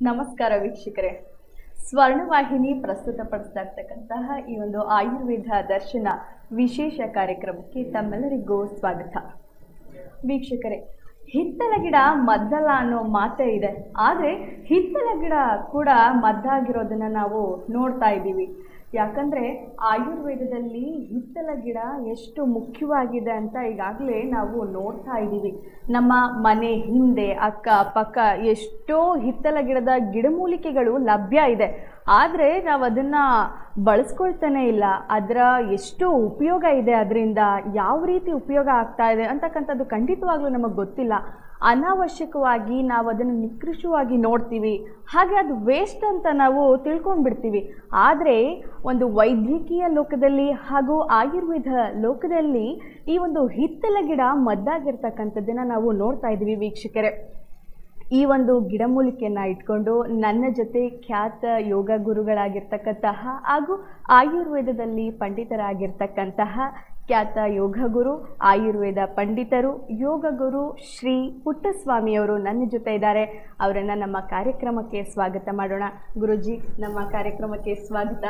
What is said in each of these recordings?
ನಮಸ್ಕಾರ ವೀಕ್ಷಕರೇ ಸ್ವರ್ಣವಾಹಿನಿ ಪ್ರಸ್ತುತಪಡಿಸ್ತಾ ಇರ್ತಕ್ಕಂತಹ ಈ ಒಂದು ಆಯುರ್ವೇದ ದರ್ಶನ ವಿಶೇಷ ಕಾರ್ಯಕ್ರಮಕ್ಕೆ ತಮ್ಮೆಲ್ಲರಿಗೂ ಸ್ವಾಗತ ವೀಕ್ಷಕರೇ ಹಿತ್ತಲ ಗಿಡ ಮದ್ದಲ್ಲ ಅನ್ನೋ ಮಾತೇ ಇದೆ ಆದರೆ ಹಿತ್ತಲ ಗಿಡ ಕೂಡ ಮದ್ದಾಗಿರೋದನ್ನ ನಾವು ನೋಡ್ತಾ ಇದ್ದೀವಿ ಯಾಕಂದ್ರೆ ಆಯುರ್ವೇದದಲ್ಲಿ ಹಿತ್ತಲ ಗಿಡ ಎಷ್ಟು ಮುಖ್ಯವಾಗಿದೆ ಅಂತ ಈಗಾಗಲೇ ನಾವು ನೋಡ್ತಾ ಇದ್ದೀವಿ ನಮ್ಮ ಮನೆ ಹಿಂದೆ ಅಕ್ಕ ಪಕ್ಕ ಎಷ್ಟೋ ಹಿತ್ತಲ ಗಿಡದ ಗಿಡಮೂಲಿಕೆಗಳು ಲಭ್ಯ ಇದೆ ಆದರೆ ನಾವು ಅದನ್ನು ಬಳಸ್ಕೊಳ್ತಾನೆ ಇಲ್ಲ ಅದರ ಎಷ್ಟು ಉಪಯೋಗ ಇದೆ ಅದರಿಂದ ಯಾವ ರೀತಿ ಉಪಯೋಗ ಆಗ್ತಾ ಇದೆ ಅಂತಕ್ಕಂಥದ್ದು ಖಂಡಿತವಾಗ್ಲೂ ನಮಗೆ ಗೊತ್ತಿಲ್ಲ ಅನಾವಶ್ಯಕವಾಗಿ ನಾವು ಅದನ್ನು ನಿಕೃಷ್ಟವಾಗಿ ನೋಡ್ತೀವಿ ಹಾಗೆ ಅದು ವೇಸ್ಟ್ ಅಂತ ನಾವು ತಿಳ್ಕೊಂಡ್ಬಿಡ್ತೀವಿ ಆದರೆ ಒಂದು ವೈದ್ಯಕೀಯ ಲೋಕದಲ್ಲಿ ಹಾಗೂ ಆಯುರ್ವೇದ ಲೋಕದಲ್ಲಿ ಈ ಒಂದು ಹಿತ್ತಲ ಗಿಡ ಮದ್ದಾಗಿರ್ತಕ್ಕಂಥದ್ದನ್ನು ನಾವು ನೋಡ್ತಾ ಇದ್ದೀವಿ ವೀಕ್ಷಕರೇ ಈ ಒಂದು ಗಿಡಮೂಲಿಕೆಯನ್ನು ಇಟ್ಕೊಂಡು ನನ್ನ ಜೊತೆ ಖ್ಯಾತ ಯೋಗ ಗುರುಗಳಾಗಿರ್ತಕ್ಕಂತಹ ಹಾಗೂ ಆಯುರ್ವೇದದಲ್ಲಿ ಪಂಡಿತರಾಗಿರ್ತಕ್ಕಂತಹ ಖ್ಯಾತ ಯೋಗ ಗುರು ಆಯುರ್ವೇದ ಪಂಡಿತರು ಯೋಗ ಗುರು ಶ್ರೀ ಪುಟ್ಟಸ್ವಾಮಿಯವರು ನನ್ನ ಜೊತೆ ಇದ್ದಾರೆ ಅವರನ್ನು ನಮ್ಮ ಕಾರ್ಯಕ್ರಮಕ್ಕೆ ಸ್ವಾಗತ ಮಾಡೋಣ ಗುರುಜಿ ನಮ್ಮ ಕಾರ್ಯಕ್ರಮಕ್ಕೆ ಸ್ವಾಗತ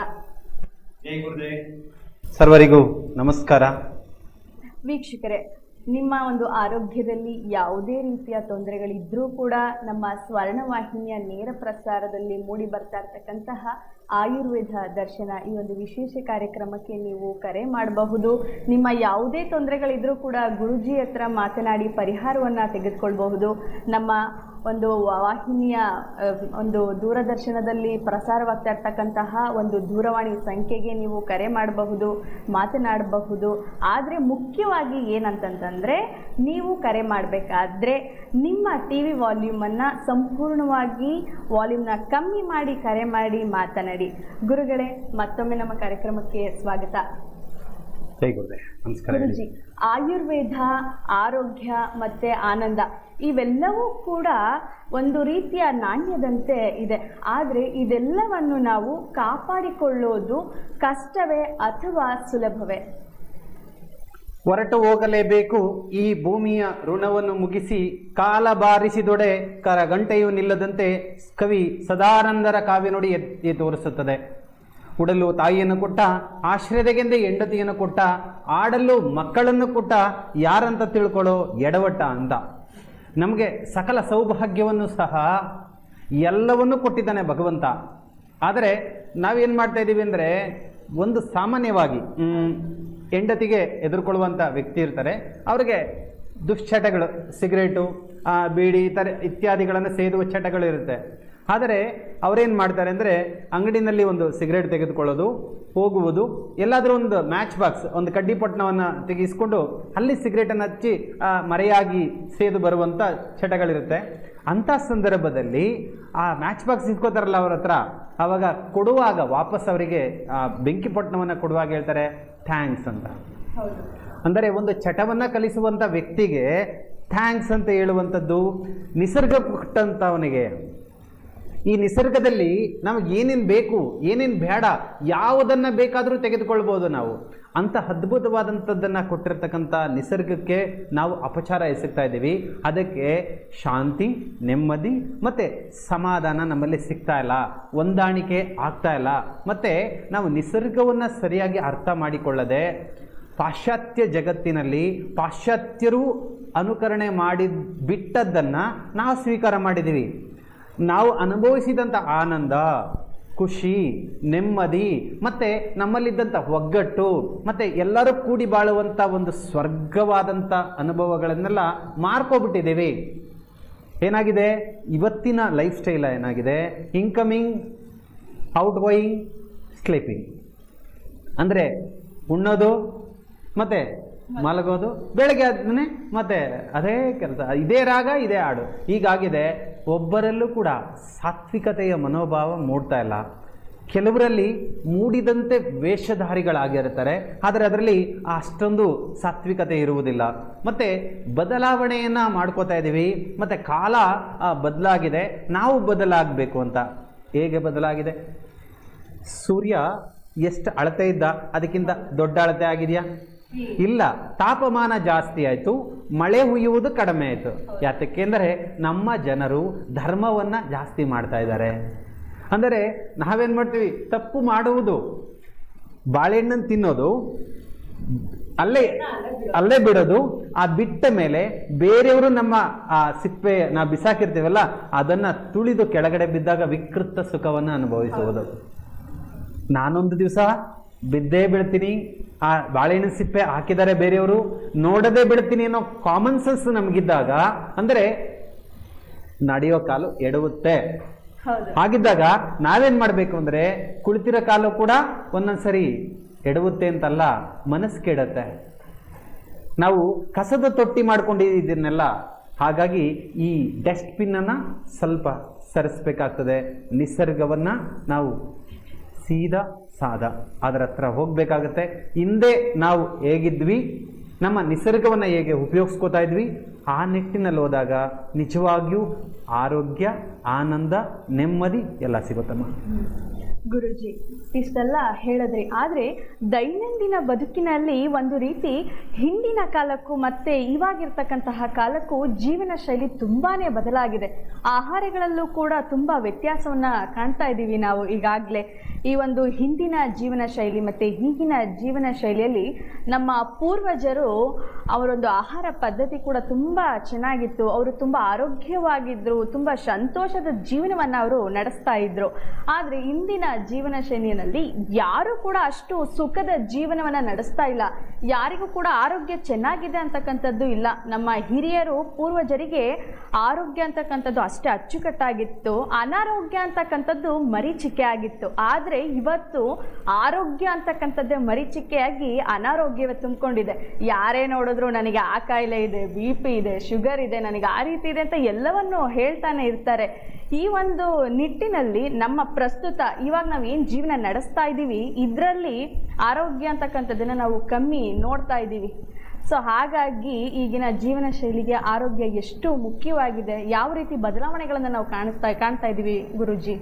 ಜೈ ಗುರುದೇವ್ ಸರ್ವರಿಗೂ ನಮಸ್ಕಾರ ವೀಕ್ಷಕರೇ ನಿಮ್ಮ ಒಂದು ಆರೋಗ್ಯದಲ್ಲಿ ಯಾವುದೇ ರೀತಿಯ ತೊಂದರೆಗಳಿದ್ರೂ ಕೂಡ ನಮ್ಮ ಸ್ವರ್ಣವಾಹಿನಿಯ ನೇರ ಪ್ರಸಾರದಲ್ಲಿ ಮೂಡಿ ಬರ್ತಾ ಇರ್ತಕ್ಕಂತಹ ಆಯುರ್ವೇದ ದರ್ಶನ ಈ ಒಂದು ವಿಶೇಷ ಕಾರ್ಯಕ್ರಮಕ್ಕೆ ನೀವು ಕರೆ ಮಾಡಬಹುದು ನಿಮ್ಮ ಯಾವುದೇ ತೊಂದರೆಗಳಿದ್ರೂ ಕೂಡ ಗುರುಜಿ ಹತ್ರ ಮಾತನಾಡಿ ಪರಿಹಾರವನ್ನು ತೆಗೆದುಕೊಳ್ಬಹುದು ನಮ್ಮ ಒಂದು ವಾಹಿನಿಯ ಅಹ್, ಒಂದು ದೂರದರ್ಶನದಲ್ಲಿ ಪ್ರಸಾರವಾಗ್ತಾ ಇರ್ತಕ್ಕಂತಹ ಒಂದು ದೂರವಾಣಿ ಸಂಖ್ಯೆಗೆ ನೀವು ಕರೆ ಮಾಡಬಹುದು ಮಾತನಾಡಬಹುದು ಆದರೆ ಮುಖ್ಯವಾಗಿ ಏನಂತಂತಂದರೆ ನೀವು ಕರೆ ಮಾಡಬೇಕಾದ್ರೆ ನಿಮ್ಮ ಟಿ ವಿ ವಾಲ್ಯೂಮನ್ನು ಸಂಪೂರ್ಣವಾಗಿ ವಾಲ್ಯೂಮ್ನ ಕಮ್ಮಿ ಮಾಡಿ ಕರೆ ಮಾಡಿ ಮಾತನಾಡಿ ಗುರುಗಳೇ ಮತ್ತೊಮ್ಮೆ ನಮ್ಮ ಕಾರ್ಯಕ್ರಮಕ್ಕೆ ಸ್ವಾಗತ ಜೈ ಗುರುದೇವ್ ನಮಸ್ಕಾರ ಹೇಳಿ. ಗುರುಜಿ ಆಯುರ್ವೇದ ಆರೋಗ್ಯ ಮತ್ತೆ ಆನಂದ ಇವೆಲ್ಲವೂ ಕೂಡ ಒಂದು ರೀತಿಯ ನಾಣ್ಯದಂತೆ ಇದೆ ಆದರೆ ಇದೆಲ್ಲವನ್ನು ನಾವು ಕಾಪಾಡಿಕೊಳ್ಳೋದು ಕಷ್ಟವೇ ಅಥವಾ ಸುಲಭವೇ ಹೊರಟು ಹೋಗಲೇಬೇಕು ಈ ಭೂಮಿಯ ಋಣವನ್ನು ಮುಗಿಸಿ ಕಾಲ ಬಾರಿಸಿದೊಡೆ ಕರ ಗಂಟೆಯು ನಿಲ್ಲದಂತೆ ಕವಿ ಸದಾನಂದರ ಕಾವ್ಯ ನುಡಿ ಎತ್ತಿ ತೋರಿಸುತ್ತದೆ ಉಡಲು ತಾಯಿಯನ್ನು ಕೊಟ್ಟ ಆಶ್ರಯದಗೆಂದೇ ಹೆಂಡತಿಯನ್ನು ಕೊಟ್ಟ ಆಡಲು ಮಕ್ಕಳನ್ನು ಕೊಟ್ಟ ಯಾರಂತ ತಿಳ್ಕೊಳ್ಳೋ ಎಡವಟ್ಟ ಅಂತ ನಮಗೆ ಸಕಲ ಸೌಭಾಗ್ಯವನ್ನು ಸಹ ಎಲ್ಲವನ್ನೂ ಕೊಟ್ಟಿದ್ದಾನೆ ಭಗವಂತ ಆದರೆ ನಾವೇನು ಮಾಡ್ತಾ ಇದ್ದೀವಿ ಅಂದರೆ ಒಂದು ಸಾಮಾನ್ಯವಾಗಿ ಮ್, ಹೆಂಡತಿಗೆ ಎದುರ್ಕೊಳ್ಳುವಂಥ ವ್ಯಕ್ತಿ ಇರ್ತಾರೆ ಅವರಿಗೆ ದುಶ್ಚಟಗಳು ಸಿಗರೇಟು ಆ, ಬೀಡಿ ಇತರ ಇತ್ಯಾದಿಗಳನ್ನು ಸೇದುವ ಚಟಗಳು ಇರುತ್ತೆ ಆದರೆ ಅವರೇನು ಮಾಡ್ತಾರೆ ಅಂದರೆ ಅಂಗಡಿನಲ್ಲಿ ಒಂದು ಸಿಗರೇಟ್ ತೆಗೆದುಕೊಳ್ಳೋದು ಹೋಗುವುದು ಎಲ್ಲಾದರೂ ಒಂದು ಮ್ಯಾಚ್ ಬಾಕ್ಸ್ ಒಂದು ಕಡ್ಡಿ ಪೊಟ್ಟಣವನ್ನು ತೆಗೆಸಿಕೊಂಡು ಅಲ್ಲಿ ಸಿಗರೇಟನ್ನು ಹಚ್ಚಿ ಆ, ಮರೆಯಾಗಿ ಸೇದು ಬರುವಂಥ ಚಟಗಳಿರುತ್ತೆ ಅಂಥ ಸಂದರ್ಭದಲ್ಲಿ ಆ ಮ್ಯಾಚ್ ಬಾಕ್ಸ್ ಇಸ್ಕೋತಾರಲ್ಲ ಅವ್ರ ಹತ್ರ ಆವಾಗ ಕೊಡುವಾಗ ವಾಪಸ್ ಅವರಿಗೆ ಆ ಬೆಂಕಿ ಪೊಟ್ಟಣವನ್ನು ಕೊಡುವಾಗ ಹೇಳ್ತಾರೆ ಥ್ಯಾಂಕ್ಸ್ ಅಂತ ಹೌದು ಅಂದರೆ ಒಂದು ಚಟವನ್ನು ಕಲಿಸುವಂಥ ವ್ಯಕ್ತಿಗೆ ಥ್ಯಾಂಕ್ಸ್ ಅಂತ ಹೇಳುವಂಥದ್ದು ನಿಸರ್ಗ ಕೊಟ್ಟಂಥವನಿಗೆ ಈ ನಿಸರ್ಗದಲ್ಲಿ ನಮಗೆ ಏನೇನು ಬೇಕು ಏನೇನು ಬೇಡ ಯಾವುದನ್ನು ಬೇಕಾದರೂ ತೆಗೆದುಕೊಳ್ಬೋದು ನಾವು ಅಂಥ ಅದ್ಭುತವಾದಂಥದ್ದನ್ನು ಕೊಟ್ಟಿರ್ತಕ್ಕಂಥ ನಿಸರ್ಗಕ್ಕೆ ನಾವು ಅಪಚಾರ ಎಸಗ್ತಾ ಇದ್ದೀವಿ ಅದಕ್ಕೆ ಶಾಂತಿ ನೆಮ್ಮದಿ ಮತ್ತು ಸಮಾಧಾನ ನಮ್ಮಲ್ಲಿ ಸಿಗ್ತಾ ಇಲ್ಲ ಹೊಂದಾಣಿಕೆ ಆಗ್ತಾ ಇಲ್ಲ ಮತ್ತು ನಾವು ನಿಸರ್ಗವನ್ನು ಸರಿಯಾಗಿ ಅರ್ಥ ಮಾಡಿಕೊಳ್ಳದೆ ಪಾಶ್ಚಾತ್ಯ ಜಗತ್ತಿನಲ್ಲಿ ಪಾಶ್ಚಾತ್ಯರು ಅನುಕರಣೆ ಮಾಡಿ ಬಿಟ್ಟದ್ದನ್ನು ನಾವು ಸ್ವೀಕಾರ ಮಾಡಿದ್ದೀವಿ ನಾವು ಅನುಭವಿಸಿದಂಥ ಆನಂದ ಖುಷಿ ನೆಮ್ಮದಿ ಮತ್ತು ನಮ್ಮಲ್ಲಿದ್ದಂಥ ಒಗ್ಗಟ್ಟು ಮತ್ತು ಎಲ್ಲರೂ ಕೂಡಿ ಬಾಳುವಂಥ ಒಂದು ಸ್ವರ್ಗವಾದಂಥ ಅನುಭವಗಳನ್ನೆಲ್ಲ ಮಾರ್ಕೋಬಿಟ್ಟಿದ್ದೀವಿ ಏನಾಗಿದೆ ಇವತ್ತಿನ ಲೈಫ್ ಸ್ಟೈಲ್ ಏನಾಗಿದೆ ಇನ್ಕಮಿಂಗ್ ಔಟ್ ಗೋಯಿಂಗ್ ಸ್ಲೀಪಿಂಗ್ ಅಂದರೆ ಉಣ್ಣೋದು ಮತ್ತೆ ಮಲಗೋದು ಬೆಳಗ್ಗೆ ಆದ್ಮೇಲೆ ಮತ್ತೆ ಅದೇ ಕೆಲಸ ಇದೇ ರಾಗ ಇದೇ ಹಾಡು ಹೀಗಾಗಿದೆ ಒಬ್ಬರಲ್ಲೂ ಕೂಡ ಸಾತ್ವಿಕತೆಯ ಮನೋಭಾವ ಮೂಡ್ತಾ ಇಲ್ಲ ಕೆಲವರಲ್ಲಿ ಮೂಡಿದಂತೆ ವೇಷಧಾರಿಗಳಾಗಿರ್ತಾರೆ ಆದರೆ ಅದರಲ್ಲಿ ಅಷ್ಟೊಂದು ಸಾತ್ವಿಕತೆ ಇರುವುದಿಲ್ಲ ಮತ್ತು ಬದಲಾವಣೆಯನ್ನು ಮಾಡ್ಕೋತಾ ಇದ್ದೀವಿ ಮತ್ತು ಕಾಲ ಆ, ಬದಲಾಗಿದೆ ನಾವು ಬದಲಾಗಬೇಕು ಅಂತ ಹೇಗೆ ಬದಲಾಗಿದೆ ಸೂರ್ಯ ಎಷ್ಟು ಅಳತೆ ಇದ್ದ ಅದಕ್ಕಿಂತ ದೊಡ್ಡ ಅಳತೆ ಆಗಿದೆಯಾ ಇಲ್ಲ ತಾಪಮಾನ ಜಾಸ್ತಿ ಆಯ್ತು ಮಳೆ ಹುಯ್ಯುವುದು ಕಡಿಮೆ ಆಯ್ತು ಯಾತಕ್ಕೆಂದರೆ ನಮ್ಮ ಜನರು ಧರ್ಮವನ್ನ ಜಾಸ್ತಿ ಮಾಡ್ತಾ ಇದ್ದಾರೆ ಅಂದರೆ ನಾವೇನ್ ಮಾಡ್ತೀವಿ ತಪ್ಪು ಮಾಡುವುದು ಬಾಳೆಹಣ್ಣನ್ನು ತಿನ್ನೋದು ಅಲ್ಲೇ ಅಲ್ಲೇ ಬಿಡೋದು ಆ ಬಿಟ್ಟ ಮೇಲೆ ಬೇರೆಯವರು ನಮ್ಮ ಆ ಸಿಪ್ಪೆ ನಾವು ಬಿಸಾಕಿರ್ತೀವಲ್ಲ ಅದನ್ನ ತುಳಿದು ಕೆಳಗಡೆ ಬಿದ್ದಾಗ ವಿಕೃತ ಸುಖವನ್ನ ಅನುಭವಿಸುವುದು ನಾನೊಂದು ದಿವಸ ಬಿದ್ದೇ ಬೀಳ್ತೀನಿ ಆ ಬಾಳೆಹಣ್ಣಿನ ಸಿಪ್ಪೆ ಹಾಕಿದ್ದಾರೆ ಬೇರೆಯವರು ನೋಡದೆ ಬಿಡ್ತೀನಿ ಅನ್ನೋ ಕಾಮನ್ ಸೆನ್ಸ್ ನಮಗಿದ್ದಾಗ ಅಂದ್ರೆ ನಡೆಯೋ ಕಾಲು ಎಡವುತ್ತೆ ಹೌದು ಹಾಗಿದ್ದಾಗ ನಾವೇನ್ ಮಾಡ್ಬೇಕು ಅಂದ್ರೆ ಕುಳಿತಿರೋ ಕಾಲು ಕೂಡ ಒಂದೊಂದ್ಸರಿ ಎಡವುತ್ತೆ ಅಂತಲ್ಲ ಮನಸ್ಸು ಕೆಡತ್ತೆ ನಾವು ಕಸದ ತೊಟ್ಟಿ ಮಾಡ್ಕೊಂಡಿದ್ದನ್ನೆಲ್ಲ ಹಾಗಾಗಿ ಈ ಡಸ್ಟ್ಬಿನ್ ಅನ್ನ ಸ್ವಲ್ಪ ಸರಿಸ್ಬೇಕಾಗ್ತದೆ ನಿಸರ್ಗವನ್ನ ನಾವು ಸೀದಾ ಸಾದ ಅದರ ಹತ್ರ ಹೋಗ್ಬೇಕಾಗತ್ತೆ ಹಿಂದೆ ನಾವು ಹೇಗಿದ್ವಿ ನಮ್ಮ ನಿಸರ್ಗವನ್ನ ಹೇಗೆ ಉಪಯೋಗಿಸ್ಕೋತಾ ಇದ್ವಿ ಆ ನಿಟ್ಟಿನಲ್ಲಿ ಹೋದಾಗ ನಿಜವಾಗಿಯೂ ಆರೋಗ್ಯ ಆನಂದ ನೆಮ್ಮದಿ ಎಲ್ಲ ಸಿಗುತ್ತಮ್ಮ ಗುರುಜಿ ಇಷ್ಟೆಲ್ಲ ಹೇಳಿದ್ರಿ ಆದರೆ ದೈನಂದಿನ ಬದುಕಿನಲ್ಲಿ ಒಂದು ರೀತಿ ಹಿಂದಿನ ಕಾಲಕ್ಕೂ ಮತ್ತೆ ಇವಾಗಿರ್ತಕ್ಕಂತಹ ಕಾಲಕ್ಕೂ ಜೀವನ ಶೈಲಿ ತುಂಬಾನೇ ಬದಲಾಗಿದೆ ಆಹಾರಗಳಲ್ಲೂ ಕೂಡ ತುಂಬ ವ್ಯತ್ಯಾಸವನ್ನ ಕಾಣ್ತಾ ಇದ್ದೀವಿ ನಾವು ಈಗಾಗಲೇ ಈ ಒಂದು ಹಿಂದಿನ ಜೀವನ ಶೈಲಿ ಮತ್ತು ಈಗಿನ ಜೀವನ ಶೈಲಿಯಲ್ಲಿ ನಮ್ಮ ಪೂರ್ವಜರು ಅವರೊಂದು ಆಹಾರ ಪದ್ಧತಿ ಕೂಡ ತುಂಬ ಚೆನ್ನಾಗಿತ್ತು ಅವರು ತುಂಬ ಆರೋಗ್ಯವಾಗಿದ್ದರು ತುಂಬ ಸಂತೋಷದ ಜೀವನವನ್ನು ಅವರು ನಡೆಸ್ತಾ ಇದ್ರು ಆದರೆ ಇಂದಿನ ಜೀವನ ಶೈಲಿಯಲ್ಲಿ ಯಾರು ಕೂಡ ಅಷ್ಟು ಸುಖದ ಜೀವನವನ್ನು ನಡೆಸ್ತಾ ಇಲ್ಲ ಯಾರಿಗೂ ಕೂಡ ಆರೋಗ್ಯ ಚೆನ್ನಾಗಿದೆ ಅಂತಕ್ಕಂಥದ್ದು ಇಲ್ಲ ನಮ್ಮ ಹಿರಿಯರು ಪೂರ್ವಜರಿಗೆ ಆರೋಗ್ಯ ಅಂತಕ್ಕಂಥದ್ದು ಅಷ್ಟೇ ಅಚ್ಚುಕಟ್ಟಾಗಿತ್ತು ಅನಾರೋಗ್ಯ ಅಂತಕ್ಕಂಥದ್ದು ಮರೀಚಿಕೆ ಆಗಿತ್ತು ಆದರೆ ಇವತ್ತು ಆರೋಗ್ಯ ಅಂತಕ್ಕಂಥದ್ದೇ ಮರೀಚಿಕೆಯಾಗಿ ಅನಾರೋಗ್ಯವೇ ತುಂಬಿಕೊಂಡಿದೆ ಯಾರೇ ನೋಡಿದ್ರು ನನಗೆ ಆ ಕಾಯಿಲೆ ಇದೆ ಬಿ ಪಿ ಇದೆ ಶುಗರ್ ಇದೆ ನನಗೆ ಆ ರೀತಿ ಇದೆ ಅಂತ ಎಲ್ಲವನ್ನು ಹೇಳ್ತಾನೆ ಇರ್ತಾರೆ ಈ ಒಂದು ನಿಟ್ಟಿನಲ್ಲಿ ನಮ್ಮ ಪ್ರಸ್ತುತ ಇವಾಗ ನಾವು ಏನು ಜೀವನ ನಡೆಸ್ತಾ ಇದ್ದೀವಿ ಇದರಲ್ಲಿ ಆರೋಗ್ಯ ಅಂತಕ್ಕಂಥದ್ದನ್ನು ನಾವು ಕಮ್ಮಿ ನೋಡ್ತಾ ಇದ್ದೀವಿ ಸೊ ಹಾಗಾಗಿ ಈಗಿನ ಜೀವನ ಶೈಲಿಗೆ ಆರೋಗ್ಯ ಎಷ್ಟು ಮುಖ್ಯವಾಗಿದೆ ಯಾವ ರೀತಿ ಬದಲಾವಣೆಗಳನ್ನು ನಾವು ಕಾಣಿಸ್ತಾ ಕಾಣ್ತಾ ಇದ್ದೀವಿ ಗುರುಜಿ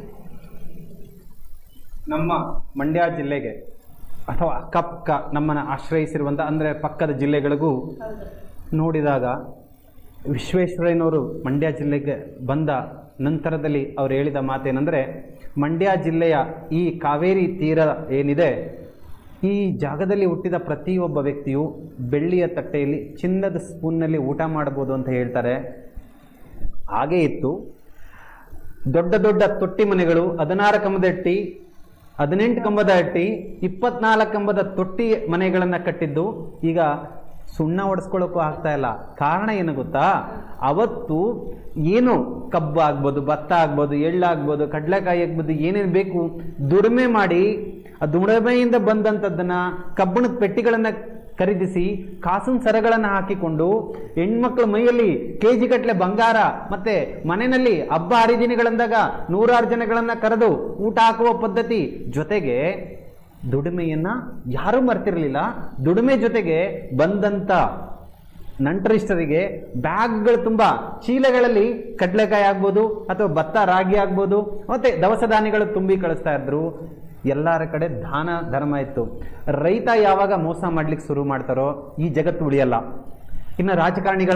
ನಮ್ಮ ಮಂಡ್ಯ ಜಿಲ್ಲೆಗೆ ಅಥವಾ ಅಕ್ಕಪಕ್ಕ ನಮ್ಮನ್ನು ಆಶ್ರಯಿಸಿರುವಂಥ ಅಂದರೆ ಪಕ್ಕದ ಜಿಲ್ಲೆಗಳಿಗೂ ನೋಡಿದಾಗ ವಿಶ್ವೇಶ್ವರಯ್ಯನವರು ಮಂಡ್ಯ ಜಿಲ್ಲೆಗೆ ಬಂದ ನಂತರದಲ್ಲಿ ಅವರು ಹೇಳಿದ ಮಾತೇನೆಂದರೆ ಮಂಡ್ಯ ಜಿಲ್ಲೆಯ ಈ ಕಾವೇರಿ ತೀರ ಏನಿದೆ ಈ ಜಾಗದಲ್ಲಿ ಹುಟ್ಟಿದ ಪ್ರತಿಯೊಬ್ಬ ವ್ಯಕ್ತಿಯು ಬೆಳ್ಳಿಯ ತಟ್ಟೆಯಲ್ಲಿ ಚಿನ್ನದ ಸ್ಪೂನ್ನಲ್ಲಿ ಊಟ ಮಾಡ್ಬೋದು ಅಂತ ಹೇಳ್ತಾರೆ ಹಾಗೇ ಇತ್ತು ದೊಡ್ಡ ದೊಡ್ಡ ತೊಟ್ಟಿ ಮನೆಗಳು ಹದಿನಾರು ಕಂಬದ ಅಟ್ಟಿ ಹದಿನೆಂಟು ಕಂಬದ ಅಟ್ಟಿ ಇಪ್ಪತ್ನಾಲ್ಕು ಕಂಬದ ತೊಟ್ಟಿ ಮನೆಗಳನ್ನ ಕಟ್ಟಿದ್ದು ಈಗ ಸುಣ್ಣ ಹೊಡೆಸ್ಕೊಳ್ಳೋಕ್ಕೂ ಆಗ್ತಾ ಇಲ್ಲ ಕಾರಣ ಏನು ಗೊತ್ತಾ ಅವತ್ತು ಏನು ಕಬ್ಬು ಆಗ್ಬೋದು ಭತ್ತ ಆಗ್ಬೋದು ಎಳ್ಳಾಗ್ಬೋದು ಕಡಲೆಕಾಯಿ ಆಗ್ಬೋದು ಏನೇನು ಬೇಕು ದುಡಿಮೆ ಮಾಡಿ ಆ ದುಡಿಮೆಯಿಂದ ಬಂದಂಥದ್ದನ್ನ ಕಬ್ಬಣದ ಪೆಟ್ಟಿಗಳನ್ನ ಖರೀದಿಸಿ ಕಾಸಿನ ಸರಗಳನ್ನು ಹಾಕಿಕೊಂಡು ಹೆಣ್ಮಕ್ಳ ಮೈಯಲ್ಲಿ ಕೆ ಜಿ ಗಟ್ಟಲೆ ಬಂಗಾರ ಮತ್ತೆ ಮನೆಯಲ್ಲಿ ಹಬ್ಬ ಹರಿದಿನಗಳಂದಾಗ ನೂರಾರು ಜನಗಳನ್ನ ಕರೆದು ಊಟ ಹಾಕುವ ಪದ್ಧತಿ ಜೊತೆಗೆ ದುಡಿಮೆಯನ್ನ ಯಾರೂ ಮರ್ತಿರ್ಲಿಲ್ಲ ದುಡಿಮೆ ಜೊತೆಗೆ ಬಂದಂತ ನಂಟರಿಷ್ಟರಿಗೆ ಬ್ಯಾಗ್ಗಳು ತುಂಬ ಚೀಲಗಳಲ್ಲಿ ಕಡಲೆಕಾಯಿ ಆಗ್ಬೋದು ಅಥವಾ ಭತ್ತ ರಾಗಿ ಆಗ್ಬೋದು ಮತ್ತೆ ದವಸ ಧಾನ್ಯಗಳು ತುಂಬಿ ಕಳಿಸ್ತಾ ಇದ್ರು ಎಲ್ಲರ ಕಡೆ ದಾನ ಧರ್ಮ ಇತ್ತು ರೈತ ಯಾವಾಗ ಮೋಸ ಮಾಡ್ಲಿಕ್ಕೆ ಶುರು ಮಾಡ್ತಾರೋ ಈ ಜಗತ್ತು ಉಳಿಯಲ್ಲ ಇನ್ನು ರಾಜಕಾರಣಿಗಳ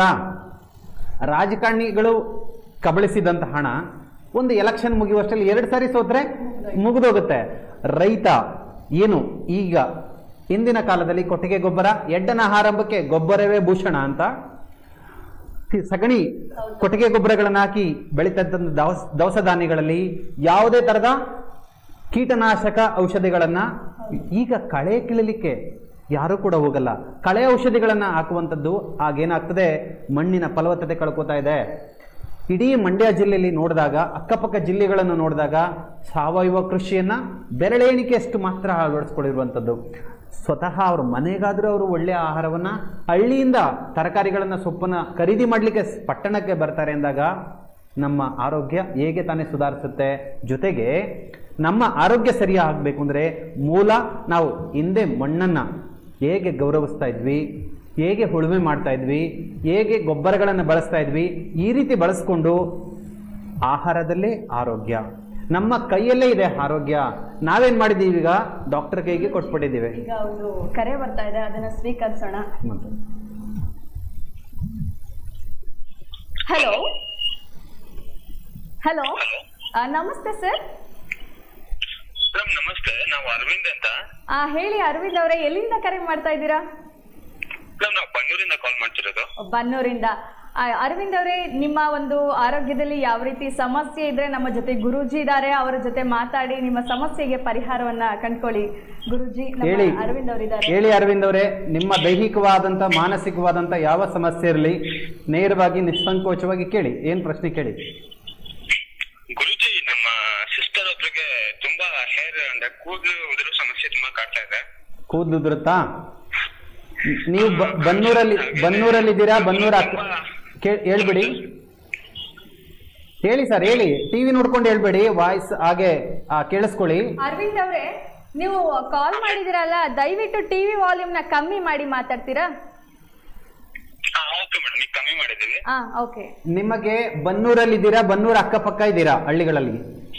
ರಾಜಕಾರಣಿಗಳು ಕಬಳಿಸಿದಂತ ಹಣ ಒಂದು ಎಲೆಕ್ಷನ್ ಮುಗಿಯುವಷ್ಟರಲ್ಲಿ ಎರಡು ಸಾರಿ ಸೋತ್ರೆ ಮುಗಿದೋಗುತ್ತೆ ರೈತ ಏನು ಈಗ ಇಂದಿನ ಕಾಲದಲ್ಲಿ ಕೊಟ್ಟಿಗೆ ಗೊಬ್ಬರ ಎಡ್ಡನ ಆರಂಭಕ್ಕೆ ಗೊಬ್ಬರವೇ ಭೂಷಣ ಅಂತ ತಿ- ಸಗಣಿ ಕೊಟ್ಟಿಗೆ ಗೊಬ್ಬರಗಳನ್ನು ಹಾಕಿ ಬೆಳೀತಕ್ಕಂಥ ದವಸ ದವಸ ಧಾನ್ಯಗಳಲ್ಲಿ ಯಾವುದೇ ತರದ ಕೀಟನಾಶಕ ಔಷಧಿಗಳನ್ನ ಈಗ ಕಳೆ ಕೀಳಲಿಕ್ಕೆ ಯಾರು ಕೂಡ ಹೋಗಲ್ಲ ಕಳೆ ಔಷಧಿಗಳನ್ನ ಹಾಕುವಂಥದ್ದು ಆಗೇನಾಗ್ತದೆ ಮಣ್ಣಿನ ಫಲವತ್ತತೆ ಕಳ್ಕೊತಾ ಇದೆ ಇಡೀ ಮಂಡ್ಯ ಜಿಲ್ಲೆಯಲ್ಲಿ ನೋಡಿದಾಗ ಅಕ್ಕಪಕ್ಕ ಜಿಲ್ಲೆಗಳನ್ನು ನೋಡಿದಾಗ ಸಾವಯವ ಕೃಷಿಯನ್ನ ಬೆರಳೆಣಿಕೆಯಷ್ಟು ಮಾತ್ರ ಅಳವಡಿಸ್ಕೊಂಡಿರುವಂಥದ್ದು ಸ್ವತಃ ಅವ್ರ ಮನೆಗಾದರೂ ಅವರು ಒಳ್ಳೆಯ ಆಹಾರವನ್ನ ಹಳ್ಳಿಯಿಂದ ತರಕಾರಿಗಳನ್ನ ಸೊಪ್ಪನ್ನ ಖರೀದಿ ಮಾಡಲಿಕ್ಕೆ ಪಟ್ಟಣಕ್ಕೆ ಬರ್ತಾರೆ ಎಂದಾಗ ನಮ್ಮ ಆರೋಗ್ಯ ಹೇಗೆ ತಾನೇ ಸುಧಾರಿಸುತ್ತೆ ಜೊತೆಗೆ ನಮ್ಮ ಆರೋಗ್ಯ ಸರಿ ಆಗಬೇಕು ಅಂದರೆ ಮೂಲ ನಾವು ಹಿಂದೆ ಮಣ್ಣನ್ನ ಹೇಗೆ ಗೌರವಿಸ್ತಾ ಇದ್ವಿ ಹೇಗೆ ಉಳುಮೆ ಮಾಡ್ತಾ ಇದ್ವಿ ಹೇಗೆ ಗೊಬ್ಬರಗಳನ್ನು ಬಳಸ್ತಾ ಇದ್ವಿ ಈ ರೀತಿ ಬಳಸ್ಕೊಂಡು ಆಹಾರದಲ್ಲೇ ಆರೋಗ್ಯ ನಮ್ಮ ಕೈಯಲ್ಲೇ ಇದೆ ಆರೋಗ್ಯ ನಾವೇನ್ ಮಾಡಿದೀವಿ ಈಗ ಡಾಕ್ಟರ್ ಕೈಗೆ ಕೊಟ್ಬಿಟ್ಟಿದ್ದೀವಿ ಈಗ ಒಂದು ಕರೆ ಬರ್ತಾ ಇದೆ ಅದನ್ನ ಸ್ವೀಕರಿಸೋಣ ಮತ್ತೆ. ಹಲೋ ಹಲೋ ನಮಸ್ತೆ ಸರ್ ಮೇಡಮ್ ನಮಸ್ತೆ ನಾವು ಅರವಿಂದ್ ಅಂತ ಆ ಹೇಳಿ ಅರವಿಂದ್ ಅವರೇ ಎಲ್ಲಿಂದ ಕರೆ ಮಾಡ್ತಾ ಇದ್ದೀರಾ ಮೇಡಮ್ ನಾವು ಬನ್ನೂರಿಂದ ಕಾಲ್ ಮಾಡ್ತಿರೋದು ಬನ್ನೂರಿಂದ ಆ, ಅರವಿಂದ್ ಅವರೇ ನಿಮ್ಮ ಒಂದು ಆರೋಗ್ಯದಲ್ಲಿ ಯಾವ ರೀತಿ ಸಮಸ್ಯೆ ಇದ್ರೆ ನಮ್ಮ ಜೊತೆ ಗುರೂಜಿ ಇದ್ದಾರೆ ಅವರ ಜೊತೆ ಮಾತಾಡಿ ನಿಮ್ಮ ಸಮಸ್ಯೆಗೆ ಪರಿಹಾರವನ್ನ ಕಂಡ್ಕೊಳ್ಳಿ ಗುರೂಜಿ ನಮ್ಮ ಹೇಳಿ ಅರವಿಂದ್ ಅವರಿದ್ದಾರೆ ಹೇಳಿ ಅರವಿಂದ್ ಅವರೇ ನಿಮ್ಮ ದೈಹಿಕವಾದಂತ ಮಾನಸಿಕವಾದಂತ ಯಾವ ಸಮಸ್ಯೆ ಇರಲಿ ನೇರವಾಗಿ ನಿಸ್ಸಂಕೋಚವಾಗಿ ಕೇಳಿ ಏನ್ ಪ್ರಶ್ನೆ ಕೇಳಿ ಗುರುಜಿ ನಮ್ಮ ಸಿಸ್ಟರ್ ಒಬ್ರಿಗೆ ತುಂಬಾ ಹೇರ್ ಅಂದ್ರೆ ಕೂದಲು ಉದುರು ಸಮಸ್ಯೆ ತುಂಬಾ ಕಾಡ್ತಾ ಇದೆ ಕೂದಲು ಉದುರುತ್ತಾ ನೀವು ಬ- ಬನ್ನೂರಲ್ಲಿ ಬನ್ನೂರಲ್ಲಿ ಇದ್ದೀರಾ ಬನ್ನೂರ ಅಕ್ಕ ಕೇ ಹೇಳ್ಬಿಡಿ ಹೇಳಿ ಸರ್ ಹೇಳಿ ಟಿವಿ ನೋಡ್ಕೊಂಡು ಹೇಳ್ಬೇಡಿ ವಾಯ್ಸ್ ಹಾಗೆ ಆ, ಕೇಳಿಸ್ಕೊಳ್ಳಿ ಅರವಿಂದ್ ಅವರೇ ನೀವು ಕಾಲ್ ಮಾಡಿದಿರಲ್ಲ ದಯವಿಟ್ಟು ಟಿವಿ ವಾಲ್ಯೂಮ್ ನ ಕಮ್ಮಿ ಮಾಡಿ ಮಾತಾಡ್ತೀರಾ ಹಾ ಓಕೆ ಮೇಡಮ್ ಈಗ ಕಮ್ಮಿ ಮಾಡಿದ್ದೀವಿ ಹಾ ಓಕೆ ನಿಮಗೆ ಬನ್ನೂರಲ್ಲಿ ಇದ್ದೀರಾ ಬನ್ನೂರ ಅಕ್ಕಪಕ್ಕ ಇದ್ದೀರಾ ಹಳ್ಳಿಗಳಲ್ಲಿ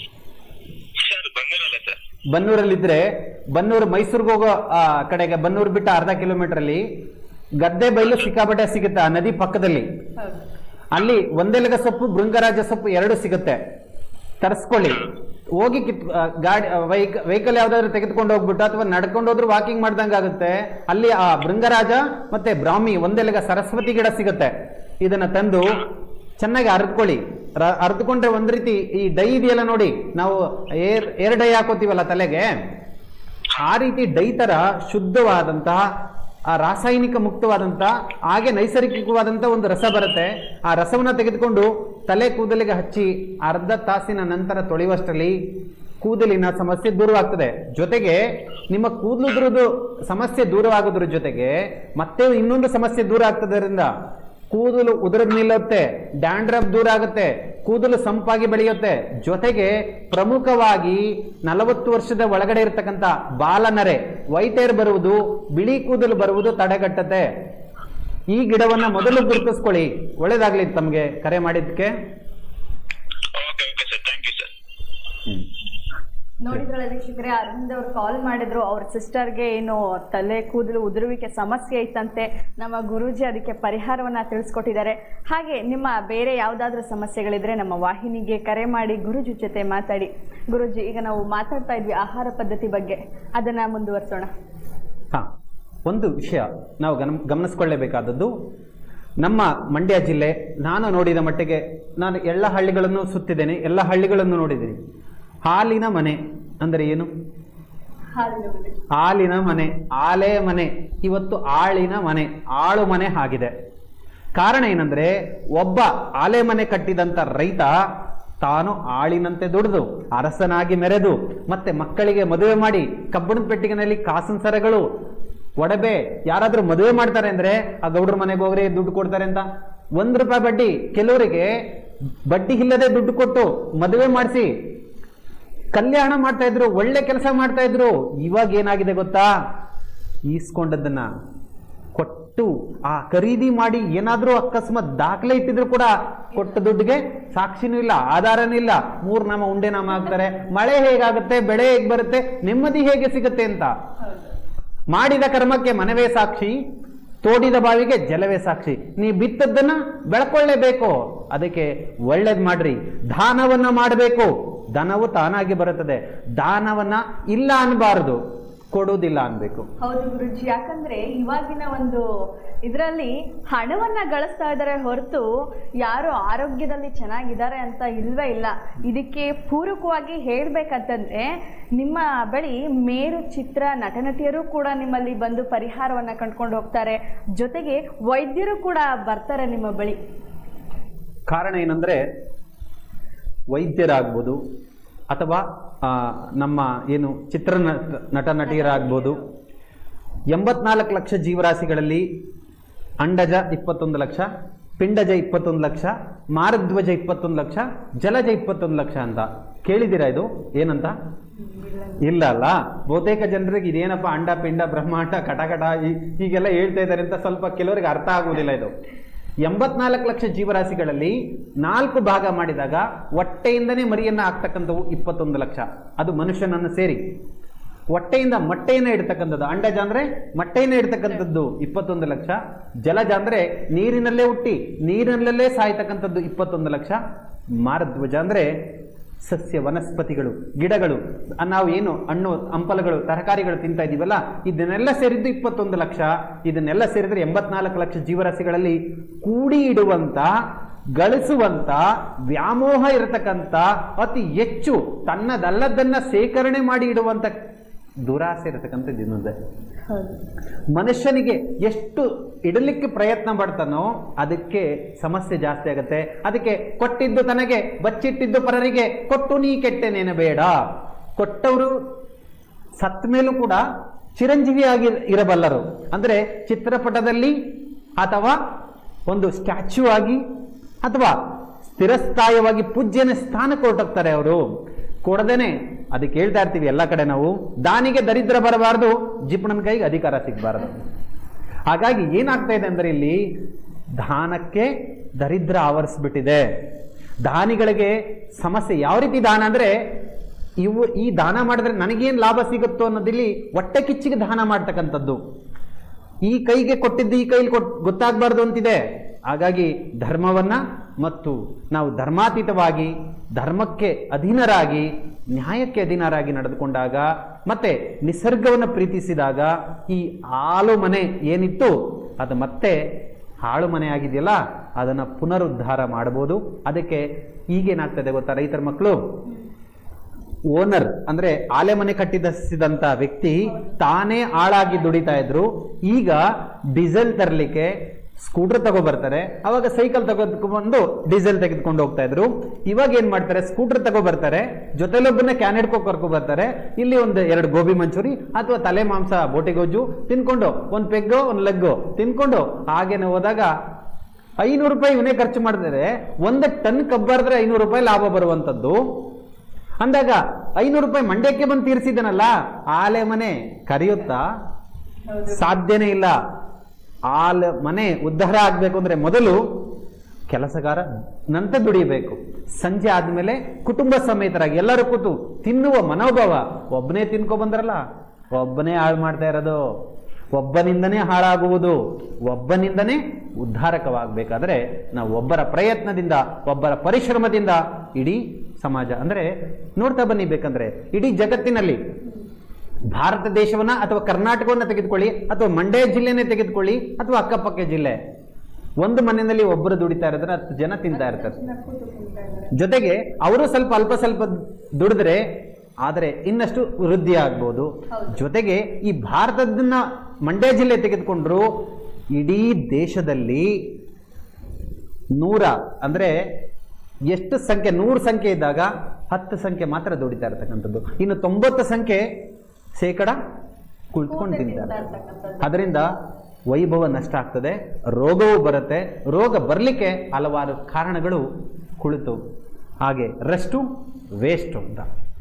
ಸರ್ ಬನ್ನೂರಲ್ಲ ಸರ್ ಬನ್ನೂರಲ್ಲಿದ್ರೆ ಬನ್ನೂರು ಮೈಸೂರಿಗೆ ಹೋಗೋ ಆ, ಕಡೆಗೆ ಬನ್ನೂರು ಬಿಟ್ಟ ಅರ್ಧ ಕಿಲೋಮೀಟರ್ ಅಲ್ಲಿ ಗದ್ದೆ ಬೈಲು ಸಿಕ್ಕಾಪಟ್ಟೆ ಸಿಗುತ್ತೆ ಆ ನದಿ ಪಕ್ಕದಲ್ಲಿ ಅಲ್ಲಿ ಒಂದೆಲಗ ಸೊಪ್ಪು ಭೃಂಗರಾಜ ಸೊಪ್ಪು ಎರಡು ಸಿಗುತ್ತೆ ತರಿಸ್ಕೊಳ್ಳಿ ಹೋಗಿ ಕಿತ್ ಆ, ಗಾಡಿ ವೆಹಿಕಲ್ ಯಾವ್ದಾದ್ರು ತೆಗೆದುಕೊಂಡು ಹೋಗ್ಬಿಟ್ಟು ಅಥವಾ ನಡ್ಕೊಂಡು ಹೋದ್ರು ವಾಕಿಂಗ್ ಮಾಡ್ದಂಗೆ ಆಗುತ್ತೆ ಅಲ್ಲಿ ಆ ಭೃಂಗರಾಜ ಮತ್ತೆ ಬ್ರಾಹ್ಮಿ ಒಂದೆಲಗ ಸರಸ್ವತಿ ಗಿಡ ಸಿಗುತ್ತೆ ಇದನ್ನ ತಂದು ಚೆನ್ನಾಗಿ ಅರ್ದ್ಕೊಳ್ಳಿ ರ- ಅರ್ದ್ಕೊಂಡ್ರೆ ಒಂದ್ ರೀತಿ ಈ ಡೈ ಇದೆಯಲ್ಲ ನೋಡಿ ನಾವು ಏರ್ ಏರ್ ಡೈ ಹಾಕೋತೀವಲ್ಲ ತಲೆಗೆ ಆ ರೀತಿ ಡೈ ತರ ಶುದ್ಧವಾದಂತಹ ಆ ರಾಸಾಯನಿಕ ಮುಕ್ತವಾದಂತ ಹಾಗೆ ನೈಸರ್ಗಿಕವಾದಂತ ಒಂದು ರಸ ಬರುತ್ತೆ ಆ ರಸವನ್ನ ತೆಗೆದುಕೊಂಡು ತಲೆ ಕೂದಲಿಗೆ ಹಚ್ಚಿ ಅರ್ಧ ತಾಸಿನ ನಂತರ ತೊಳೆಯುವಷ್ಟರಲ್ಲಿ ಕೂದಲಿನ ಸಮಸ್ಯೆ ದೂರವಾಗ್ತದೆ ಜೊತೆಗೆ ನಿಮ್ಮ ಕೂದಲುದ್ರದ್ದು ಸಮಸ್ಯೆ ದೂರವಾಗೋದ್ರ ಜೊತೆಗೆ ಮತ್ತೆ ಇನ್ನೊಂದು ಸಮಸ್ಯೆ ದೂರ ಆಗ್ತದರಿಂದ ಕೂದಲು ಉದುರದ್ ನಿಲ್ಲುತ್ತೆ ಡ್ಯಾಂಡ್ರಫ್ ದೂರ ಆಗುತ್ತೆ ಕೂದಲು ಸಂಪಾಗಿ ಬೆಳೆಯುತ್ತೆ ಜೊತೆಗೆ ಪ್ರಮುಖವಾಗಿ ನಲವತ್ತು ವರ್ಷದ ಒಳಗಡೆ ಇರತಕ್ಕಂತ ಬಾಲನರೆ ವೈಟ್ ಹೇರ್ ಬರುವುದು ಬಿಳಿ ಕೂದಲು ಬರುವುದು ತಡೆಗಟ್ಟತೆ ಈ ಗಿಡವನ್ನ ಮೊದಲು ಗುರುತಿಸ್ಕೊಳ್ಳಿ ಒಳ್ಳೇದಾಗ್ಲಿ ತಮ್ಗೆ ಕರೆ ಮಾಡಿದ್ದಕ್ಕೆ okay okay sir thank you sir ನೋಡಿದ್ರಲ್ಲ ವೀಕ್ಷಕರೇ ಅರವಿಂದ್ ಅವ್ರು ಕಾಲ್ ಮಾಡಿದ್ರು ಅವ್ರ ಸಿಸ್ಟರ್ಗೆ ಏನು ತಲೆ ಕೂದಲು ಉದುರುವಿಕೆ ಸಮಸ್ಯೆ ಇತ್ತಂತೆ ನಮ್ಮ ಗುರೂಜಿ ಅದಕ್ಕೆ ಪರಿಹಾರವನ್ನ ತಿಳಿಸ್ಕೊಟ್ಟಿದ್ದಾರೆ ಹಾಗೆ ನಿಮ್ಮ ಬೇರೆ ಯಾವುದಾದ್ರೂ ಸಮಸ್ಯೆಗಳಿದ್ರೆ ನಮ್ಮ ವಾಹಿನಿಗೆ ಕರೆ ಮಾಡಿ ಗುರೂಜಿ ಜೊತೆ ಮಾತಾಡಿ ಗುರೂಜಿ ಈಗ ನಾವು ಮಾತಾಡ್ತಾ ಇದ್ವಿ ಆಹಾರ ಪದ್ಧತಿ ಬಗ್ಗೆ ಅದನ್ನ ಮುಂದುವರಿಸೋಣ ಹಾ ಒಂದು ವಿಷಯ ನಾವು ಗಮ ಗಮನಿಸ್ಕೊಳ್ಳೇಬೇಕಾದದ್ದು ನಮ್ಮ ಮಂಡ್ಯ ಜಿಲ್ಲೆ ನಾನು ನೋಡಿದ ಮಟ್ಟಿಗೆ ನಾನು ಎಲ್ಲ ಹಳ್ಳಿಗಳನ್ನು ಸುತ್ತಿದ್ದೇನೆ ಎಲ್ಲ ಹಳ್ಳಿಗಳನ್ನು ನೋಡಿದ್ದೀನಿ ಹಾಲಿನ ಮನೆ ಅಂದರೆ ಏನು ಹಾಲಿನ ಮನೆ ಆಲೆ ಮನೆ ಇವತ್ತು ಆಳಿನ ಮನೆ ಆಳು ಮನೆ ಆಗಿದೆ ಕಾರಣ ಏನಂದ್ರೆ ಒಬ್ಬ ಆಲೆ ಮನೆ ಕಟ್ಟಿದಂತ ರೈತ ತಾನು ಆಳಿನಂತೆ ದುಡಿದು ಅರಸನಾಗಿ ಮೆರೆದು ಮತ್ತೆ ಮಕ್ಕಳಿಗೆ ಮದುವೆ ಮಾಡಿ ಕಬ್ಬಣದ ಪೆಟ್ಟಿಗೆನಲ್ಲಿ ಕಾಸಿನ ಸರಗಳು ಒಡಬೆ ಯಾರಾದ್ರೂ ಮದುವೆ ಮಾಡ್ತಾರೆ ಅಂದ್ರೆ ಆ ಗೌಡ್ರ ಮನೆಗೆ ಹೋಗ್ರಿ ದುಡ್ಡು ಕೊಡ್ತಾರೆ ಅಂತ ಒಂದ್ ರೂಪಾಯಿ ಬಡ್ಡಿ ಕೆಲವರಿಗೆ ಬಡ್ಡಿ ಇಲ್ಲದೆ ದುಡ್ಡು ಕೊಟ್ಟು ಮದುವೆ ಮಾಡಿಸಿ ಕಲ್ಯಾಣ ಮಾಡ್ತಾ ಇದ್ರು ಒಳ್ಳೆ ಕೆಲಸ ಮಾಡ್ತಾ ಇದ್ರು ಇವಾಗ ಏನಾಗಿದೆ ಗೊತ್ತಾ ಈಸ್ಕೊಂಡದ್ದನ್ನ ಕೊಟ್ಟು ಆ ಖರೀದಿ ಮಾಡಿ ಏನಾದ್ರೂ ಅಕಸ್ಮಾತ್ ದಾಖಲೆ ಇಟ್ಟಿದ್ರು ಕೂಡ ಕೊಟ್ಟ ದುಡ್ಡಿಗೆ ಸಾಕ್ಷಿನೂ ಇಲ್ಲ ಆಧಾರನೂ ಇಲ್ಲ ಮೂರ್ ನಾಮ ಉಂಡೆ ನಾಮ ಹಾಕ್ತಾರೆ ಮಳೆ ಹೇಗಾಗುತ್ತೆ ಬೆಳೆ ಹೇಗ್ ಬರುತ್ತೆ ನೆಮ್ಮದಿ ಹೇಗೆ ಸಿಗುತ್ತೆ ಅಂತ ಮಾಡಿದ ಕರ್ಮಕ್ಕೆ ಮನವೇ ಸಾಕ್ಷಿ ತೋಡಿದ ಬಾವಿಗೆ ಜಲವೇ ಸಾಕ್ಷಿ ನೀ ಬಿತ್ತದ್ದನ್ನ ಬೆಳ್ಕೊಳ್ಳೇಬೇಕು ಅದಕ್ಕೆ ಒಳ್ಳೇದ್ ಮಾಡ್ರಿ ದಾನವನ್ನ ಮಾಡಬೇಕು ಧನವು ತಾನಾಗಿ ಬರುತ್ತದೆ ದಾನವನ್ನ ಇಲ್ಲ ಅನ್ಬಾರದು ಕೊಡುವುದಿಲ್ಲ ಅನ್ಬೇಕು ಹೌದು ಗುರುಜಿ ಯಾಕಂದ್ರೆ ಇವಾಗಿನ ಒಂದು ಇದರಲ್ಲಿ ಹಣವನ್ನ ಗಳಿಸ್ತಾ ಇದ್ದಾರೆ ಹೊರತು ಯಾರು ಆರೋಗ್ಯದಲ್ಲಿ ಚೆನ್ನಾಗಿದ್ದಾರೆ ಅಂತ ಇಲ್ವೇ ಇಲ್ಲ ಇದಕ್ಕೆ ಪೂರಕವಾಗಿ ಹೇಳ್ಬೇಕಂತಂದ್ರೆ ನಿಮ್ಮ ಬಳಿ ಮೇರು ಚಿತ್ರ ನಟನಟಿಯರು ಕೂಡ ನಿಮ್ಮಲ್ಲಿ ಬಂದು ಪರಿಹಾರವನ್ನ ಕಂಡ್ಕೊಂಡು ಹೋಗ್ತಾರೆ ಜೊತೆಗೆ ವೈದ್ಯರು ಕೂಡ ಬರ್ತಾರೆ ನಿಮ್ಮ ಬಳಿ ಕಾರಣ ಏನಂದ್ರೆ ವೈದ್ಯರಾಗ್ಬೋದು ಅಥವಾ ಆ, ನಮ್ಮ ಏನು ಚಿತ್ರ ನಟ- ನಟ ನಟಿಯರಾಗ್ಬೋದು ಎಂಬತ್ನಾಲ್ಕು ಲಕ್ಷ ಜೀವರಾಶಿಗಳಲ್ಲಿ ಅಂಡಜ ಇಪ್ಪತ್ತೊಂದು ಲಕ್ಷ ಪಿಂಡಜ ಇಪ್ಪತ್ತೊಂದು ಲಕ್ಷ ಮಾರಧ್ವಜ ಇಪ್ಪತ್ತೊಂದು ಲಕ್ಷ ಜಲಜ ಇಪ್ಪತ್ತೊಂದು ಲಕ್ಷ ಅಂತ ಕೇಳಿದ್ದೀರಾ ಇದು ಏನಂತ ಇಲ್ಲ ಅಲ್ಲ ಬಹುತೇಕ ಜನರಿಗೆ ಇದೇನಪ್ಪ ಅಂಡ ಪಿಂಡ ಬ್ರಹ್ಮಾಂಡ ಕಟಕಟ ಈ- ಹೀಗೆಲ್ಲ ಹೇಳ್ತಾ ಇದ್ದಾರೆ ಅಂತ ಸ್ವಲ್ಪ ಕೆಲವರಿಗೆ ಅರ್ಥ ಆಗುವುದಿಲ್ಲ ಇದು ಎಂಬತ್ನಾಲ್ಕು ಲಕ್ಷ ಜೀವರಾಶಿಗಳಲ್ಲಿ ನಾಲ್ಕು ಭಾಗ ಮಾಡಿದಾಗ ಹೊಟ್ಟೆಯಿಂದನೇ ಮರಿಯನ್ನ ಆಗ್ತಕ್ಕಂಥವು ಇಪ್ಪತ್ತೊಂದು ಲಕ್ಷ ಅದು ಮನುಷ್ಯನನ್ನು ಸೇರಿ ಹೊಟ್ಟೆಯಿಂದ ಮೊಟ್ಟೆಯನ್ನ ಇಡ್ತಕ್ಕಂಥದ್ದು ಅಂಡಜ ಅಂದ್ರೆ ಮೊಟ್ಟೆಯನ್ನ ಇಡ್ತಕ್ಕಂಥದ್ದು ಇಪ್ಪತ್ತೊಂದು ಲಕ್ಷ ಜಲಜ ಅಂದ್ರೆ ನೀರಿನಲ್ಲೇ ಹುಟ್ಟಿ ನೀರಿನಲ್ಲೇ ಸಾಯ್ತಕ್ಕಂಥದ್ದು ಇಪ್ಪತ್ತೊಂದು ಲಕ್ಷ ಮಾರಧ್ವಜ ಅಂದ್ರೆ ಸಸ್ಯ ವನಸ್ಪತಿಗಳು ಗಿಡಗಳು ಆ ನಾವು ಏನು ಹಣ್ಣು ಹಂಪಲಗಳು ತರಕಾರಿಗಳು ತಿಂತಾ ಇದೀವಲ್ಲ ಇದನ್ನೆಲ್ಲ ಸೇರಿದ್ದು ಇಪ್ಪತ್ತೊಂದು ಲಕ್ಷ ಇದನ್ನೆಲ್ಲ ಸೇರಿದ್ರೆ ಎಂಬತ್ನಾಲ್ಕು ಲಕ್ಷ ಜೀವರಾಶಿಗಳಲ್ಲಿ ಕೂಡಿ ಇಡುವಂತ ಗಳಿಸುವಂತ ವ್ಯಾಮೋಹ ಇರತಕ್ಕಂತ ಅತಿ ಹೆಚ್ಚು ತನ್ನದಲ್ಲದನ್ನ ಸೇಕರಣೆ ಮಾಡಿ ಇಡುವಂತ ದುರಾಸೆ ಇರತಕ್ಕಂಥದ್ದು ಇನ್ನೊಂದು ಹೌದು ಮನುಷ್ಯನಿಗೆ ಎಷ್ಟು ಇಡಲಿಕ್ಕೆ ಪ್ರಯತ್ನ ಪಡ್ತಾನೋ ಅದಕ್ಕೆ ಸಮಸ್ಯೆ ಜಾಸ್ತಿ ಆಗುತ್ತೆ ಅದಕ್ಕೆ ಕೊಟ್ಟಿದ್ದು ತನಗೆ ಬಚ್ಚಿಟ್ಟಿದ್ದು ಪರರಿಗೆ ಕೊಟ್ಟು ನೀ ಕೆಟ್ಟೆನೇನು ಬೇಡ ಕೊಟ್ಟವರು ಸತ್ತ ಮೇಲೂ ಕೂಡ ಚಿರಂಜೀವಿಯಾಗಿ ಇರಬಲ್ಲರು ಅಂದ್ರೆ ಚಿತ್ರಪಟದಲ್ಲಿ ಅಥವಾ ಒಂದು ಸ್ಟ್ಯಾಚ್ಯೂ ಆಗಿ ಅಥವಾ ಸ್ಥಿರಸ್ಥಾಯವಾಗಿ ಪೂಜ್ಯನ ಸ್ಥಾನಕ್ಕೆ ಹೊರಟೋಗ್ತಾರೆ ಅವರು ಕೊಡದೇನೆ ಅದಕ್ಕೆ ಹೇಳ್ತಾ ಇರ್ತೀವಿ ಎಲ್ಲ ಕಡೆ ನಾವು ದಾನಿಗೆ ದರಿದ್ರ ಬರಬಾರದು ಜಿಪಣನ ಕೈಗೆ ಅಧಿಕಾರ ಸಿಗಬಾರದು ಹಾಗಾಗಿ ಏನಾಗ್ತಾ ಇದೆ ಅಂದ್ರೆ ಇಲ್ಲಿ ದಾನಕ್ಕೆ ದರಿದ್ರ ಆವರಿಸ್ಬಿಟ್ಟಿದೆ ದಾನಿಗಳಿಗೆ ಸಮಸ್ಯೆ ಯಾವ ರೀತಿ ದಾನ ಅಂದ್ರೆ ಇವು ಈ ದಾನ ಮಾಡಿದ್ರೆ ನನಗೇನು ಲಾಭ ಸಿಗುತ್ತೋ ಅನ್ನೋದಿಲ್ಲಿ ಹೊಟ್ಟೆ ಕಿಚ್ಚಿಗೆ ದಾನ ಮಾಡ್ತಕ್ಕಂಥದ್ದು ಈ ಕೈಗೆ ಕೊಟ್ಟಿದ್ದು ಈ ಕೈಲಿ ಕೊಟ್ ಗೊತ್ತಾಗಬಾರ್ದು ಅಂತಿದೆ ಹಾಗಾಗಿ ಧರ್ಮವನ್ನ ಮತ್ತು ನಾವು ಧರ್ಮಾತೀತವಾಗಿ ಧರ್ಮಕ್ಕೆ ಅಧೀನರಾಗಿ ನ್ಯಾಯಕ್ಕೆ ಅಧೀನರಾಗಿ ನಡೆದುಕೊಂಡಾಗ ಮತ್ತೆ ನಿಸರ್ಗವನ್ನು ಪ್ರೀತಿಸಿದಾಗ ಈ ಹಾಲು ಮನೆ ಏನಿತ್ತು ಅದು ಮತ್ತೆ ಹಾಳು ಮನೆ ಆಗಿದೆಯಲ್ಲ ಅದನ್ನ ಪುನರುದ್ಧಾರ ಮಾಡಬಹುದು ಅದಕ್ಕೆ ಈಗೇನಾಗ್ತದೆ ಗೊತ್ತಾ ರೈತರ ಮಕ್ಕಳು ಓನರ್ ಅಂದ್ರೆ ಆಲೆ ಮನೆ ಕಟ್ಟಿದಸಿದಂತ ವ್ಯಕ್ತಿ ತಾನೇ ಆಳಾಗಿ ದುಡಿತಾ ಇದ್ರು ಈಗ ಡೀಸೆಲ್ ತರಲಿಕ್ಕೆ ಸ್ಕೂಟರ್ ತಗೋ ಬರ್ತಾರೆ ಅವಾಗ ಸೈಕಲ್ ತಗೊಂಡು ಡೀಸೆಲ್ ತೆಗೆದುಕೊಂಡು ಹೋಗ್ತಾ ಇದ್ರು ಇವಾಗ ಏನ್ ಮಾಡ್ತಾರೆ ಸ್ಕೂಟರ್ ತಗೋ ಬರ್ತಾರೆ ಜೊತೆಲೊಬ್ಬನ ಕ್ಯಾನ್ ಹಿಡ್ಕೊ ಕರ್ಕೊ ಬರ್ತಾರೆ ಇಲ್ಲಿ ಒಂದು ಎರಡು ಗೋಬಿ ಮಂಚೂರಿ ಅಥವಾ ತಲೆ ಮಾಂಸ ಬೋಟಿಗೊಜ್ಜು ತಿನ್ಕೊಂಡು ಒಂದ್ ಪೆಗ್ಗೋ ಒಂದ್ ಲೆಗ್ಗೋ ತಿನ್ಕೊಂಡು ಹಾಗೇನೆ ಹೋದಾಗ ಐನೂರು ರೂಪಾಯಿ ಇವನೇ ಖರ್ಚು ಮಾಡಿದ್ರೆ ಒಂದು ಟನ್ ಕಬ್ಬಾರಿದ್ರೆ ಐನೂರು ರೂಪಾಯಿ ಲಾಭ ಬರುವಂತದ್ದು ಅಂದಾಗ ಐನೂರು ರೂಪಾಯಿ ಮಂಡ್ಯಕ್ಕೆ ಬಂದು ತೀರಿಸಿದನಲ್ಲ ಆಲೆ ಮನೆ ಕರೆಯುತ್ತಾ ಸಾಧ್ಯನೇ ಇಲ್ಲ ಆಲ ಮನೆ ಉದ್ಧಾರ ಆಗ್ಬೇಕು ಅಂದ್ರೆ ಮೊದಲು ಕೆಲಸಗಾರ ನಂತ ದುಡಿಬೇಕು ಸಂಜೆ ಆದ್ಮೇಲೆ ಕುಟುಂಬ ಸಮೇತರಾಗಿ ಎಲ್ಲರೂ ಕೂತು ತಿನ್ನುವ ಮನೋಭಾವ ಒಬ್ಬನೇ ತಿನ್ಕೊ ಬಂದ್ರಲ್ಲ ಒಬ್ಬನೇ ಹಾಳು ಮಾಡ್ತಾ ಇರೋದು ಒಬ್ಬನಿಂದನೇ ಹಾಳಾಗುವುದು ಒಬ್ಬನಿಂದನೇ ಉದ್ಧಾರಕವಾಗಬೇಕಾದ್ರೆ ನಾವು ಒಬ್ಬರ ಪ್ರಯತ್ನದಿಂದ ಒಬ್ಬರ ಪರಿಶ್ರಮದಿಂದ ಇಡೀ ಸಮಾಜ ಅಂದ್ರೆ ನೋಡ್ತಾ ಬನ್ನಿ ಬೇಕಂದ್ರೆ ಇಡೀ ಜಗತ್ತಿನಲ್ಲಿ ಭಾರತ ದೇಶವನ್ನ ಅಥವಾ ಕರ್ನಾಟಕವನ್ನ ತೆಗೆದುಕೊಳ್ಳಿ ಅಥವಾ ಮಂಡ್ಯ ಜಿಲ್ಲೆನೇ ತೆಗೆದುಕೊಳ್ಳಿ ಅಥವಾ ಅಕ್ಕಪಕ್ಕ ಜಿಲ್ಲೆ ಒಂದು ಮನೆಯಲ್ಲಿ ಒಬ್ಬರು ದುಡಿತಾ ಇರೋದ್ರೆ ಹತ್ತು ಜನ ತಿಂತಾ ಇರ್ತಾರೆ ಜೊತೆಗೆ ಅವರು ಸ್ವಲ್ಪ ಅಲ್ಪ ಸ್ವಲ್ಪ ದುಡಿದ್ರೆ ಆದರೆ ಇನ್ನಷ್ಟು ವೃದ್ಧಿ ಆಗ್ಬೋದು ಜೊತೆಗೆ ಈ ಭಾರತದನ್ನ ಮಂಡ್ಯ ಜಿಲ್ಲೆ ತೆಗೆದುಕೊಂಡ್ರು ಇಡೀ ದೇಶದಲ್ಲಿ ನೂರ ಅಂದ್ರೆ ಎಷ್ಟು ಸಂಖ್ಯೆ ನೂರು ಸಂಖ್ಯೆ ಇದ್ದಾಗ ಹತ್ತು ಸಂಖ್ಯೆ ಮಾತ್ರ ದುಡಿತಾ ಇರತಕ್ಕಂಥದ್ದು ಇನ್ನು ತೊಂಬತ್ತು ಸಂಖ್ಯೆ ಶೇಕಡ ಕುಳಿತುಕೊಂಡು ತಿಂತಾರೆ ಅದರಿಂದ ವೈಭವ ನಷ್ಟ ಆಗ್ತದೆ ರೋಗವೂ ಬರುತ್ತೆ ರೋಗ ಬರಲಿಕ್ಕೆ ಹಲವಾರು ಕಾರಣಗಳು ಕುಳಿತು ಹಾಗೆ ರೆಸ್ಟು ವೇಸ್ಟು ಅಂತ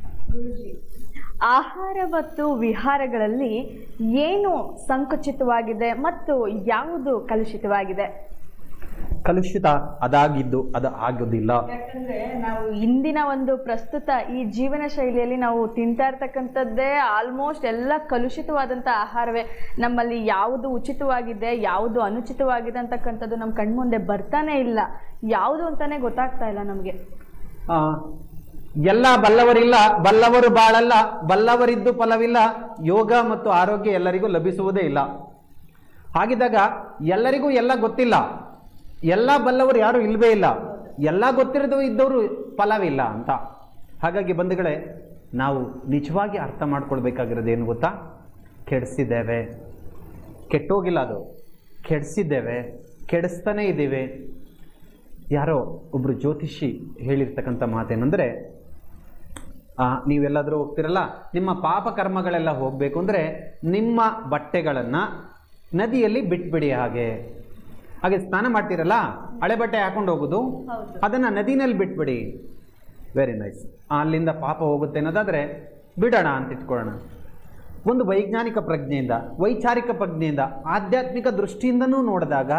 ಆಹಾರ ಮತ್ತು ವಿಹಾರಗಳಲ್ಲಿ ಏನು ಸಂಕುಚಿತವಾಗಿದೆ ಮತ್ತು ಯಾವುದು ಕಲುಷಿತವಾಗಿದೆ ಕಲುಷಿತ ಅದಾಗಿದ್ದು ಅದು ಆಗೋದಿಲ್ಲ ಯಾಕಂದ್ರೆ ನಾವು ಇಂದಿನ ಒಂದು ಪ್ರಸ್ತುತ ಈ ಜೀವನ ಶೈಲಿಯಲ್ಲಿ ನಾವು ತಿಂತಾ ಇರ್ತಕ್ಕಂಥದ್ದೇ ಆಲ್ಮೋಸ್ಟ್ ಎಲ್ಲ ಕಲುಷಿತವಾದಂಥ ಆಹಾರವೇ ನಮ್ಮಲ್ಲಿ ಯಾವುದು ಉಚಿತವಾಗಿದೆ ಯಾವುದು ಅನುಚಿತವಾಗಿದೆ ಅಂತಕ್ಕಂಥದ್ದು ನಮ್ಮ ಕಣ್ಮುಂದೆ ಬರ್ತಾನೆ ಇಲ್ಲ ಯಾವುದು ಅಂತಾನೆ ಗೊತ್ತಾಗ್ತಾ ಇಲ್ಲ ನಮಗೆ ಆ, ಎಲ್ಲ ಬಲ್ಲವರಿಲ್ಲ ಬಲ್ಲವರು ಬಾಳಲ್ಲ ಬಲ್ಲವರಿದ್ದು ಫಲವಿಲ್ಲ ಯೋಗ ಮತ್ತು ಆರೋಗ್ಯ ಎಲ್ಲರಿಗೂ ಲಭಿಸುವುದೇ ಇಲ್ಲ ಹಾಗಿದ್ದಾಗ ಎಲ್ಲರಿಗೂ ಎಲ್ಲ ಗೊತ್ತಿಲ್ಲ ಎಲ್ಲ ಬಲ್ಲವರು ಯಾರು ಇಲ್ವೇ ಇಲ್ಲ ಎಲ್ಲ ಗೊತ್ತಿರೋದು ಇದ್ದವರು ಫಲವಿಲ್ಲ ಅಂತ ಹಾಗಾಗಿ ಬಂಧುಗಳೇ ನಾವು ನಿಜವಾಗಿ ಅರ್ಥ ಮಾಡ್ಕೊಳ್ಬೇಕಾಗಿರೋದು ಏನು ಗೊತ್ತಾ ಕೆಡಿಸಿದ್ದೇವೆ ಕೆಟ್ಟೋಗಿಲ್ಲ ಅದು ಕೆಡಿಸಿದ್ದೇವೆ ಕೆಡಿಸ್ತಾನೇ ಇದ್ದೀವಿ ಯಾರೋ ಒಬ್ರು ಜ್ಯೋತಿಷಿ ಹೇಳಿರ್ತಕ್ಕಂಥ ಮಾತೇನೆಂದ್ರೆ ಆ, ನೀವೆಲ್ಲಾದ್ರೂ ಹೋಗ್ತಿರಲ್ಲ ನಿಮ್ಮ ಪಾಪ ಕರ್ಮಗಳೆಲ್ಲ ಹೋಗ್ಬೇಕು ಅಂದ್ರೆ ನಿಮ್ಮ ಬಟ್ಟೆಗಳನ್ನ ನದಿಯಲ್ಲಿ ಬಿಟ್ಬಿಡಿ ಹಾಗೆ ಹಾಗೆ ಸ್ನಾನ ಮಾಡ್ತೀರಲ್ಲ ಹಳೆ ಬಟ್ಟೆ ಹಾಕೊಂಡು ಹೋಗುದು ಹೌದು. ಅದನ್ನ ನದಿನಲ್ಲಿ ಬಿಟ್ಬಿಡಿ ವೆರಿ ನೈಸ್ ಅಲ್ಲಿಂದ ಪಾಪ ಹೋಗುತ್ತೆ ಅನ್ನೋದಾದ್ರೆ ಬಿಡೋಣ ಅಂತ ಇಟ್ಕೊಳ್ಳೋಣ ಒಂದು ವೈಜ್ಞಾನಿಕ ಪ್ರಜ್ಞೆಯಿಂದ ವೈಚಾರಿಕ ಪ್ರಜ್ಞೆಯಿಂದ ಆಧ್ಯಾತ್ಮಿಕ ದೃಷ್ಟಿಯಿಂದನೂ ನೋಡಿದಾಗ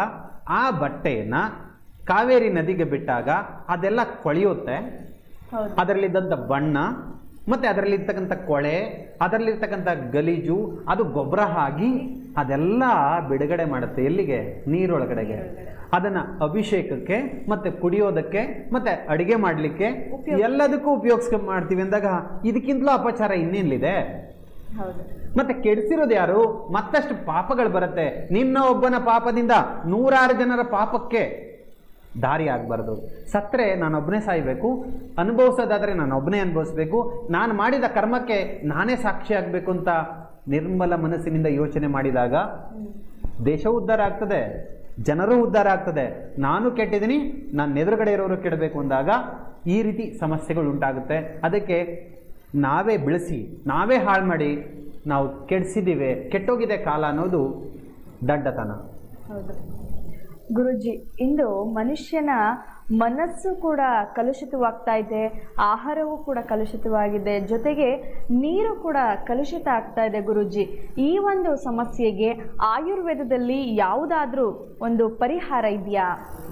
ಆ ಬಟ್ಟೆಯನ್ನ ಕಾವೇರಿ ನದಿಗೆ ಬಿಟ್ಟಾಗ ಅದೆಲ್ಲ ಕೊಳೆಯುತ್ತೆ ಹೌದು ಅದರಲ್ಲಿದ್ದಂಥ ಬಣ್ಣ ಮತ್ತೆ ಅದರಲ್ಲಿರ್ತಕ್ಕಂಥ ಕೊಳೆ ಅದರಲ್ಲಿರ್ತಕ್ಕಂಥ ಗಲೀಜು ಅದು ಗೊಬ್ಬರ ಆಗಿ ಅದೆಲ್ಲ ಬಿಡುಗಡೆ ಮಾಡುತ್ತೆ ಎಲ್ಲಿಗೆ ನೀರೊಳಗಡೆಗೆ ಅದನ್ನ ಅಭಿಷೇಕಕ್ಕೆ ಮತ್ತೆ ಕುಡಿಯೋದಕ್ಕೆ ಮತ್ತೆ ಅಡಿಗೆ ಮಾಡಲಿಕ್ಕೆ ಎಲ್ಲದಕ್ಕೂ ಉಪಯೋಗಿಸ್ಕೊ ಮಾಡ್ತೀವಿ ಅಂದಾಗ ಇದಕ್ಕಿಂತಲೂ ಅಪಚಾರ ಇನ್ನೇನಿದೆ ಹೌದು ಮತ್ತೆ ಕೆಡಿಸಿರೋದು ಯಾರು ಮತ್ತಷ್ಟು ಪಾಪಗಳು ಬರುತ್ತೆ ನಿನ್ನ ಒಬ್ಬನ ಪಾಪದಿಂದ ನೂರಾರು ಜನರ ಪಾಪಕ್ಕೆ ದಾರಿ ಆಗಬಾರ್ದು ಸತ್ರೆ ನಾನೊಬ್ಬನೇ ಸಾಯಬೇಕು ಅನುಭವಿಸೋದಾದ್ರೆ ನಾನು ಒಬ್ಬನೇ ಅನುಭವಿಸ್ಬೇಕು ನಾನು ಮಾಡಿದ ಕರ್ಮಕ್ಕೆ ನಾನೇ ಸಾಕ್ಷಿ ಆಗಬೇಕು ಅಂತ ನಿರ್ಮಲ ಮನಸ್ಸಿನಿಂದ ಯೋಚನೆ ಮಾಡಿದಾಗ ದೇಶವೂ ಉದ್ಧಾರ ಆಗ್ತದೆ ಜನರು ಉದ್ಧಾರ ಆಗ್ತದೆ ನಾನು ಕೆಟ್ಟಿದ್ದೀನಿ ನಾನು ಎದುರುಗಡೆ ಇರೋರು ಕೆಡಬೇಕು ಅಂದಾಗ ಈ ರೀತಿ ಸಮಸ್ಯೆಗಳು ಉಂಟಾಗುತ್ತೆ ಅದಕ್ಕೆ ನಾವೇ ಬೆಳೆಸಿ ನಾವೇ ಹಾಳು ಮಾಡಿ ನಾವು ಕೆಡಿಸಿದ್ದೀವಿ ಕೆಟ್ಟೋಗಿದೆ ಕಾಲ ಅನ್ನೋದು ದಡ್ಡತನ ಹೌದು ಗುರುಜಿ ಇಂದು ಮನುಷ್ಯನ ಮನಸ್ಸು ಕೂಡ ಕಲುಷಿತವಾಗ್ತಾ ಇದೆ ಆಹಾರವೂ ಕೂಡ ಕಲುಷಿತವಾಗಿದೆ ಜೊತೆಗೆ ನೀರು ಕೂಡ ಕಲುಷಿತ ಆಗ್ತಾ ಇದೆ ಗುರುಜಿ ಈ ಒಂದು ಸಮಸ್ಯೆಗೆ ಆಯುರ್ವೇದದಲ್ಲಿ ಯಾವುದಾದ್ರೂ ಒಂದು ಪರಿಹಾರ ಇದೆಯಾ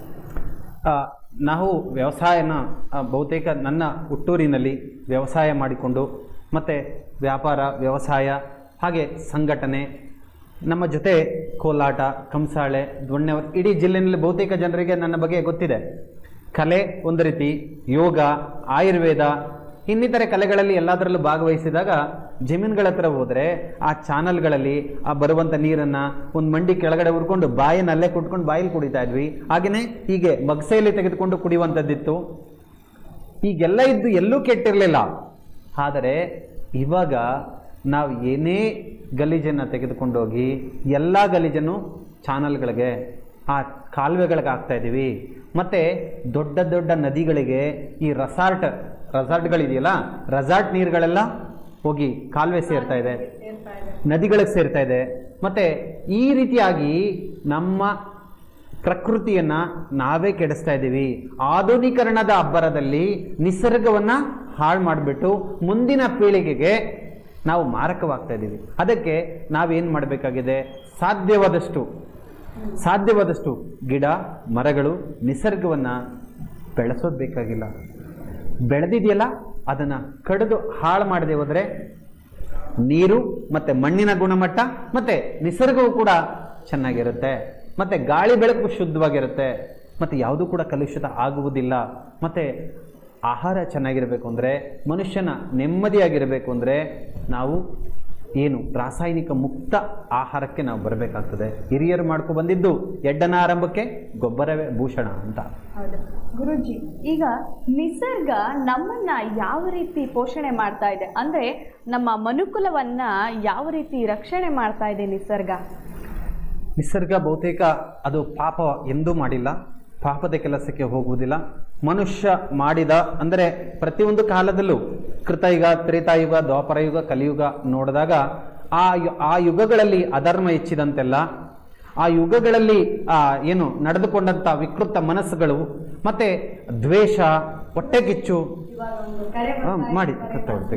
ಆ, ನಾವು ವ್ಯವಸಾಯನ ಆ, ಬಹುತೇಕ ನನ್ನ ಹುಟ್ಟೂರಿನಲ್ಲಿ ವ್ಯವಸಾಯ ಮಾಡಿಕೊಂಡು ಮತ್ತು ವ್ಯಾಪಾರ ವ್ಯವಸಾಯ ಹಾಗೆ ಸಂಘಟನೆ ನಮ್ಮ ಜೊತೆ ಕೋಲಾಟ ಕಂಸಾಳೆ ದೊಣ್ಣೆವರ್ ಇಡೀ ಜಿಲ್ಲೆಯಲ್ಲಿ ಬಹುತೇಕ ಜನರಿಗೆ ನನ್ನ ಬಗ್ಗೆ ಗೊತ್ತಿದೆ ಕಲೆ ಒಂದು ರೀತಿ ಯೋಗ ಆಯುರ್ವೇದ ಇನ್ನಿತರೆ ಕಲೆಗಳಲ್ಲಿ ಎಲ್ಲದರಲ್ಲೂ ಭಾಗವಹಿಸಿದಾಗ ಜಮೀನುಗಳ ಹತ್ರ ಹೋದರೆ ಆ ಚಾನಲ್ಗಳಲ್ಲಿ ಆ ಬರುವಂಥ ನೀರನ್ನು ಒಂದು ಮಂಡಿ ಕೆಳಗಡೆ ಉರ್ಕೊಂಡು ಬಾಯಿನಲ್ಲೇ ಕುಟ್ಕೊಂಡು ಬಾಯಲ್ಲಿ ಕುಡಿತಾ ಇದ್ವಿ ಹಾಗೆಯೇ ಹೀಗೆ ಬಗ್ಸೆಯಲ್ಲಿ ತೆಗೆದುಕೊಂಡು ಕುಡಿಯುವಂಥದ್ದಿತ್ತು ಈಗೆಲ್ಲ ಇದ್ದು ಎಲ್ಲೂ ಕೆಟ್ಟಿರಲಿಲ್ಲ ಆದರೆ ಇವಾಗ ನಾವು ಏನೇ ಗಲೀಜನ್ನು ತೆಗೆದುಕೊಂಡೋಗಿ ಎಲ್ಲ ಗಲೀಜನ್ನು ಚಾನಲ್ಗಳಿಗೆ ಆ ಕಾಲುವೆಗಳಿಗೆ ಹಾಕ್ತಾ ಇದ್ದೀವಿ ಮತ್ತು ದೊಡ್ಡ ದೊಡ್ಡ ನದಿಗಳಿಗೆ ಈ ರೆಸಾರ್ಟ್ ರೆಸಾರ್ಟ್ಗಳಿದೆಯಲ್ಲ ರೆಸಾರ್ಟ್ ನೀರುಗಳೆಲ್ಲ ಹೋಗಿ ಕಾಲುವೆ ಸೇರ್ತಾ ಇದೆ ನದಿಗಳಿಗೆ ಸೇರ್ತಾ ಇದೆ ಮತ್ತೆ ಈ ರೀತಿಯಾಗಿ ನಮ್ಮ ಪ್ರಕೃತಿಯನ್ನ ನಾವೇ ಕೆಡಿಸ್ತಾ ಇದ್ದೀವಿ ಆಧುನೀಕರಣದ ಅಬ್ಬರದಲ್ಲಿ ನಿಸರ್ಗವನ್ನ ಹಾಳು ಮಾಡಿಬಿಟ್ಟು ಮುಂದಿನ ಪೀಳಿಗೆಗೆ ನಾವು ಮಾರಕವಾಗ್ತಾ ಇದ್ದೀವಿ ಅದಕ್ಕೆ ನಾವೇನು ಮಾಡಬೇಕಾಗಿದೆ ಸಾಧ್ಯವಾದಷ್ಟು ಸಾಧ್ಯವಾದಷ್ಟು ಗಿಡ ಮರಗಳು ನಿಸರ್ಗವನ್ನ ಬೆಳೆಸೋದು ಬೇಕಾಗಿಲ್ಲ ಬೆಳೆದಿದೆಯಲ್ಲ ಅದನ್ನ ಕಡಿದು ಹಾಳು ಮಾಡದೆ ಹೋದರೆ ನೀರು ಮತ್ತೆ ಮಣ್ಣಿನ ಗುಣಮಟ್ಟ ಮತ್ತೆ ನಿಸರ್ಗವು ಕೂಡ ಚೆನ್ನಾಗಿರುತ್ತೆ ಮತ್ತೆ ಗಾಳಿ ಬೆಳಕು ಶುದ್ಧವಾಗಿರುತ್ತೆ ಮತ್ತೆ ಯಾವುದೂ ಕೂಡ ಕಲುಷಿತ ಆಗುವುದಿಲ್ಲ ಮತ್ತೆ ಆಹಾರ ಚೆನ್ನಾಗಿರಬೇಕು ಅಂದರೆ ಮನುಷ್ಯನ ನೆಮ್ಮದಿಯಾಗಿರಬೇಕು ಅಂದರೆ ನಾವು ಏನು ರಾಸಾಯನಿಕ ಮುಕ್ತ ಆಹಾರಕ್ಕೆ ನಾವು ಬರಬೇಕಾಗ್ತದೆ ಹಿರಿಯರು ಮಾಡ್ಕೊ ಬಂದಿದ್ದು ಎಡ್ಡನ ಆರಂಭಕ್ಕೆ ಗೊಬ್ಬರವೇ ಭೂಷಣ ಅಂತ ಹೌದು ಗುರುಜಿ ಈಗ ನಿಸರ್ಗ ನಮ್ಮನ್ನ ಯಾವ ರೀತಿ ಪೋಷಣೆ ಮಾಡ್ತಾ ಇದೆ ಅಂದ್ರೆ ನಮ್ಮ ಮನುಕುಲವನ್ನ ಯಾವ ರೀತಿ ರಕ್ಷಣೆ ಮಾಡ್ತಾ ಇದೆ ನಿಸರ್ಗ ನಿಸರ್ಗ ಬಹುತೇಕ ಅದು ಪಾಪ ಎಂದೂ ಮಾಡಿಲ್ಲ ಪಾಪದ ಕೆಲಸಕ್ಕೆ ಹೋಗುವುದಿಲ್ಲ ಮನುಷ್ಯ ಮಾಡಿದ ಅಂದರೆ ಪ್ರತಿಯೊಂದು ಕಾಲದಲ್ಲೂ ಕೃತಯುಗ ತ್ರೇತಾಯುಗ ದ್ವಾಪರಯುಗ ಕಲಿಯುಗ ನೋಡಿದಾಗ ಆ ಯು- ಆ ಯುಗಗಳಲ್ಲಿ ಅಧರ್ಮ ಹೆಚ್ಚಿದಂತೆಲ್ಲ ಆ ಯುಗಗಳಲ್ಲಿ ಆ ಏನು ನಡೆದುಕೊಂಡಂಥ ವಿಕೃತ ಮನಸ್ಸುಗಳು ಮತ್ತೆ ದ್ವೇಷ ಹೊಟ್ಟೆಕಿಚ್ಚು ಹಾ, ಮಾಡಿ ಕತ್ತೋಡು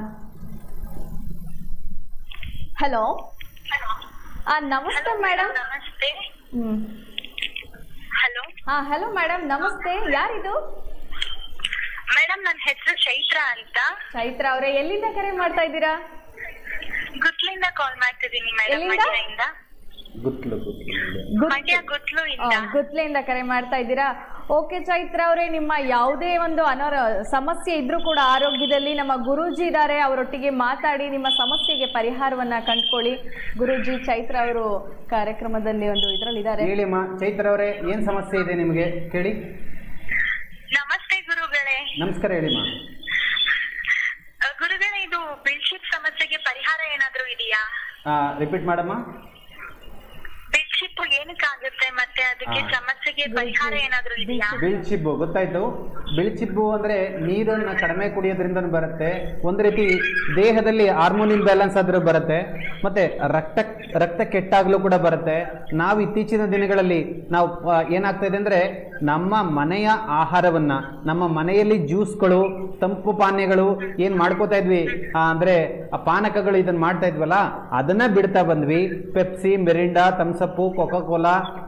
ಹಲೋ ನಮಸ್ತೆ ಮೇಡಮ್ ನಮಸ್ತೆ ಹ್ಮ್ ಹಲೋ ಹಾ ಹಲೋ ಮೇಡಮ್ ನಮಸ್ತೆ ಯಾರಿದು ಮೇಡಮ್ ನನ್ನ ಹೆಸರು ಚೈತ್ರ ಅಂತ ಚೈತ್ರ ಅವರೇ ಎಲ್ಲಿಂದ ಕರೆ ಮಾಡ್ತಾ ಇದ್ದೀರಾ ಗುತ್ಲಿಂದ ಕಾಲ್ ಮಾಡ್ತಿದ್ದೀನಿ ಮೇಡಮ್ ಎಲ್ಲಿಂದ? ಮಂಡ್ಯದಿಂದ ಗುತ್ಲು ಗುತ್ಲು ಗುತ್- ಮಂಡ್ಯ ಗುತ್ಲು ಆ, ಇಂದ ಗುತ್ಲೆಯಿಂದ ಕರೆ ಮಾಡ್ತಾ ಇದ್ದೀರಾ ಓಕೆ ಚೈತ್ರ ಅವರೇ ನಿಮ್ಮ ಯಾವುದೇ ಒಂದು ಅನಾರ ಸಮಸ್ಯೆ ಇದ್ರೂ ಕೂಡ ಆರೋಗ್ಯದಲ್ಲಿ ನಮ್ಮ ಗುರೂಜಿ ಇದ್ದಾರೆ ಅವರೊಟ್ಟಿಗೆ ಮಾತಾಡಿ ನಿಮ್ಮ ಸಮಸ್ಯೆಗೆ ಪರಿಹಾರವನ್ನ ಕಂಡುಕೊಳ್ಳಿ ಗುರೂಜಿ ಚೈತ್ರ ಅವರು ಕಾರ್ಯಕ್ರಮದಲ್ಲಿ ಒಂದು ಇದರಲ್ಲಿದ್ದಾರೆ ಹೇಳಿಮ್ಮ ಚೈತ್ರ ಅವರೇ ಏನು ಸಮಸ್ಯೆ ಇದೆ ನಿಮಗೆ ಕೇಳಿ ನಮಸ್ತೆ ಗುರುಗಳೇ ನಮಸ್ಕಾರ ಹೇಳಿಮ್ಮ ಅ, ಗುರುಗಳೇ ಇದು ಬಿಲ್ಶಿಪ್ ಸಮಸ್ಯೆಗೆ ಪರಿಹಾರ ಏನಾದ್ರೂ ಇದೆಯಾ ರಿಪೀಟ್ ಮಾಡಮ್ಮ ಬಿಲ್ಶಿಪ್ ಏನಕ್ಕಾಗುತ್ತೆ ಮತ್ತೆ ಅದಕ್ಕೆ ಆ. ಸಮಸ್ಯೆಗೆ ಪರಿಹಾರ ಏನಾದ್ರೂ ಇದೆಯಾ ಬಿಳ್ಚಿಬ್ಬು ಗೊತ್ತಾಯ್ತು ಬಿಳ್ಚಿಬ್ಬು ಅಂದ್ರೆ ನೀರನ್ನ ಕಡಿಮೆ ಕುಡಿಯೋದ್ರಿಂದ ಬರುತ್ತೆ ಒಂದ್ ರೀತಿ ದೇಹದಲ್ಲಿ ಹಾರ್ಮೋನ್ ಇಂಬ್ಯಾಲೆನ್ಸ್ ಆದ್ರೂ ಬರುತ್ತೆ ಮತ್ತೆ ರಕ್ತ ರಕ್ತ ಕೆಟ್ಟಾಗ್ಲೂ ಕೂಡ ಬರುತ್ತೆ ನಾವು ಇತ್ತೀಚಿನ ದಿನಗಳಲ್ಲಿ ನಾವು ಆ, ಏನಾಗ್ತಾ ಇದೆ ಅಂದ್ರೆ ನಮ್ಮ ಮನೆಯ ಆಹಾರವನ್ನ ನಮ್ಮ ಮನೆಯಲ್ಲಿ ಜ್ಯೂಸ್ಗಳು ತಂಪು ಪಾನೀಯಗಳು ಏನ್ ಮಾಡ್ಕೋತಾ ಇದ್ವಿ ಆ, ಅಂದ್ರೆ ಆ ಪಾನಕಗಳು ಇದನ್ನ ಮಾಡ್ತಾ ಇದ್ವಲ್ಲ ಅದನ್ನ ಬಿಡ್ತಾ ಬಂದ್ವಿ Pepsi Mirinda Thums Up Coca Cola ಈ ತರದ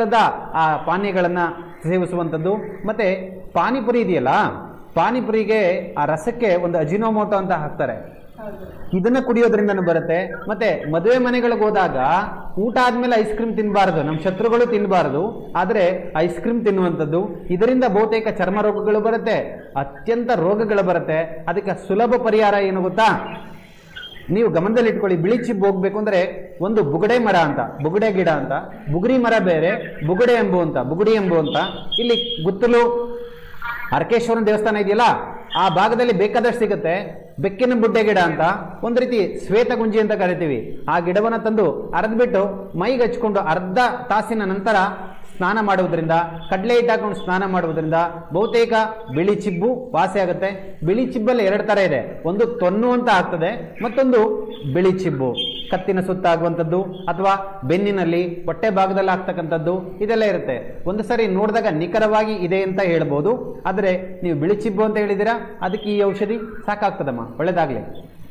ಥರದ ಆ ಪಾನೀಯಗಳನ್ನು ಸೇವಿಸುವಂಥದ್ದು ಮತ್ತೆ ಪಾನಿಪುರಿ ಇದೆಯಲ್ಲ ಪಾನಿಪುರಿಗೆ ಆ ರಸಕ್ಕೆ ಒಂದು ಅಜಿನೋಮೋಟೋ ಅಂತ ಹಾಕ್ತಾರೆ ಇದನ್ನ ಕುಡಿಯೋದ್ರಿಂದನೂ ಬರುತ್ತೆ ಮತ್ತೆ ಮದುವೆ ಮನೆಗಳಿಗೆ ಹೋದಾಗ ಊಟ ಆದ್ಮೇಲೆ ಐಸ್ ಕ್ರೀಮ್ ತಿನ್ನಬಾರದು ನಮ್ಮ ಶತ್ರುಗಳು ತಿನ್ನಬಾರದು ಆದರೆ ಐಸ್ ಕ್ರೀಮ್ ತಿನ್ನುವಂಥದ್ದು ಇದರಿಂದ ಬಹುತೇಕ ಚರ್ಮ ರೋಗಗಳು ಬರುತ್ತೆ ಅತ್ಯಂತ ರೋಗಗಳು ಬರುತ್ತೆ ಅದಕ್ಕೆ ಸುಲಭ ಪರಿಹಾರ ಏನು ಗೊತ್ತಾ ನೀವು ಗಮನದಲ್ಲಿ ಇಟ್ಕೊಳ್ಳಿ ಬಿಳಿ ಚಿಬ್ಬು ಹೋಗ್ಬೇಕು ಅಂದ್ರೆ ಒಂದು ಬುಗಡೆ ಮರ ಅಂತ ಬುಗಡೆ ಗಿಡ ಅಂತ ಬುಗುರಿ ಮರ ಬೇರೆ ಬುಗಡೆ ಎಂಬು ಅಂತ ಬುಗುಡಿ ಎಂಬು ಅಂತ ಇಲ್ಲಿ ಗುತ್ತಲು ಅರ್ಕೇಶ್ವರನ ದೇವಸ್ಥಾನ ಇದೆಯಲ್ಲ ಆ ಭಾಗದಲ್ಲಿ ಬೇಕಾದಷ್ಟು ಸಿಗುತ್ತೆ ಬೆಕ್ಕಿನ ಬುಡ್ಡೆ ಗಿಡ ಅಂತ ಒಂದು ರೀತಿ ಶ್ವೇತ ಗುಂಜಿ ಅಂತ ಕರಿತೀವಿ ಆ ಗಿಡವನ್ನು ತಂದು ಅರೆದ್ಬಿಟ್ಟು ಮೈಗೆ ಹಚ್ಕೊಂಡು ಅರ್ಧ ತಾಸಿನ ನಂತರ ಸ್ನಾನ ಮಾಡುವುದರಿಂದ ಕಡಲೆ ಹಿಟ್ಟು ಹಾಕೊಂಡು ಸ್ನಾನ ಮಾಡುವುದರಿಂದ ಬಹುತೇಕ ಬಿಳಿ ಚಿಬ್ಬು ವಾಸಿ ಆಗುತ್ತೆ ಬಿಳಿ ಚಿಬ್ಬಲ್ಲಿ ಎರಡು ಥರ ಇದೆ ಒಂದು ತೊನ್ನು ಅಂತ ಆಗ್ತದೆ ಮತ್ತೊಂದು ಬಿಳಿ ಚಿಬ್ಬು ಕತ್ತಿನ ಸುತ್ತ ಆಗುವಂಥದ್ದು ಅಥವಾ ಬೆನ್ನಿನಲ್ಲಿ ಹೊಟ್ಟೆ ಭಾಗದಲ್ಲಿ ಆಗ್ತಕ್ಕಂಥದ್ದು ಇದೆಲ್ಲ ಇರುತ್ತೆ ಒಂದು ಸರಿ ನೋಡಿದಾಗ ನಿಖರವಾಗಿ ಇದೆ ಅಂತ ಹೇಳ್ಬೋದು ಆದರೆ ನೀವು ಬಿಳಿ ಚಿಬ್ಬು ಅಂತ ಹೇಳಿದ್ದೀರಾ ಅದಕ್ಕೆ ಈ ಔಷಧಿ ಸಾಕಾಗ್ತದಮ್ಮ ಒಳ್ಳೇದಾಗ್ಲಿ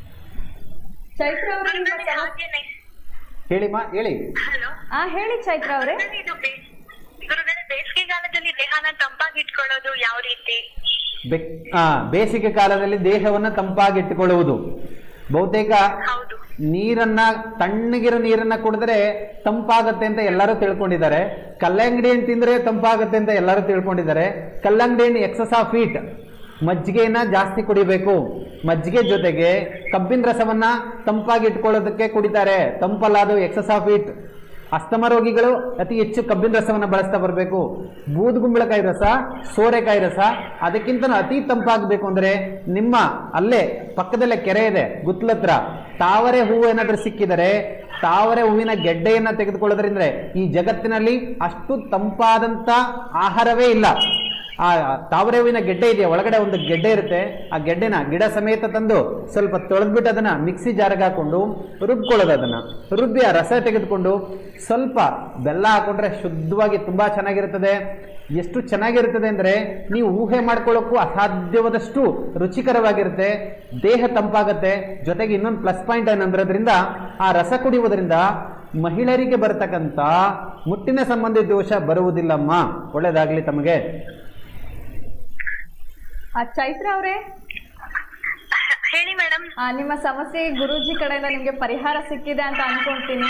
ಚೈತ್ರ ಅವರೇ ನಿಮ್ಮ ಗುರುಗಳೇ ಸಮಸ್ಯೆ ಹಾಗೇನೆ ಹೇಳಿಮ್ಮ ಹೇಳಿ ಹಲೋ ಆ ಹೇಳಿ ಚೈತ್ರ ಅವರೇ ಇದು ಬೇ- ಗುರುಗಳೇ ಬೇಸಿಗೆಗಾಲದಲ್ಲಿ ದೇಹನ ತಂಪಾಗಿ ಇಟ್ಕೊಳ್ಳೋದು ಯಾವ ರೀತಿ ಬೆಕ್ ಆ, ಬೇಸಿಗೆ ಕಾಲದಲ್ಲಿ ದೇಹವನ್ನು ತಂಪಾಗಿಟ್ಟುಕೊಳ್ಳುವುದು ಬಹುತೇಕ ಹೌದು ನೀರನ್ನ ತಣ್ಣಗಿರೋ ನೀರನ್ನ ಕುಡಿದ್ರೆ ತಂಪಾಗತ್ತೆ ಅಂತ ಎಲ್ಲರೂ ತಿಳ್ಕೊಂಡಿದ್ದಾರೆ ಕಲ್ಲಂಗಡಿ ಹಣ್ಣು ತಿಂದ್ರೆ ತಂಪಾಗತ್ತೆ ಅಂತ ಎಲ್ಲರೂ ತಿಳ್ಕೊಂಡಿದ್ದಾರೆ ಕಲ್ಲಂಗಡಿ ಹಣ್ಣು ಎಕ್ಸಸ್ ಆಫ್ ಹೀಟ್ ಮಜ್ಜಿಗೆನ ಜಾಸ್ತಿ ಕುಡಿಬೇಕು ಮಜ್ಜಿಗೆ ಜೊತೆಗೆ ಕಬ್ಬಿನ ರಸವನ್ನ ತಂಪಾಗಿ ಇಟ್ಕೊಳ್ಳೋದಕ್ಕೆ ಕುಡಿತಾರೆ ತಂಪಲ್ಲ ಅದು ಎಕ್ಸಸ್ ಆಫ್ ಹೀಟ್ ಅಸ್ತಮ ರೋಗಿಗಳು ಅತಿ ಹೆಚ್ಚು ಕಬ್ಬಿನ ರಸವನ್ನು ಬಳಸ್ತಾ ಬರಬೇಕು ಬೂದುಗುಂಬಳಕಾಯಿ ರಸ ಸೋರೆಕಾಯಿ ರಸ ಅದಕ್ಕಿಂತ ಅತಿ ತಂಪಾಗಬೇಕು ಅಂದ್ರೆ ನಿಮ್ಮ ಅಲ್ಲೇ ಪಕ್ಕದಲ್ಲೇ ಕೆರೆ ಇದೆ ಗುತ್ಲತ್ರ ತಾವರೆ ಹೂವು ಏನಾದ್ರೂ ಸಿಕ್ಕಿದರೆ ತಾವರೆ ಹೂವಿನ ಗೆಡ್ಡೆಯನ್ನ ತೆಗೆದುಕೊಳ್ಳೋದ್ರಿಂದ ಈ ಜಗತ್ತಿನಲ್ಲಿ ಅಷ್ಟು ತಂಪಾದಂತ ಆಹಾರವೇ ಇಲ್ಲ ಆ ತಾವರೆ ಹೂವಿನ ಗೆಡ್ಡೆ ಇದೆಯಾ ಒಳಗಡೆ ಒಂದು ಗೆಡ್ಡೆ ಇರುತ್ತೆ ಆ ಗೆಡ್ಡೆನ ಗಿಡ ಸಮೇತ ತಂದು ಸ್ವಲ್ಪ ತೊಳೆದ್ಬಿಟ್ಟು ಅದನ್ನ ಮಿಕ್ಸಿ ಜಾರ್ಗೆ ಹಾಕೊಂಡು ರುಬ್ಕೊಳ್ಳೋದು ಅದನ್ನ ರುಬ್ಬಿ ಆ ರಸ ತೆಗೆದುಕೊಂಡು ಸ್ವಲ್ಪ ಬೆಲ್ಲ ಹಾಕೊಂಡ್ರೆ ಶುದ್ಧವಾಗಿ ತುಂಬಾ ಚೆನ್ನಾಗಿರುತ್ತದೆ ಎಷ್ಟು ಚೆನ್ನಾಗಿರುತ್ತದೆ ಅಂದ್ರೆ ನೀವು ಊಹೆ ಮಾಡ್ಕೊಳ್ಳೋಕ್ಕೂ ಅಸಾಧ್ಯವಾದಷ್ಟು ರುಚಿಕರವಾಗಿರುತ್ತೆ ದೇಹ ತಂಪಾಗತ್ತೆ ಜೊತೆಗೆ ಇನ್ನೊಂದು ಪ್ಲಸ್ ಪಾಯಿಂಟ್ ಏನಂದ್ರೆ ಅದರಿಂದ ಆ ರಸ ಕುಡಿಯುವುದರಿಂದ ಮಹಿಳೆಯರಿಗೆ ಬರತಕ್ಕಂತ ಮುಟ್ಟಿನ ಸಂಬಂಧಿ ದೋಷ ಬರುವುದಿಲ್ಲಮ್ಮ ಒಳ್ಳೇದಾಗ್ಲಿ ತಮಗೆ ಆ ಚೈತ್ರ ಅವರೇ ಹೇಳಿ ಮೇಡಮ್ ಆ, ನಿಮ್ಮ ಸಮಸ್ಯೆ ಗುರೂಜಿ ಕಡೆಯಿಂದ ನಿಮ್ಗೆ ಪರಿಹಾರ ಸಿಕ್ಕಿದೆ ಅಂತ ಅನ್ಕೊಂತೀನಿ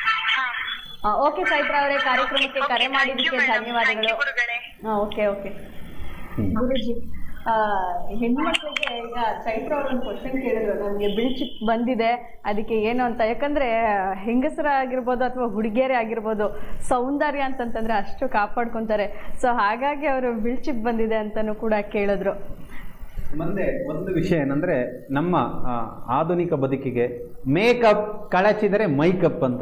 ಹಾ ಓಕೆ ಚೈತ್ರ ಅವರೇ ಕಾರ್ಯಕ್ರಮಕ್ಕೆ ಕರೆ ಮಾಡಿದ್ದಕ್ಕೆ ಧನ್ಯವಾದಗಳು ಗುರುಗಳೇ ಓಕೆ ಓಕೆ ಗುರುಜಿ ಆ, ಹೆಣ್ಮಕ್ಳಿಗೆ ಈಗ ಚೈತ್ರ ಅವ್ರ ಒಂದು ಕ್ವಶನ್ ಕೇಳಿದ್ರು ನಮಗೆ ಬಿಳ್ಚಿಕ್ ಬಂದಿದೆ ಅದಕ್ಕೆ ಏನು ಅಂತ ಯಾಕಂದ್ರೆ ಹೆಂಗಸರಾಗಿರ್ಬೋದು ಅಥವಾ ಹುಡುಗಿಯರೇ ಆಗಿರ್ಬೋದು ಸೌಂದರ್ಯ ಅಂತಂತಂದ್ರೆ ಅಷ್ಟು ಕಾಪಾಡ್ಕೊಂತಾರೆ ಸೊ ಹಾಗಾಗಿ ಅವರು ಬಿಳ್ಚಿಕ್ ಬಂದಿದೆ ಅಂತಲೂ ಕೂಡ ಕೇಳಿದ್ರು ಮುಂದೆ ಒಂದು ವಿಷಯ ಏನಂದ್ರೆ ನಮ್ಮ ಆ, ಆಧುನಿಕ ಬದುಕಿಗೆ ಮೇಕಪ್ ಕಳಚಿದರೆ ಮೈಕಪ್ ಅಂತ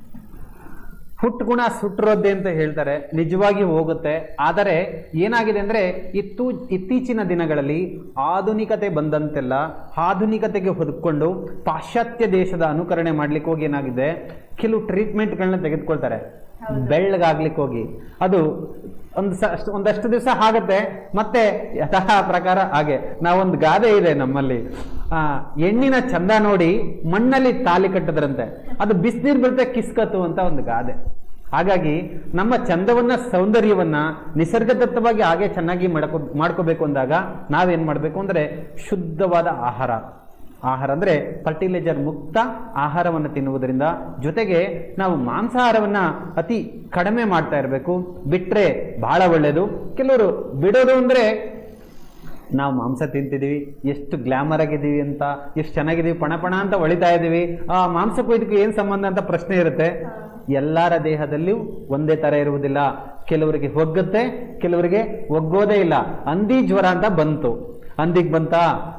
ಹುಟ್ಟು ಗುಣ ಸುಟ್ಟಿರೋದ್ದೆ ಅಂತ ಹೇಳ್ತಾರೆ ನಿಜವಾಗಿ ಹೋಗುತ್ತೆ ಆದರೆ ಏನಾಗಿದೆ ಅಂದ್ರೆ ಇತ್ತು ಇತ್ತೀಚಿನ ದಿನಗಳಲ್ಲಿ ಆಧುನಿಕತೆ ಬಂದಂತೆಲ್ಲ ಆಧುನಿಕತೆಗೆ ಹೊದ್ಕೊಂಡು ಪಾಶ್ಚಾತ್ಯ ದೇಶದ ಅನುಕರಣೆ ಮಾಡ್ಲಿಕ್ಕೆ ಹೋಗಿ ಏನಾಗಿದೆ ಕೆಲವು ಟ್ರೀಟ್ಮೆಂಟ್ಗಳನ್ನ ತೆಗೆದುಕೊಳ್ತಾರೆ ಬೆಳ್ಳಗಾಗ್ಲಿಕ್ಕೆ ಹೋಗಿ ಅದು ಒಂದು ಸ ಅಷ್ಟು- ಒಂದಷ್ಟು ದಿವಸ ಆಗತ್ತೆ ಮತ್ತೆ ಯಥಾ ಪ್ರಕಾರ ಹಾಗೆ ನಾವೊಂದು ಗಾದೆ ಇದೆ ನಮ್ಮಲ್ಲಿ ಆ ಹೆಣ್ಣಿನ ಚಂದ ನೋಡಿ ಮಣ್ಣಲ್ಲಿ ತಾಲಿ ಕಟ್ಟದ್ರಂತೆ ಅದು ಬಿಸಿನೀರು ಬೀಳುತ್ತೆ ಕಿಸ್ಕತ್ತು ಅಂತ ಒಂದು ಗಾದೆ ಹಾಗಾಗಿ ನಮ್ಮ ಚಂದವನ್ನ ಸೌಂದರ್ಯವನ್ನ ನಿಸರ್ಗದತ್ತವಾಗಿ ಹಾಗೆ ಚೆನ್ನಾಗಿ ಮಾಡ್ಕೊ ಮಾಡ್ಕೋಬೇಕು ಅಂದಾಗ ನಾವೇನ್ ಮಾಡ್ಬೇಕು ಅಂದ್ರೆ ಶುದ್ಧವಾದ ಆಹಾರ ಆಹಾರ ಅಂದ್ರೆ ಫರ್ಟಿಲೈಸರ್ ಮುಕ್ತ ಆಹಾರವನ್ನು ತಿನ್ನುವುದರಿಂದ ಜೊತೆಗೆ ನಾವು ಮಾಂಸಾಹಾರವನ್ನ ಅತಿ ಕಡಿಮೆ ಮಾಡ್ತಾ ಇರಬೇಕು ಬಿಟ್ರೆ ಬಹಳ ಒಳ್ಳೆಯದು ಕೆಲವರು ಬಿಡೋದು ಅಂದ್ರೆ ನಾವು ಮಾಂಸ ತಿಂತಿದೀವಿ ಎಷ್ಟು ಗ್ಲಾಮರ್ ಆಗಿದ್ದೀವಿ ಅಂತ ಎಷ್ಟು ಚೆನ್ನಾಗಿದ್ದೀವಿ ಪಣ ಪಣ ಅಂತ ಹೊಳಿತಾ ಇದ್ದೀವಿ ಆ ಮಾಂಸಕ್ಕೂ ಇದಕ್ಕೂ ಏನು ಸಂಬಂಧ ಅಂತ ಪ್ರಶ್ನೆ ಇರುತ್ತೆ ಎಲ್ಲರ ದೇಹದಲ್ಲಿಯೂ ಒಂದೇ ತರ ಇರುವುದಿಲ್ಲ ಕೆಲವರಿಗೆ ಒಗ್ಗುತ್ತೆ ಕೆಲವರಿಗೆ ಒಗ್ಗೋದೇ ಇಲ್ಲ ಹಂದಿ ಜ್ವರ ಅಂತ ಬಂತು ಹಂದಿಗೆ ಬಂತಾ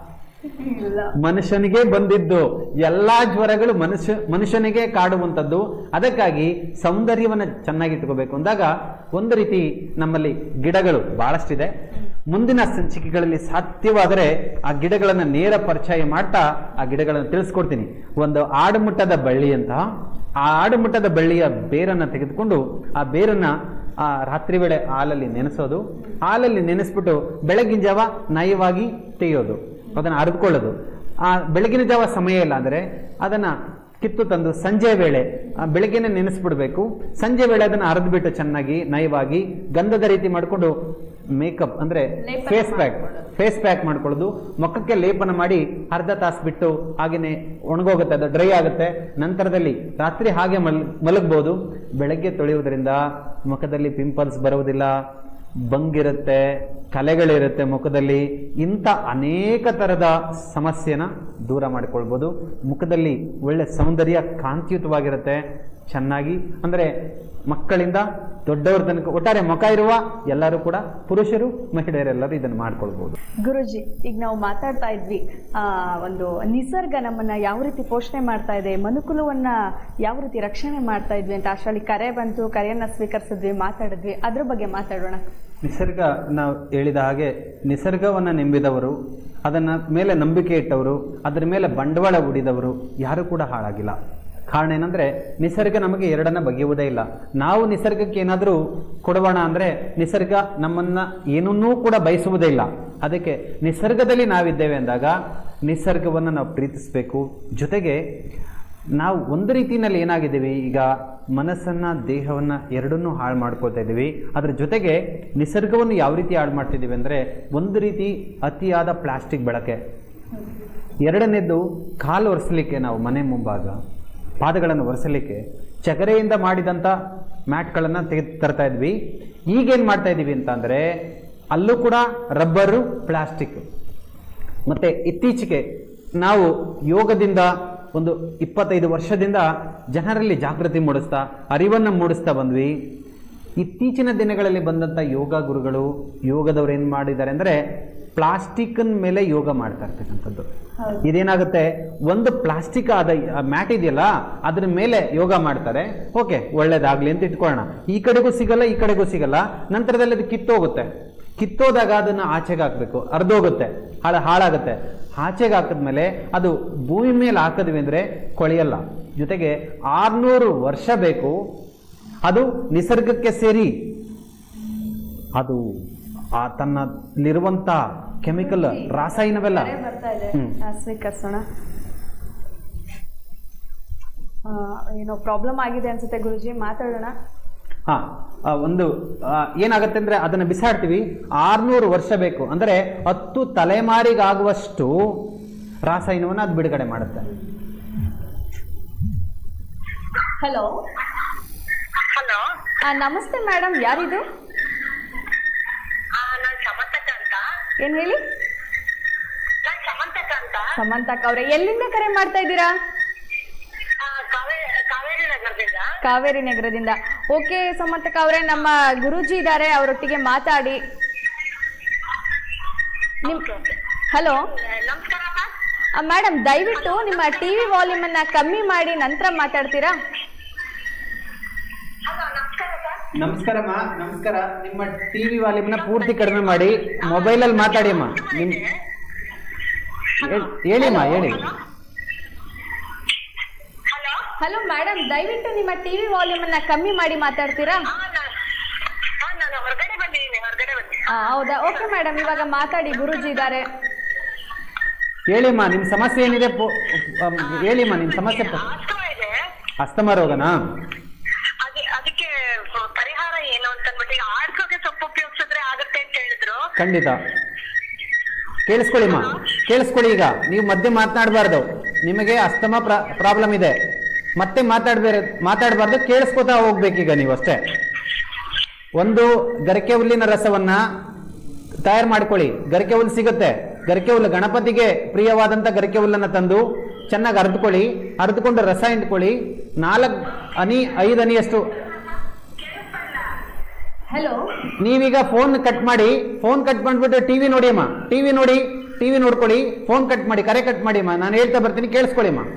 ಮನುಷ್ಯನಿಗೆ ಬಂದಿದ್ದು ಎಲ್ಲಾ ಜ್ವರಗಳು ಮನುಷ್ಯ ಮನುಷ್ಯನಿಗೆ ಕಾಡುವಂಥದ್ದು ಅದಕ್ಕಾಗಿ ಸೌಂದರ್ಯವನ್ನು ಚೆನ್ನಾಗಿಟ್ಕೋಬೇಕು ಅಂದಾಗ ಒಂದು ರೀತಿ ನಮ್ಮಲ್ಲಿ ಗಿಡಗಳು ಬಹಳಷ್ಟಿದೆ ಮುಂದಿನ ಸಂಚಿಕೆಗಳಲ್ಲಿ ಸಾಧ್ಯವಾದರೆ ಆ ಗಿಡಗಳನ್ನು ನೇರ ಪರಿಚಯ ಮಾಡ್ತಾ ಆ ಗಿಡಗಳನ್ನು ತಿಳಿಸ್ಕೊಡ್ತೀನಿ ಒಂದು ಆಡುಮುಟ್ಟದ ಬಳ್ಳಿ ಅಂತ ಆ ಆಡುಮುಟ್ಟದ ಬಳ್ಳಿಯ ಬೇರನ್ನ ತೆಗೆದುಕೊಂಡು ಆ ಬೇರನ್ನ ಆ ರಾತ್ರಿ ವೇಳೆ ಹಾಲಲ್ಲಿ ನೆನೆಸೋದು ಹಾಲಲ್ಲಿ ನೆನೆಸ್ಬಿಟ್ಟು ಬೆಳಗಿನ ಜಾವ ನಯವಾಗಿ ತೆಗೆಯೋದು ಅದನ್ನು ಅರಿದುಕೊಳ್ಳೋದು ಆ ಬೆಳಗಿನ ಜಾವ ಸಮಯ ಇಲ್ಲ ಅಂದರೆ ಅದನ್ನು ಕಿತ್ತು ತಂದು ಸಂಜೆ ವೇಳೆ ಆ, ಬೆಳಗ್ಗೆನೆ ನೆನೆಸ್ಬಿಡ್ಬೇಕು ಸಂಜೆ ವೇಳೆ ಅದನ್ನು ಅರೆದ್ಬಿಟ್ಟು ಚೆನ್ನಾಗಿ ನಯವಾಗಿ ಗಂಧದ ರೀತಿ ಮಾಡಿಕೊಂಡು ಮೇಕಪ್ ಅಂದ್ರೆ ಲೇಪನ ಫೇಸ್ ಪ್ಯಾಕ್ ಮಾಡ್ಕೊಳ್ಳೋದು. ಫೇಸ್ ಪ್ಯಾಕ್ ಮಾಡ್ಕೊಳ್ಳೋದು ಮುಖಕ್ಕೆ ಲೇಪನ ಮಾಡಿ ಅರ್ಧ ತಾಸು ಬಿಟ್ಟು ಹಾಗೇನೆ ಒಣಗೋಗುತ್ತೆ ಅದು ಡ್ರೈ ಆಗುತ್ತೆ ನಂತರದಲ್ಲಿ ರಾತ್ರಿ ಹಾಗೆ ಮಲ್ ಮಲಗ್ಬೋದು ಬೆಳಗ್ಗೆ ತೊಳೆಯುವುದರಿಂದ ಮುಖದಲ್ಲಿ ಪಿಂಪಲ್ಸ್ ಬರುವುದಿಲ್ಲ ಬಂಗಿರುತ್ತೆ ಕಲೆಗಳಿರುತ್ತೆ ಮುಖದಲ್ಲಿ ಇಂಥ ಅನೇಕ ಥರದ ಸಮಸ್ಯೆನ ದೂರ ಮಾಡಿಕೊಳ್ಬೋದು ಮುಖದಲ್ಲಿ ಒಳ್ಳೆ ಸೌಂದರ್ಯ ಕಾಂತಿಯುತವಾಗಿರುತ್ತೆ ಚೆನ್ನಾಗಿ ಅಂದರೆ ಮಕ್ಕಳಿಂದ ದೊಡ್ಡವ್ರ ತನಕ ಒಟ್ಟಾರೆ ಮುಖ ಇರುವ ಎಲ್ಲರೂ ಕೂಡ ಪುರುಷರು ಮಹಿಳೆಯರೆಲ್ಲರೂ ಇದನ್ನು ಮಾಡ್ಕೊಳ್ಬೋದು ಗುರುಜಿ ಈಗ ನಾವು ಮಾತಾಡ್ತಾ ಇದ್ವಿ ಆ, ಒಂದು ನಿಸರ್ಗ ನಮ್ಮನ್ನ ಯಾವ ರೀತಿ ಪೋಷಣೆ ಮಾಡ್ತಾ ಇದೆ ಮನುಕುಲವನ್ನ ಯಾವ ರೀತಿ ರಕ್ಷಣೆ ಮಾಡ್ತಾ ಇದ್ವಿ ಅಂತ ಅಷ್ಟರಲ್ಲಿ ಕರೆ ಬಂತು ಕರೆಯನ್ನ ಸ್ವೀಕರಿಸಿದ್ವಿ ಮಾತಾಡಿದ್ವಿ ಅದ್ರ ಬಗ್ಗೆ ಮಾತಾಡೋಣ ನಿಸರ್ಗ ನಾವು ಹೇಳಿದ ಹಾಗೆ ನಿಸರ್ಗವನ್ನು ನಂಬಿದವರು ಅದನ್ನ ಮೇಲೆ ನಂಬಿಕೆ ಇಟ್ಟವರು ಅದರ ಮೇಲೆ ಬಂಡವಾಳ ಹೂಡಿದವರು ಯಾರು ಕೂಡ ಹಾಳಾಗಿಲ್ಲ ಕಾರಣ ಏನಂದ್ರೆ ನಿಸರ್ಗ ನಮಗೆ ಎರಡನ್ನ ಬಗೆಯುವುದೇ ಇಲ್ಲ ನಾವು ನಿಸರ್ಗಕ್ಕೆ ಏನಾದರೂ ಕೊಡೋಣ ಅಂದ್ರೆ ನಿಸರ್ಗ ನಮ್ಮನ್ನ ಏನನ್ನೂ ಕೂಡ ಬಯಸುವುದೇ ಇಲ್ಲ ಅದಕ್ಕೆ ನಿಸರ್ಗದಲ್ಲಿ ನಾವಿದ್ದೇವೆ ಅಂದಾಗ ನಿಸರ್ಗವನ್ನು ನಾವು ಪ್ರೀತಿಸಬೇಕು ಜೊತೆಗೆ ನಾವು ಒಂದು ರೀತಿಯಲ್ಲಿ ಏನಾಗಿದ್ದೀವಿ ಈಗ ಮನಸ್ಸನ್ನ ದೇಹವನ್ನ ಎರಡನ್ನೂ ಹಾಳು ಮಾಡ್ಕೊಳ್ತಾ ಇದ್ದೀವಿ ಅದ್ರ ಜೊತೆಗೆ ನಿಸರ್ಗವನ್ನು ಯಾವ ರೀತಿ ಹಾಳು ಮಾಡ್ತಿದ್ದೀವಿ ಅಂದರೆ ಒಂದು ರೀತಿ ಅತಿಯಾದ ಪ್ಲಾಸ್ಟಿಕ್ ಬಳಕೆ ಎರಡನೇದ್ದು ಕಾಲು ಒರೆಸಲಿಕ್ಕೆ ನಾವು ಮನೆ ಮುಂಭಾಗ ಪಾದಗಳನ್ನು ಒರೆಸಲಿಕ್ಕೆ ಚಗರೆಯಿಂದ ಮಾಡಿದಂಥ ಮ್ಯಾಟ್ಗಳನ್ನು ತೆಗೆದು ತರ್ತಾ ಇದ್ವಿ ಈಗೇನು ಮಾಡ್ತಾ ಇದ್ದೀವಿ ಅಂತ ಅಂದರೆ ಅಲ್ಲೂ ಕೂಡ ರಬ್ಬರು ಪ್ಲಾಸ್ಟಿಕ್ ಮತ್ತೆ ಇತ್ತೀಚೆಗೆ ನಾವು ಯೋಗದಿಂದ ಒಂದು ಇಪ್ಪತ್ತೈದು ವರ್ಷದಿಂದ ಜನರಲ್ಲಿ ಜಾಗೃತಿ ಮೂಡಿಸ್ತಾ ಅರಿವನ್ನು ಮೂಡಿಸ್ತಾ ಬಂದ್ವಿ ಇತ್ತೀಚಿನ ದಿನಗಳಲ್ಲಿ ಬಂದಂಥ ಯೋಗ ಗುರುಗಳು ಯೋಗದವ್ರು ಏನು ಮಾಡಿದ್ದಾರೆ ಅಂದರೆ ಪ್ಲಾಸ್ಟಿಕ್ನ ಮೇಲೆ ಯೋಗ ಮಾಡ್ತಾ ಇರ್ತಕ್ಕಂಥದ್ದು ಹೌದು. ಇದೇನಾಗುತ್ತೆ ಒಂದು ಪ್ಲಾಸ್ಟಿಕ್ ಆದ ಮ್ಯಾಟ್ ಇದೆಯಲ್ಲ ಅದ್ರ ಮೇಲೆ ಯೋಗ ಮಾಡ್ತಾರೆ ಓಕೆ ಒಳ್ಳೇದಾಗ್ಲಿ ಅಂತ ಇಟ್ಕೊಳ್ಳೋಣ ಈ ಕಡೆಗೂ ಸಿಗಲ್ಲ ಈ ಕಡೆಗೂ ಸಿಗಲ್ಲ ನಂತರದಲ್ಲಿ ಅದು ಕಿತ್ತೋಗುತ್ತೆ ಕಿತ್ತೋದಾಗ ಅದನ್ನ ಆಚೆಗೆ ಹಾಕ್ಬೇಕು ಅರ್ಧೋಗುತ್ತೆ ಹಾಳ ಹಾಳಾಗುತ್ತೆ ಆಚೆಗೆ ಹಾಕಿದ್ಮೇಲೆ ಅದು ಭೂಮಿ ಮೇಲೆ ಹಾಕಿದ್ವಿ ಅಂದ್ರೆ ಕೊಳೆಯಲ್ಲ ಜೊತೆಗೆ ಆರ್ನೂರು ವರ್ಷ ಬೇಕು ಅದು ನಿಸರ್ಗಕ್ಕೆ ಸೇರಿ ಅದು ಆ ತನ್ನಲ್ಲಿರುವಂತ ಕೆಮಿಕಲ್ ರಾಸಾಯನವೆಲ್ಲ ಕರೆ ಬರ್ತಾ ಇದೆ ಹ್ಮ್. ಆ, ಸ್ವೀಕರಿಸೋಣ ಆ, ಏನೋ ಪ್ರಾಬ್ಲಮ್ ಆಗಿದೆ ಅನ್ಸುತ್ತೆ ಗುರುಜಿ ಮಾತಾಡೋಣ ಹಾ ಆ, ಒಂದು ಆ, ಏನಾಗತ್ತೆ ಅಂದ್ರೆ ಅದನ್ನ ಬಿಸಾಡ್ತೀವಿ ಆರ್ನೂರು ವರ್ಷ ಬೇಕು ಅಂದ್ರೆ ಹತ್ತು ತಲೆಮಾರಿಗಾಗುವಷ್ಟು ರಾಸಾಯನವನ್ನ ಅದು ಬಿಡುಗಡೆ ಮಾಡುತ್ತೆ ಹಲೋ ಹಲೋ ನಮಸ್ತೆ ಮೇಡಮ್ ಯಾರಿದು ನಾನ್ ಸಮಂತಕ ಅಂತ ಏನ್ ಹೇಳಿ ನಾನ್ ಸಮಂತಕ ಅಂತ ಸಮಂತಕ್ ಅವ್ರೆ ಎಲ್ಲಿಂದ ಕರೆ ಮಾಡ್ತಾ ಇದ್ದೀರಾ ಆ, ಕಾವೇ- ಕಾವೇರಿ ನಗರದಿಂದ ಕಾವೇರಿ ನಗರದಿಂದ ಓಕೆ ಸಮಂತಕ್ ಅವರೇ ನಮ್ಮ ಗುರೂಜಿ ಇದ್ದಾರೆ ಅವರೊಟ್ಟಿಗೆ ಮಾತಾಡಿ ನಿಮ್ ಹಲೋ ನಮಸ್ಕಾರ ಮೇಡಮ್ ದಯವಿಟ್ಟು ನಿಮ್ಮ ಟಿವಿ ವಾಲ್ಯೂಮ್ ಅನ್ನ ಕಮ್ಮಿ ಮಾಡಿ ನಂತರ ಮಾತಾಡ್ತೀರಾ ಹಲೋ ನಮಸ್ಕಾರ ಸರ್ ನಮಸ್ಕಾರಮ್ಮ ನಮಸ್ಕಾರ ನಿಮ್ಮ ಟಿವಿ ವಾಲ್ಯೂಮ್ನ ಪೂರ್ತಿ ಕಡಿಮೆ ಮಾಡಿ ಮೊಬೈಲಲ್ಲಿ ಮಾತಾಡಿ ಅಮ್ಮ ನಿಮ್ ಹೇಳ್- ಹೇಳಿಮ್ಮ ಹೇಳಿ ಹಲೋ ಹಲೋ ಮೇಡಮ್ ದಯವಿಟ್ಟು ನಿಮ್ಮ ಟಿವಿ ವಾಲ್ಯೂಮ್ ಅನ್ನ ಕಮ್ಮಿ ಮಾಡಿ ಮಾತಾಡ್ತೀರಾ ಹಾ ನಾನು ಹಾ ನಾನು ಹೊರಗಡೆ ಬಂದಿದ್ದೀನಿ ಹೊರಗಡೆ ಬಂದಿದ್ದೀನಿ ಆ, ಹೌದಾ ಓಕೆ ಮೇಡಮ್ ಇವಾಗ ಮಾತಾಡಿ ಗುರೂಜಿ ಇದ್ದಾರೆ ಹೇಳಿಮ್ಮ ನಿಮ್ಮ ಸಮಸ್ಯೆ ಏನಿದೆ ಪೊ- ಅಮ್, ಹೇಳಿಮ್ಮ ನಿಮ್ಮ ಸಮಸ್ಯೆ ಪ- ಆಸ್ತಮ ಇದೆ ಅಸ್ತಮ ರೋಗನಾ ಅದೇ ಅದಕ್ಕೆ ಪರಿಹಾರ ಏನು ಅಂತ ಅಂದ್ಬಿಟ್ಟು ಈಗ ಆಡ್ಸೋಕೆ ಸೊಪ್ಪು ಉಪಯೋಗಿಸಿದ್ರೆ ಆಗುತ್ತೆ ಅಂತ ಹೇಳಿದ್ರು ಖಂಡಿತ ಕೇಳಿಸ್ಕೊಳ್ಳಿಮ್ಮ ಕೇಳಿಸ್ಕೊಳ್ಳಿ ಈಗ ನೀವು ಮಧ್ಯೆ ಮಾತನಾಡಬಾರ್ದು ನಿಮಗೆ ಅಸ್ತಮ ಪ್ರಾಬ್ಲಮ್ ಇದೆ ಮತ್ತೆ ಮಾತಾಡ್ಬೇರೆ ಮಾತಾಡಬಾರ್ದು ಕೇಳಿಸ್ಕೊತಾ ಹೋಗ್ಬೇಕೀಗ ನೀವು ಅಷ್ಟೇ ಒಂದು ಗರಿಕೆ ಹುಲ್ಲಿನ ರಸವನ್ನ ತಯಾರು ಮಾಡ್ಕೊಳ್ಳಿ ಗರಿಕೆ ಹುಲ್ಲು ಸಿಗುತ್ತೆ ಗರಿಕೆ ಹುಲ್ಲು ಗಣಪತಿಗೆ ಪ್ರಿಯವಾದಂಥ ಗರಿಕೆ ಹುಲ್ಲನ್ನು ತಂದು ಚೆನ್ನಾಗಿ ಅರ್ದ್ಕೊಳ್ಳಿ ಅರ್ದ್ಕೊಂಡು ರಸ ಹಿಂಡ್ಕೊಳ್ಳಿ ನಾಲ್ಕು ಹನಿ ಐದು ಹನಿಯಷ್ಟು ಹಲೋ ನೀವೀಗ ಫೋನ್ ಕಟ್ ಮಾಡಿ ಫೋನ್ ಕಟ್ ಮಾಡ್ಬಿಟ್ಟು ಟಿವಿ ನೋಡಿ ಅಮ್ಮ ಟಿವಿ ನೋಡಿ ಟಿವಿ ನೋಡ್ಕೊಳ್ಳಿ ಫೋನ್ ಕಟ್ ಮಾಡಿ ಕರೆ ಕಟ್ ಮಾಡಿ ಅಮ್ಮ ನಾನು ಹೇಳ್ತಾ ಬರ್ತೀನಿ ಕೇಳಿಸ್ಕೊಳ್ಳಿ ಅಮ್ಮ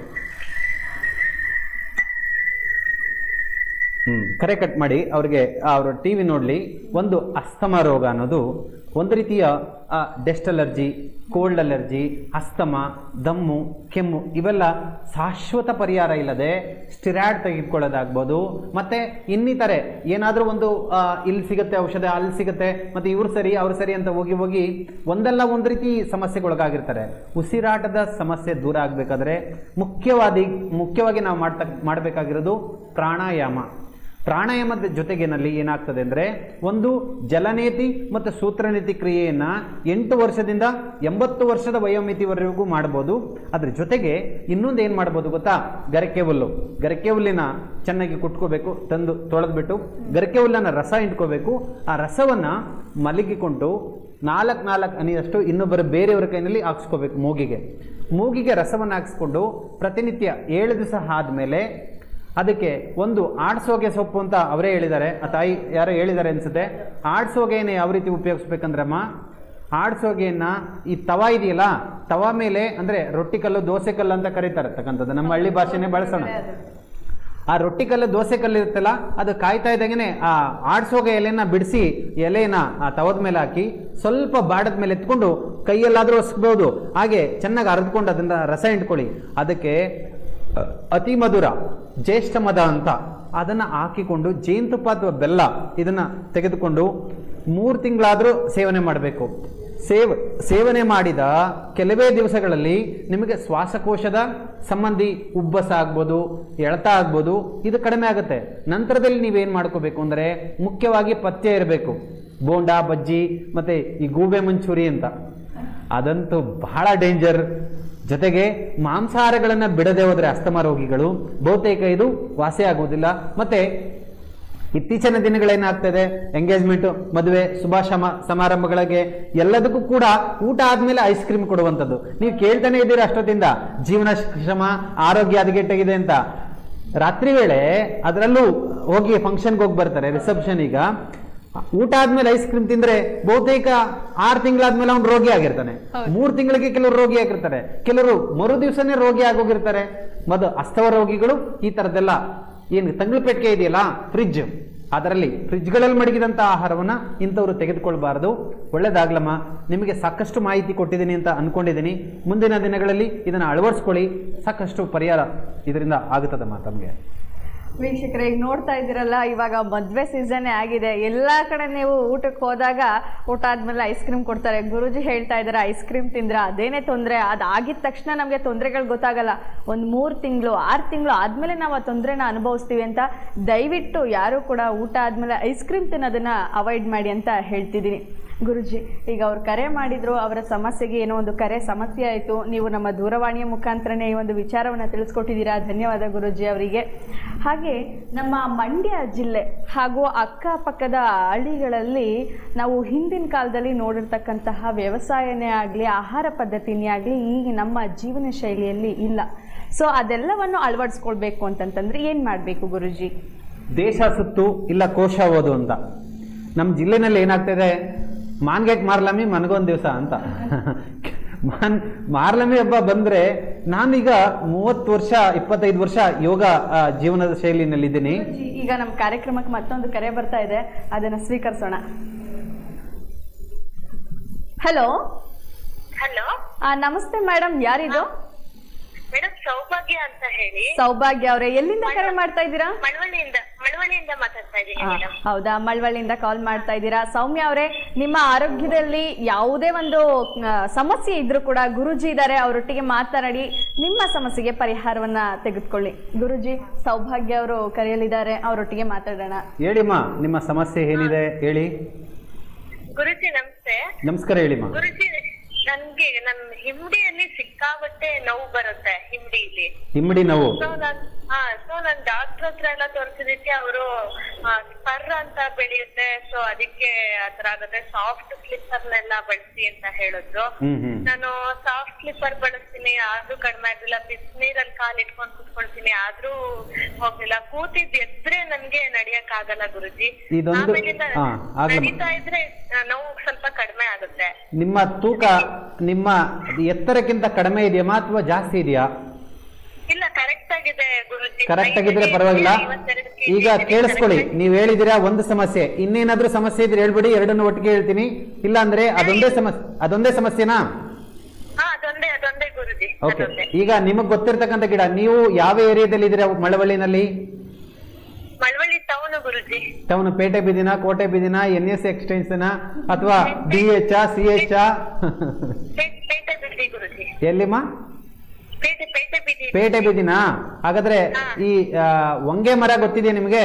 ಹ್ಮ್ ಕರೆ ಕಟ್ ಮಾಡಿ ಅವ್ರಿಗೆ ಅವರು ಟಿವಿ ನೋಡ್ಲಿ ಒಂದು ಅಸ್ತಮ ರೋಗ ಅನ್ನೋದು ಒಂದು ರೀತಿಯ dust allergy cold allergy asthma ದಮ್ಮು ಕೆಮ್ಮು ಇವೆಲ್ಲ ಶಾಶ್ವತ ಪರಿಹಾರ ಇಲ್ಲದೆ ಸ್ಟಿರಾಯ್ಡ್ ತೆಗೆದುಕೊಳ್ಳೋದಾಗ್ಬೋದು ಮತ್ತೆ ಇನ್ನಿತರೆ ಏನಾದರೂ ಒಂದು ಆ, ಇಲ್ಲಿ ಸಿಗುತ್ತೆ ಔಷಧ ಅಲ್ಲಿ ಸಿಗುತ್ತೆ ಮತ್ತೆ ಇವ್ರು ಸರಿ ಅವ್ರು ಸರಿ ಅಂತ ಹೋಗಿ ಹೋಗಿ ಒಂದಲ್ಲ ಒಂದು ರೀತಿ ಸಮಸ್ಯೆಗೊಳಗಾಗಿರ್ತಾರೆ ಉಸಿರಾಟದ ಸಮಸ್ಯೆ ದೂರ ಆಗಬೇಕಾದ್ರೆ ಮುಖ್ಯವಾದಿ ಮುಖ್ಯವಾಗಿ ನಾವು ಮಾಡ್ತಾ ಮಾಡಬೇಕಾಗಿರೋದು ಪ್ರಾಣಾಯಾಮ ಪ್ರಾಣಾಯಾಮದ ಜೊತೆಗೇನಲ್ಲಿ ಏನಾಗ್ತದೆ ಅಂದರೆ ಒಂದು ಜಲನೇತಿ ಮತ್ತು ಸೂತ್ರನೇತಿ ಕ್ರಿಯೆಯನ್ನು ಎಂಟು ವರ್ಷದಿಂದ ಎಂಬತ್ತು ವರ್ಷದ ವಯೋಮಿತಿವರೆಗೂ ಮಾಡ್ಬೋದು ಅದ್ರ ಜೊತೆಗೆ ಇನ್ನೊಂದು ಏನು ಮಾಡ್ಬೋದು ಗೊತ್ತಾ ಗರಿಕೆ ಹುಲ್ಲು ಗರಿಕೆ ಹುಲ್ಲಿನ ಚೆನ್ನಾಗಿ ಕುಟ್ಕೋಬೇಕು ತಂದು ತೊಳೆದ್ಬಿಟ್ಟು ಗರಿಕೆ ಹುಲ್ಲನ್ನು ರಸ ಇಟ್ಕೋಬೇಕು ಆ ರಸವನ್ನು ಮಲಗಿಕೊಂಡು ನಾಲ್ಕು ನಾಲ್ಕು ಹನಿಯಷ್ಟು ಇನ್ನೊಬ್ಬರ ಬೇರೆಯವರ ಕೈನಲ್ಲಿ ಹಾಕ್ಸ್ಕೋಬೇಕು ಮೂಗಿಗೆ ಮೂಗಿಗೆ ರಸವನ್ನು ಹಾಕಿಸ್ಕೊಂಡು ಪ್ರತಿನಿತ್ಯ ಏಳು ದಿವಸ ಆದಮೇಲೆ ಅದಕ್ಕೆ ಒಂದು ಆಡ್ಸೋಗೆ ಸೊಪ್ಪು ಅಂತ ಅವರೇ ಹೇಳಿದ್ದಾರೆ ಆ ತಾಯಿ ಯಾರೋ ಹೇಳಿದ್ದಾರೆ ಅನ್ಸುತ್ತೆ ಆಡ್ಸೋಗೆಯನ್ನು ಯಾವ ರೀತಿ ಉಪಯೋಗಿಸ್ಬೇಕಂದ್ರಮ್ಮ ಆಡ್ಸೋಗೆಯನ್ನ ಈ ತವ ಇದೆಯಲ್ಲ ತವ ಮೇಲೆ ಅಂದ್ರೆ ರೊಟ್ಟಿ ಕಲ್ಲು ದೋಸೆ ಕಲ್ಲು ಅಂತ ಕರೀತಾರೆ ತಕ್ಕಂಥದ್ದು ನಮ್ಮ ಹಳ್ಳಿ ಭಾಷೆನೇ ಬಳಸೋಣ ಆ ರೊಟ್ಟಿ ಕಲ್ಲು ದೋಸೆ ಕಲ್ಲು ಇರುತ್ತಲ್ಲ ಅದು ಕಾಯ್ತಾ ಇದ್ದಂಗೆನೆ ಆ ಆಡ್ಸೋಗೆ ಎಲೆನ ಬಿಡಿಸಿ ಎಲೆನ ಆ ತವದ ಮೇಲೆ ಹಾಕಿ ಸ್ವಲ್ಪ ಬಾಡದ ಮೇಲೆ ಎತ್ಕೊಂಡು ಕೈಯಲ್ಲಾದರೂ ಒಸ್ಬೋದು ಹಾಗೆ ಚೆನ್ನಾಗಿ ಅರೆದ್ಕೊಂಡು ಅದನ್ನ ರಸ ಇಟ್ಕೊಳ್ಳಿ ಅದಕ್ಕೆ ಅ, ಅತಿ ಮಧುರ ಜ್ಯೇಷ್ಠ ಮದ ಅಂತ ಅದನ್ನ ಹಾಕಿಕೊಂಡು ಜೇನುತುಪ್ಪ ಅಥವಾ ಬೆಲ್ಲ ಇದನ್ನ ತೆಗೆದುಕೊಂಡು ಮೂರು ತಿಂಗಳಾದರೂ ಸೇವನೆ ಮಾಡಬೇಕು ಸೇವ್ ಸೇವನೆ ಮಾಡಿದ ಕೆಲವೇ ದಿವಸಗಳಲ್ಲಿ ನಿಮಗೆ ಶ್ವಾಸಕೋಶದ ಸಂಬಂಧಿ ಉಬ್ಬಸ ಆಗ್ಬೋದು ಎಳೆತ ಆಗ್ಬೋದು ಇದು ಕಡಿಮೆ ಆಗುತ್ತೆ ನಂತರದಲ್ಲಿ ನೀವೇನು ಮಾಡ್ಕೋಬೇಕು ಅಂದರೆ ಮುಖ್ಯವಾಗಿ ಪಥ್ಯ ಇರಬೇಕು ಬೋಂಡಾ ಬಜ್ಜಿ ಮತ್ತೆ ಈ ಗೂಬೆ ಮಂಚೂರಿ ಅಂತ ಅದಂತೂ ಬಹಳ ಡೇಂಜರ್ ಜೊತೆಗೆ ಮಾಂಸಾಹಾರಗಳನ್ನು ಬಿಡದೆ ಹೋದರೆ ಅಸ್ತಮ ರೋಗಿಗಳು ಬಹುತೇಕ ಇದು ವಾಸಿ ಆಗುವುದಿಲ್ಲ ಮತ್ತೆ ಇತ್ತೀಚಿನ ದಿನಗಳೇನಾಗ್ತದೆ ಎಂಗೇಜ್ಮೆಂಟ್ ಮದುವೆ ಶುಭ ಶಮ ಸಮಾರಂಭಗಳಿಗೆ ಎಲ್ಲದಕ್ಕೂ ಕೂಡ ಊಟ ಆದ್ಮೇಲೆ ಐಸ್ ಕ್ರೀಮ್ ಕೊಡುವಂಥದ್ದು ನೀವು ಕೇಳ್ತಾನೆ ಇದ್ದೀರಾ ಅಷ್ಟೊತ್ತಿಂದ ಜೀವನ ಶ್ರಮ ಆರೋಗ್ಯ ಹದಗೆಟ್ಟಾಗಿದೆ ಅಂತ ರಾತ್ರಿ ವೇಳೆ ಅದರಲ್ಲೂ ಹೋಗಿ ಫಂಕ್ಷನ್ಗೆ ಹೋಗಿ ಬರ್ತಾರೆ ರಿಸೆಪ್ಷನ್ ಈಗ ಊಟ ಆದ್ಮೇಲೆ ಐಸ್ ಕ್ರೀಮ್ ತಿಂದ್ರೆ ಬಹುತೇಕ ಆರು ತಿಂಗಳಾದ್ಮೇಲೆ ಅವ್ನು ರೋಗಿ ಆಗಿರ್ತಾನೆ ಮೂರು ತಿಂಗಳಿಗೆ ಕೆಲವರು ರೋಗಿ ಆಗಿರ್ತಾರೆ ಕೆಲವರು ಮರು ದಿವಸನೇ ರೋಗಿ ಆಗೋಗಿರ್ತಾರೆ ಮದು ಅಸ್ತವ ರೋಗಿಗಳು ಈ ತರದೆಲ್ಲ ಏನು ತಂಗ್ಳು ಪೆಟ್ಟಿಗೆ ಇದೆಯಲ್ಲ ಫ್ರಿಡ್ಜ್ ಅದರಲ್ಲಿ ಫ್ರಿಡ್ಜ್ಗಳಲ್ಲಿ ಮಡಗಿದಂಥ ಆಹಾರವನ್ನ ಇಂಥವ್ರು ತೆಗೆದುಕೊಳ್ಬಾರ್ದು ಒಳ್ಳೇದಾಗ್ಲಮ್ಮ ನಿಮಗೆ ಸಾಕಷ್ಟು ಮಾಹಿತಿ ಕೊಟ್ಟಿದ್ದೀನಿ ಅಂತ ಅನ್ಕೊಂಡಿದ್ದೀನಿ ಮುಂದಿನ ದಿನಗಳಲ್ಲಿ ಇದನ್ನು ಅಳವಡಿಸ್ಕೊಳ್ಳಿ ಸಾಕಷ್ಟು ಪರಿಹಾರ ಇದರಿಂದ ಆಗುತ್ತದಮ್ಮ ತಮಗೆ ವೀಕ್ಷಕರೇ ಈಗ ನೋಡ್ತಾ ಇದ್ದೀರಲ್ಲ ಇವಾಗ ಮದ್ವೆ ಸೀಸನ್ನೇ ಆಗಿದೆ ಎಲ್ಲಾ ಕಡೆ ನೀವು ಊಟಕ್ಕೆ ಹೋದಾಗ ಊಟ ಆದ್ಮೇಲೆ ಐಸ್ ಕ್ರೀಮ್ ಕೊಡ್ತಾರೆ ಗುರುಜಿ ಹೇಳ್ತಾ ಇದ್ದಾರೆ ಐಸ್ ಕ್ರೀಮ್ ತಿಂದ್ರೆ ಅದೇನೇ ತೊಂದರೆ ಅದಾಗಿದ ತಕ್ಷಣ ನಮಗೆ ತೊಂದರೆಗಳು ಗೊತ್ತಾಗಲ್ಲ ಒಂದು ಮೂರು ತಿಂಗಳು ಆರು ತಿಂಗಳು ಆದ್ಮೇಲೆ ನಾವು ಆ ತೊಂದರೆನ ಅನುಭವಿಸ್ತೀವಿ ಅಂತ ದಯವಿಟ್ಟು ಯಾರು ಕೂಡ ಊಟ ಆದ್ಮೇಲೆ ಐಸ್ ಕ್ರೀಮ್ ತಿನ್ನೋದನ್ನ ಅವಾಯ್ಡ್ ಮಾಡಿ ಅಂತ ಹೇಳ್ತಿದ್ದೀನಿ ಗುರುಜಿ ಈಗ ಅವ್ರು ಕರೆ ಮಾಡಿದ್ರು ಅವರ ಸಮಸ್ಯೆಗೆ ಏನೋ ಒಂದು ಕರೆ ಸಮಸ್ಯೆ ಆಯಿತು ನೀವು ನಮ್ಮ ದೂರವಾಣಿಯ ಮುಖಾಂತರನೇ ಈ ಒಂದು ವಿಚಾರವನ್ನು ತಿಳಿಸ್ಕೊಟ್ಟಿದ್ದೀರಾ ಧನ್ಯವಾದ ಗುರುಜಿ ಅವರಿಗೆ ಹಾಗೆ ನಮ್ಮ ಮಂಡ್ಯ ಜಿಲ್ಲೆ ಹಾಗೂ ಅಕ್ಕಪಕ್ಕದ ಹಳ್ಳಿಗಳಲ್ಲಿ ನಾವು ಹಿಂದಿನ ಕಾಲದಲ್ಲಿ ನೋಡಿರ್ತಕ್ಕಂತಹ ವ್ಯವಸಾಯನೇ ಆಗಲಿ ಆಹಾರ ಪದ್ಧತಿನೇ ಆಗಲಿ ಈಗ ನಮ್ಮ ಜೀವನ ಶೈಲಿಯಲ್ಲಿ ಇಲ್ಲ ಸೊ ಅದೆಲ್ಲವನ್ನು ಅಳವಡಿಸ್ಕೊಳ್ಬೇಕು ಅಂತಂತಂದ್ರೆ ಏನು ಮಾಡಬೇಕು ಗುರುಜಿ ದೇಶ ಸುತ್ತು ಇಲ್ಲ ಕೋಶ ಓದು ಅಂತ ನಮ್ಮ ಜಿಲ್ಲೆನಲ್ಲಿ ಏನಾಗ್ತಿದೆ ಮಾನ್ಗೆಟ್ ಮಾರ್ಲಮಿ ಮನಗೊಂದು ದಿವಸ ಅಂತ ಮಾನ್ ಮಾರ್ಲಮಿ ಹಬ್ಬ ಬಂದ್ರೆ ನಾನೀಗ ಮೂವತ್ತು ವರ್ಷ ಇಪ್ಪತ್ತೈದು ವರ್ಷ ಯೋಗ ಆ, ಜೀವನದ ಶೈಲಿನಲ್ಲಿದ್ದೀನಿ ಗುರೂಜಿ, ಈಗ ನಮ್ಮ ಕಾರ್ಯಕ್ರಮಕ್ಕೆ ಮತ್ತೊಂದು ಕರೆ ಬರ್ತಾ ಇದೆ ಅದನ್ನ ಸ್ವೀಕರಿಸೋಣ ಹಲೋ ಹಲೋ ನಮಸ್ತೆ ಮೇಡಮ್ ಯಾರಿದು ಮೇಡಮ್ ಸೌಭಾಗ್ಯ ಅಂತ ಹೇಳಿ ಸೌಭಾಗ್ಯ ಅವರೇ ಎಲ್ಲಿಂದ ಕರೆ ಮಾಡ್ತಾ ಇದ್ದೀರಾ ಮಳವಳ್ಳಿಯಿಂದ ಮಳವಳ್ಳಿಯಿಂದ ಮಾತಾಡ್ತಾ ಇದ್ದೀನಿ ಆ, ಮೇಡಮ್ ಹೌದಾ ಮಳವಳ್ಳಿಯಿಂದ ಕಾಲ್ ಮಾಡ್ತಾ ಇದ್ದೀರಾ ಸೌಮ್ಯ ಅವರೇ ನಿಮ್ಮ ಆರೋಗ್ಯದಲ್ಲಿ ಯಾವುದೇ ಒಂದು ಆ, ಸಮಸ್ಯೆ ಇದ್ರೂ ಕೂಡ ಗುರುಜಿ ಇದ್ದಾರೆ ಅವರೊಟ್ಟಿಗೆ ಮಾತನಾಡಿ ನಿಮ್ಮ ಸಮಸ್ಯೆಗೆ ಪರಿಹಾರವನ್ನ ತೆಗೆದುಕೊಳ್ಳಿ ಗುರುಜಿ ಸೌಭಾಗ್ಯ ಅವರು ಕರೆಯಲಿದ್ದಾರೆ ಅವರೊಟ್ಟಿಗೆ ಮಾತಾಡೋಣ ಹೇಳಿಮ್ಮ ನಿಮ್ಮ ಸಮಸ್ಯೆ ಏನಿದೆ ಹೇಳಿ ಗುರುಜಿ ನಮಸ್ತೆ ನಮಸ್ಕಾರ ಹೇಳಿಮ್ಮ ಗುರುಜಿ ನನ್ಗೆ ನನ್ ಹಿಂಡಿಯಲ್ಲಿ ಸಿಕ್ಕಾಬಟ್ಟೆ ನೋವು ಬರುತ್ತೆ ಹಿಂಡಿಲಿ ಇಮ್ಮಡಿ ನೋವು ಸೊ ನಾನ್ ಹಾ ಸೊ ನಾನ್ ಡಾಕ್ಟರ್ ಹತ್ರ ಎಲ್ಲ ತೋರಿಸಿದಕ್ಕೆ ಅವರು ಸ್ಪರ್ ಅಂತ ಬೆಳೆಯುತ್ತೆ ಸೊ ಅದಕ್ಕೆ ಆತರ ಆಗುತ್ತೆ ಸಾಫ್ಟ್ ಸ್ಲಿಪ್ಪರ್ನೆಲ್ಲ ಬಳಸಿ ಅಂತ ಹೇಳಿದ್ರು ಹ್ಮ್ ಹ್ಮ್ ನಾನು ಸಾಫ್ಟ್ ಸ್ಲಿಪ್ಪರ್ ಬಳಸ್ತೀನಿ ಆದ್ರೂ ಕಡಿಮೆ ಆಗಿಲ್ಲ ಬಿಸಿನೀರಲ್ಲಿ ಕಾಲ್ ಇಟ್ಕೊಂಡು ಕುತ್ಕೊಳ್ತೀನಿ ಆದ್ರೂ ಹೋಗ್ಲಿಲ್ಲ ಕೂತಿದ್ ಎದ್ರೆ ನನ್ಗೆ ನಡಿಯಕ್ ಆಗಲ್ಲ ಗುರುಜಿ ಇದೊಂದು- ಆಮೇಲಿಂದ ಹಾ, ಆಗ್ಲಮ್ಮ. ನಡೀತಾ ಇದ್ರೆ ಆ, ನೋವು ಸ್ವಲ್ಪ ಕಡಿಮೆ ಆಗುತ್ತೆ ನಿಮ್ಮ ತೂಕ ನಿಮ್ಮ ಎತ್ತರಕ್ಕಿಂತ ಕಡಿಮೆ ಇದೆಯಾ ಅಥವಾ ಜಾಸ್ತಿ ಇದೆಯಾ ಇಲ್ಲ ಕರೆಕ್ಟ್ ಆಗಿದೆ ಗುರುಜಿ Correct ಆಗಿದ್ರೆ ಪರವಾಗಿಲ್ಲ? ಐವತ್ತೆರಡು ಈಗ ಕೇಳಿಸ್ಕೊಳ್ಳಿ ನೀವ್ ಹೇಳಿದಿರಾ ಒಂದು ಸಮಸ್ಯೆ ಇನ್ನೇನಾದ್ರೂ ಸಮಸ್ಯೆ ಇದ್ರೆ ಹೇಳ್ಬಿಡಿ ಎರಡನ್ನು ಒಟ್ಟಿಗೆ ಹೇಳ್ತೀನಿ ಇಲ್ಲ ಅಂದ್ರೆ ಅದೊಂದೇ ಸಮಸ್ಯೆ ಅದೊಂದೇ ಸಮಸ್ಯೆನಾ ಹಾ ಅದೊಂದೇ ಅದೊಂದೇ ಗುರುಜಿ ಓಕೆ ಅದೊಂದೇ ಈಗ ನಿಮಗ್ ಗೊತ್ತಿರ್ತಕ್ಕಂಥ ಗಿಡ ನೀವು ಯಾವ ಏರಿಯಾದಲ್ಲಿ ಇದ್ದೀರಾ ಮಳವಳ್ಳಿನಲ್ಲಿ ಮಳವಳ್ಳಿ ಟೌನ್ ಗುರುಜಿ ಟೌನ್ ಪೇಟೆ ಬೀದಿನ ಕೋಟೆ ಬೀದಿನ ಎನ್ ಎಸ್ ಎಕ್ಸ್ಟೆನ್ಷನ್ ಅಥವಾ ಡಿ ಎಚ್ ಸಿ ಎಚ್ ಪೇ- ಪೇಟೆ ಬಿಡಿ ಗುರುಜಿ ಎಲ್ಲಿಮ್ಮ ಪೇಟೆ ಪೇಟೆ ಬಿಡಿ ಪೇಟೆ ಬೀದಿನ ಹಾಗಾದ್ರೆ ಈ ಆ, ಹೊಂಗೆ ಮರ ಗೊತ್ತಿದೆ ನಿಮಗೆ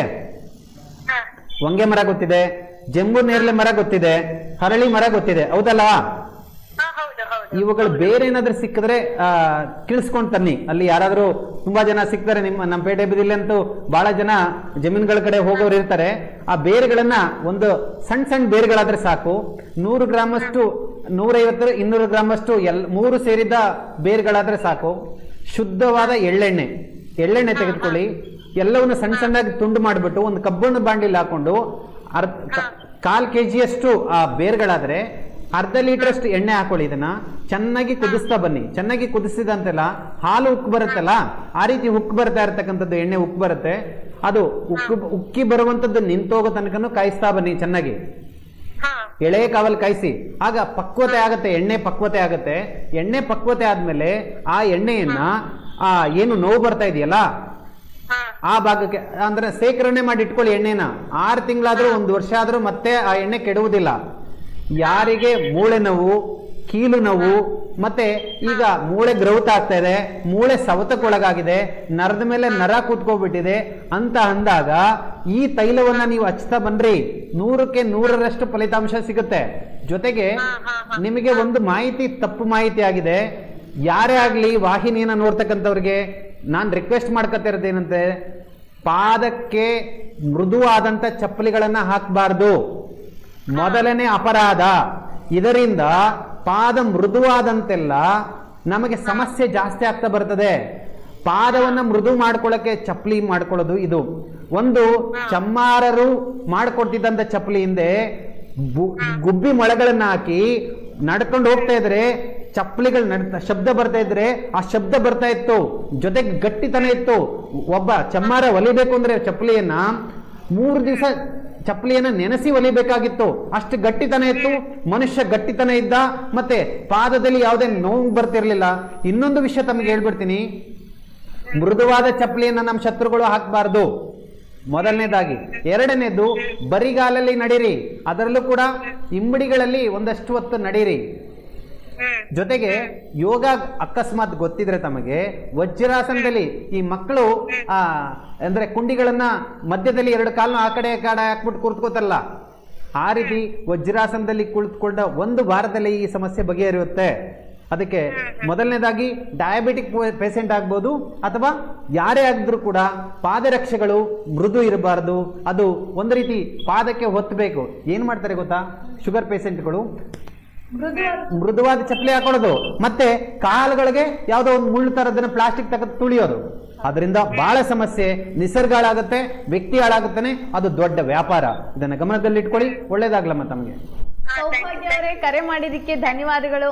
ಹಾ ಹೊಂಗೆ ಮರ ಗೊತ್ತಿದೆ ಜಂಬು ನೇರಳೆ ಮರ ಗೊತ್ತಿದೆ ಹರಳಿ ಮರ ಗೊತ್ತಿದೆ ಹೌದಲ್ಲ ಹಾ ಹೌದು ಹೌದು ಇವುಗಳು ಬೇರೆ ಏನಾದ್ರೂ ಸಿಕ್ಕಿದ್ರೆ ಆ ತಿಳಿಸ್ಕೊಂಡ್ ತನ್ನಿ ಅಲ್ಲಿ ಯಾರಾದ್ರೂ ತುಂಬಾ ಜನ ಸಿಗ್ತಾರೆ ನಿಮ್ಮ ನಮ್ಮ ಪೇಟೆ ಬೀದಿಲಿ ಅಂತೂ ಬಹಳ ಜನ ಜಮೀನುಗಳ ಕಡೆ ಹೋಗೋರು ಇರ್ತಾರೆ ಆ ಬೇರುಗಳನ್ನ ಒಂದು ಸಣ್ಣ ಸಣ್ಣ ಬೇರುಗಳಾದ್ರೆ ಸಾಕು ನೂರು ಗ್ರಾಮ್ ಅಷ್ಟು ನೂರೈವತ್ತು ಇನ್ನೂರು ಗ್ರಾಮ್ ಅಷ್ಟು ಎಲ್ ಮೂರು ಸೇರಿದ ಬೇರುಗಳಾದ್ರೆ ಸಾಕು ಶುದ್ಧವಾದ ಎಳ್ಳೆಣ್ಣೆ ಎಳ್ಳೆಣ್ಣೆ ತೆಗೆದುಕೊಳ್ಳಿ ಎಲ್ಲವನ್ನು ಸಣ್ಣ ಸಣ್ಣದಾಗಿ ತುಂಡು ಮಾಡಿಬಿಟ್ಟು ಒಂದು ಕಬ್ಬಣ ಬಾಂಡಿಲ್ ಹಾಕೊಂಡು ಅರ್ಧ ಕಾಲ್ ಕೆ ಜಿಯಷ್ಟು ಆ ಬೇರ್ಗಳಾದ್ರೆ ಅರ್ಧ ಲೀಟರ್ ಅಷ್ಟು ಎಣ್ಣೆ ಹಾಕೊಳ್ಳಿ ಇದನ್ನ ಚೆನ್ನಾಗಿ ಕುದಿಸ್ತಾ ಬನ್ನಿ ಚೆನ್ನಾಗಿ ಕುದಿಸಿದಂತೆಲ್ಲ ಹಾಲು ಉಕ್ಕು ಬರುತ್ತಲ್ಲ ಆ ರೀತಿ ಉಕ್ಕು ಬರ್ತಾ ಇರತಕ್ಕಂಥದ್ದು ಎಣ್ಣೆ ಉಕ್ಕು ಬರುತ್ತೆ ಅದು ಉಕ್ಕು ಉಕ್ಕಿ ಬರುವಂತದ್ದು ನಿಂತೋಗೋ ತನಕನೂ ಕಾಯಿಸ್ತಾ ಬನ್ನಿ ಚೆನ್ನಾಗಿ ಹಾ ಎಳೆ ಕಾವಲ್ ಕಾಯಿಸಿ ಆಗ ಪಕ್ವತೆ ಆಗತ್ತೆ ಎಣ್ಣೆ ಪಕ್ವತೆ ಆಗತ್ತೆ ಎಣ್ಣೆ ಪಕ್ವತೆ ಆದ್ಮೇಲೆ ಆ ಎಣ್ಣೆಯನ್ನ ಆ ಏನು ನೋವು ಬರ್ತಾ ಇದೆಯಲ್ಲ ಹಾ ಆ ಭಾಗಕ್ಕೆ ಅಂದ್ರೆ ಸೇಕರಣೆ ಮಾಡಿ ಇಟ್ಕೊಳ್ಳಿ ಎಣ್ಣೆನ ಆರು ತಿಂಗಳಾದ್ರೂ ಒಂದು ವರ್ಷ ಆದ್ರೂ ಮತ್ತೆ ಆ ಎಣ್ಣೆ ಕೆಡುವುದಿಲ್ಲ ಯಾರಿಗೆ ಮೂಳೆ ನೋವು ಕೀಲು ನೋವು ಮತ್ತೆ ಈಗ ಮೂಳೆ ಗ್ರೌತ್ ಆಗ್ತಾ ಇದೆ ಮೂಳೆ ಸವತಕ್ಕೊಳಗಾಗಿದೆ ನರದ ಮೇಲೆ ನರ ಕೂತ್ಕೋಬಿಟ್ಟಿದೆ ಅಂತ ಅಂದಾಗ ಈ ತೈಲವನ್ನ ನೀವು ಹಚ್ತಾ ಬನ್ರಿ ನೂರಕ್ಕೆ ನೂರರಷ್ಟು ಫಲಿತಾಂಶ ಸಿಗುತ್ತೆ ಜೊತೆಗೆ ನಿಮಗೆ ಒಂದು ಮಾಹಿತಿ ತಪ್ಪು ಮಾಹಿತಿ ಆಗಿದೆ ಯಾರೇ ಆಗ್ಲಿ ವಾಹಿನಿಯನ್ನ ನೋಡ್ತಕ್ಕಂಥವ್ರಿಗೆ ನಾನು ರಿಕ್ವೆಸ್ಟ್ ಮಾಡ್ಕೊತಾ ಏನಂತೆ ಪಾದಕ್ಕೆ ಮೃದುವಾದಂತ ಚಪ್ಪಲಿಗಳನ್ನ ಹಾಕಬಾರ್ದು ಮೊದಲನೇ ಅಪರಾಧ ಇದರಿಂದ ಪಾದ ಮೃದುವಾದಂತೆಲ್ಲ ನಮಗೆ ಸಮಸ್ಯೆ ಜಾಸ್ತಿ ಆಗ್ತಾ ಬರ್ತದೆ ಪಾದವನ್ನ ಮೃದು ಮಾಡ್ಕೊಳ್ಳಕ್ಕೆ ಚಪ್ಪಲಿ ಮಾಡ್ಕೊಳ್ಳೋದು ಇದು ಒಂದು ಚಮ್ಮಾರರು ಮಾಡ್ಕೊಟ್ಟಿದ್ದಂತ ಚಪ್ಪಲಿ ಹಿಂದೆ ಬು- ಗುಬ್ಬಿ ಮೊಳೆಗಳನ್ನ ಹಾಕಿ ನಡ್ಕೊಂಡು ಹೋಗ್ತಾ ಇದ್ರೆ ಚಪ್ಪಲಿಗಳು ನಡ್ ಶಬ್ದ ಬರ್ತಾ ಇದ್ರೆ ಆ ಶಬ್ದ ಬರ್ತಾ ಇತ್ತು ಜೊತೆಗೆ ಗಟ್ಟಿತನ ಇತ್ತು ಒಬ್ಬ ಚಮ್ಮಾರ ಒಲಿಬೇಕು ಅಂದ್ರೆ ಚಪ್ಪಲಿಯನ್ನ ಮೂರು ದಿವಸ ಚಪ್ಪಲಿಯನ್ನ ನೆನೆಸಿ ಒಲಿಬೇಕಾಗಿತ್ತು ಅಷ್ಟು ಗಟ್ಟಿತನ ಇತ್ತು ಮನುಷ್ಯ ಗಟ್ಟಿತನ ಇದ್ದ ಮತ್ತೆ ಪಾದದಲ್ಲಿ ಯಾವುದೇ ನೋವು ಬರ್ತಿರ್ಲಿಲ್ಲ ಇನ್ನೊಂದು ವಿಷಯ ತಮಗೆ ಹೇಳ್ಬಿಡ್ತೀನಿ ಮೃದುವಾದ ಚಪ್ಪಲಿಯನ್ನ ನಮ್ಮ ಶತ್ರುಗಳು ಹಾಕಬಾರ್ದು ಮೊದಲನೇದಾಗಿ ಎರಡನೇದು ಬರಿಗಾಲಲ್ಲಿ ನಡೀರಿ ಅದರಲ್ಲೂ ಕೂಡ ಇಮ್ಮಡಿಗಳಲ್ಲಿ ಒಂದಷ್ಟು ಹೊತ್ತು ನಡೀರಿ ಹ್ಮ್ ಜೊತೆಗೆ ಯೋಗ ಅಕಸ್ಮಾತ್ ಗೊತ್ತಿದ್ರೆ ತಮಗೆ ವಜ್ರಾಸನದಲ್ಲಿ ಈ ಮಕ್ಕಳು ಆ ಅಂದ್ರೆ ಕುಂಡಿಗಳನ್ನ ಮಧ್ಯದಲ್ಲಿ ಎರಡು ಕಾಲನ್ನ ಆ ಕಡೆ ಈ ಕಡೆ ಹಾಕ್ಬಿಟ್ಟು ಕೂತ್ಕೋತಾರಲ್ಲ ಆ ರೀತಿ ವಜ್ರಾಸನದಲ್ಲಿ ಕುಳಿತುಕೊಂಡ ಒಂದು ವಾರದಲ್ಲಿ ಈ ಸಮಸ್ಯೆ ಬಗೆಹರಿಯುತ್ತೆ ಅದಕ್ಕೆ ಮೊದಲನೇದಾಗಿ ಡಯಾಬಿಟಿಕ್ ಪೇಷಂಟ್ ಆಗ್ಬೋದು ಅಥವಾ ಯಾರೇ ಆಗಿದ್ರು ಕೂಡ ಪಾದರಕ್ಷೆಗಳು ಮೃದು ಇರಬಾರದು ಅದು ಒಂದು ರೀತಿ ಪಾದಕ್ಕೆ ಹೊತ್ತಬೇಕು ಏನ್ ಮಾಡ್ತಾರೆ ಗೊತ್ತಾ ಶುಗರ್ ಪೇಷಂಟ್ಗಳು ಮೃದುವಾದ ಚಪ್ಪಲಿ ಹಾಕೊಳ್ಳೋದು ಮತ್ತೆ ಕಾಲುಗಳಿಗೆ ಯಾವುದೋ ಒಂದು ಮುಳ್ಳು ತರದನ್ನ ಪ್ಲಾಸ್ಟಿಕ್ ತೆಗೆದು ತುಳಿಯೋದು ಅದರಿಂದ ಬಹಳ ಸಮಸ್ಯೆ ನಿಸರ್ಗ ಹಾಳಾಗುತ್ತೆ ವ್ಯಕ್ತಿ ಹಾಳಾಗುತ್ತಾನೆ ಅದು ದೊಡ್ಡ ವ್ಯಾಪಾರ ಇದನ್ನ ಗಮನದಲ್ಲಿಟ್ಕೊಳ್ಳಿ ಒಳ್ಳೇದಾಗ್ಲಮ್ಮ ತಮಗೆ ಸೌಭಾಗ್ಯ ಅವರೇ ಕರೆ ಮಾಡಿದ್ದಕ್ಕೆ ಧನ್ಯವಾದಗಳು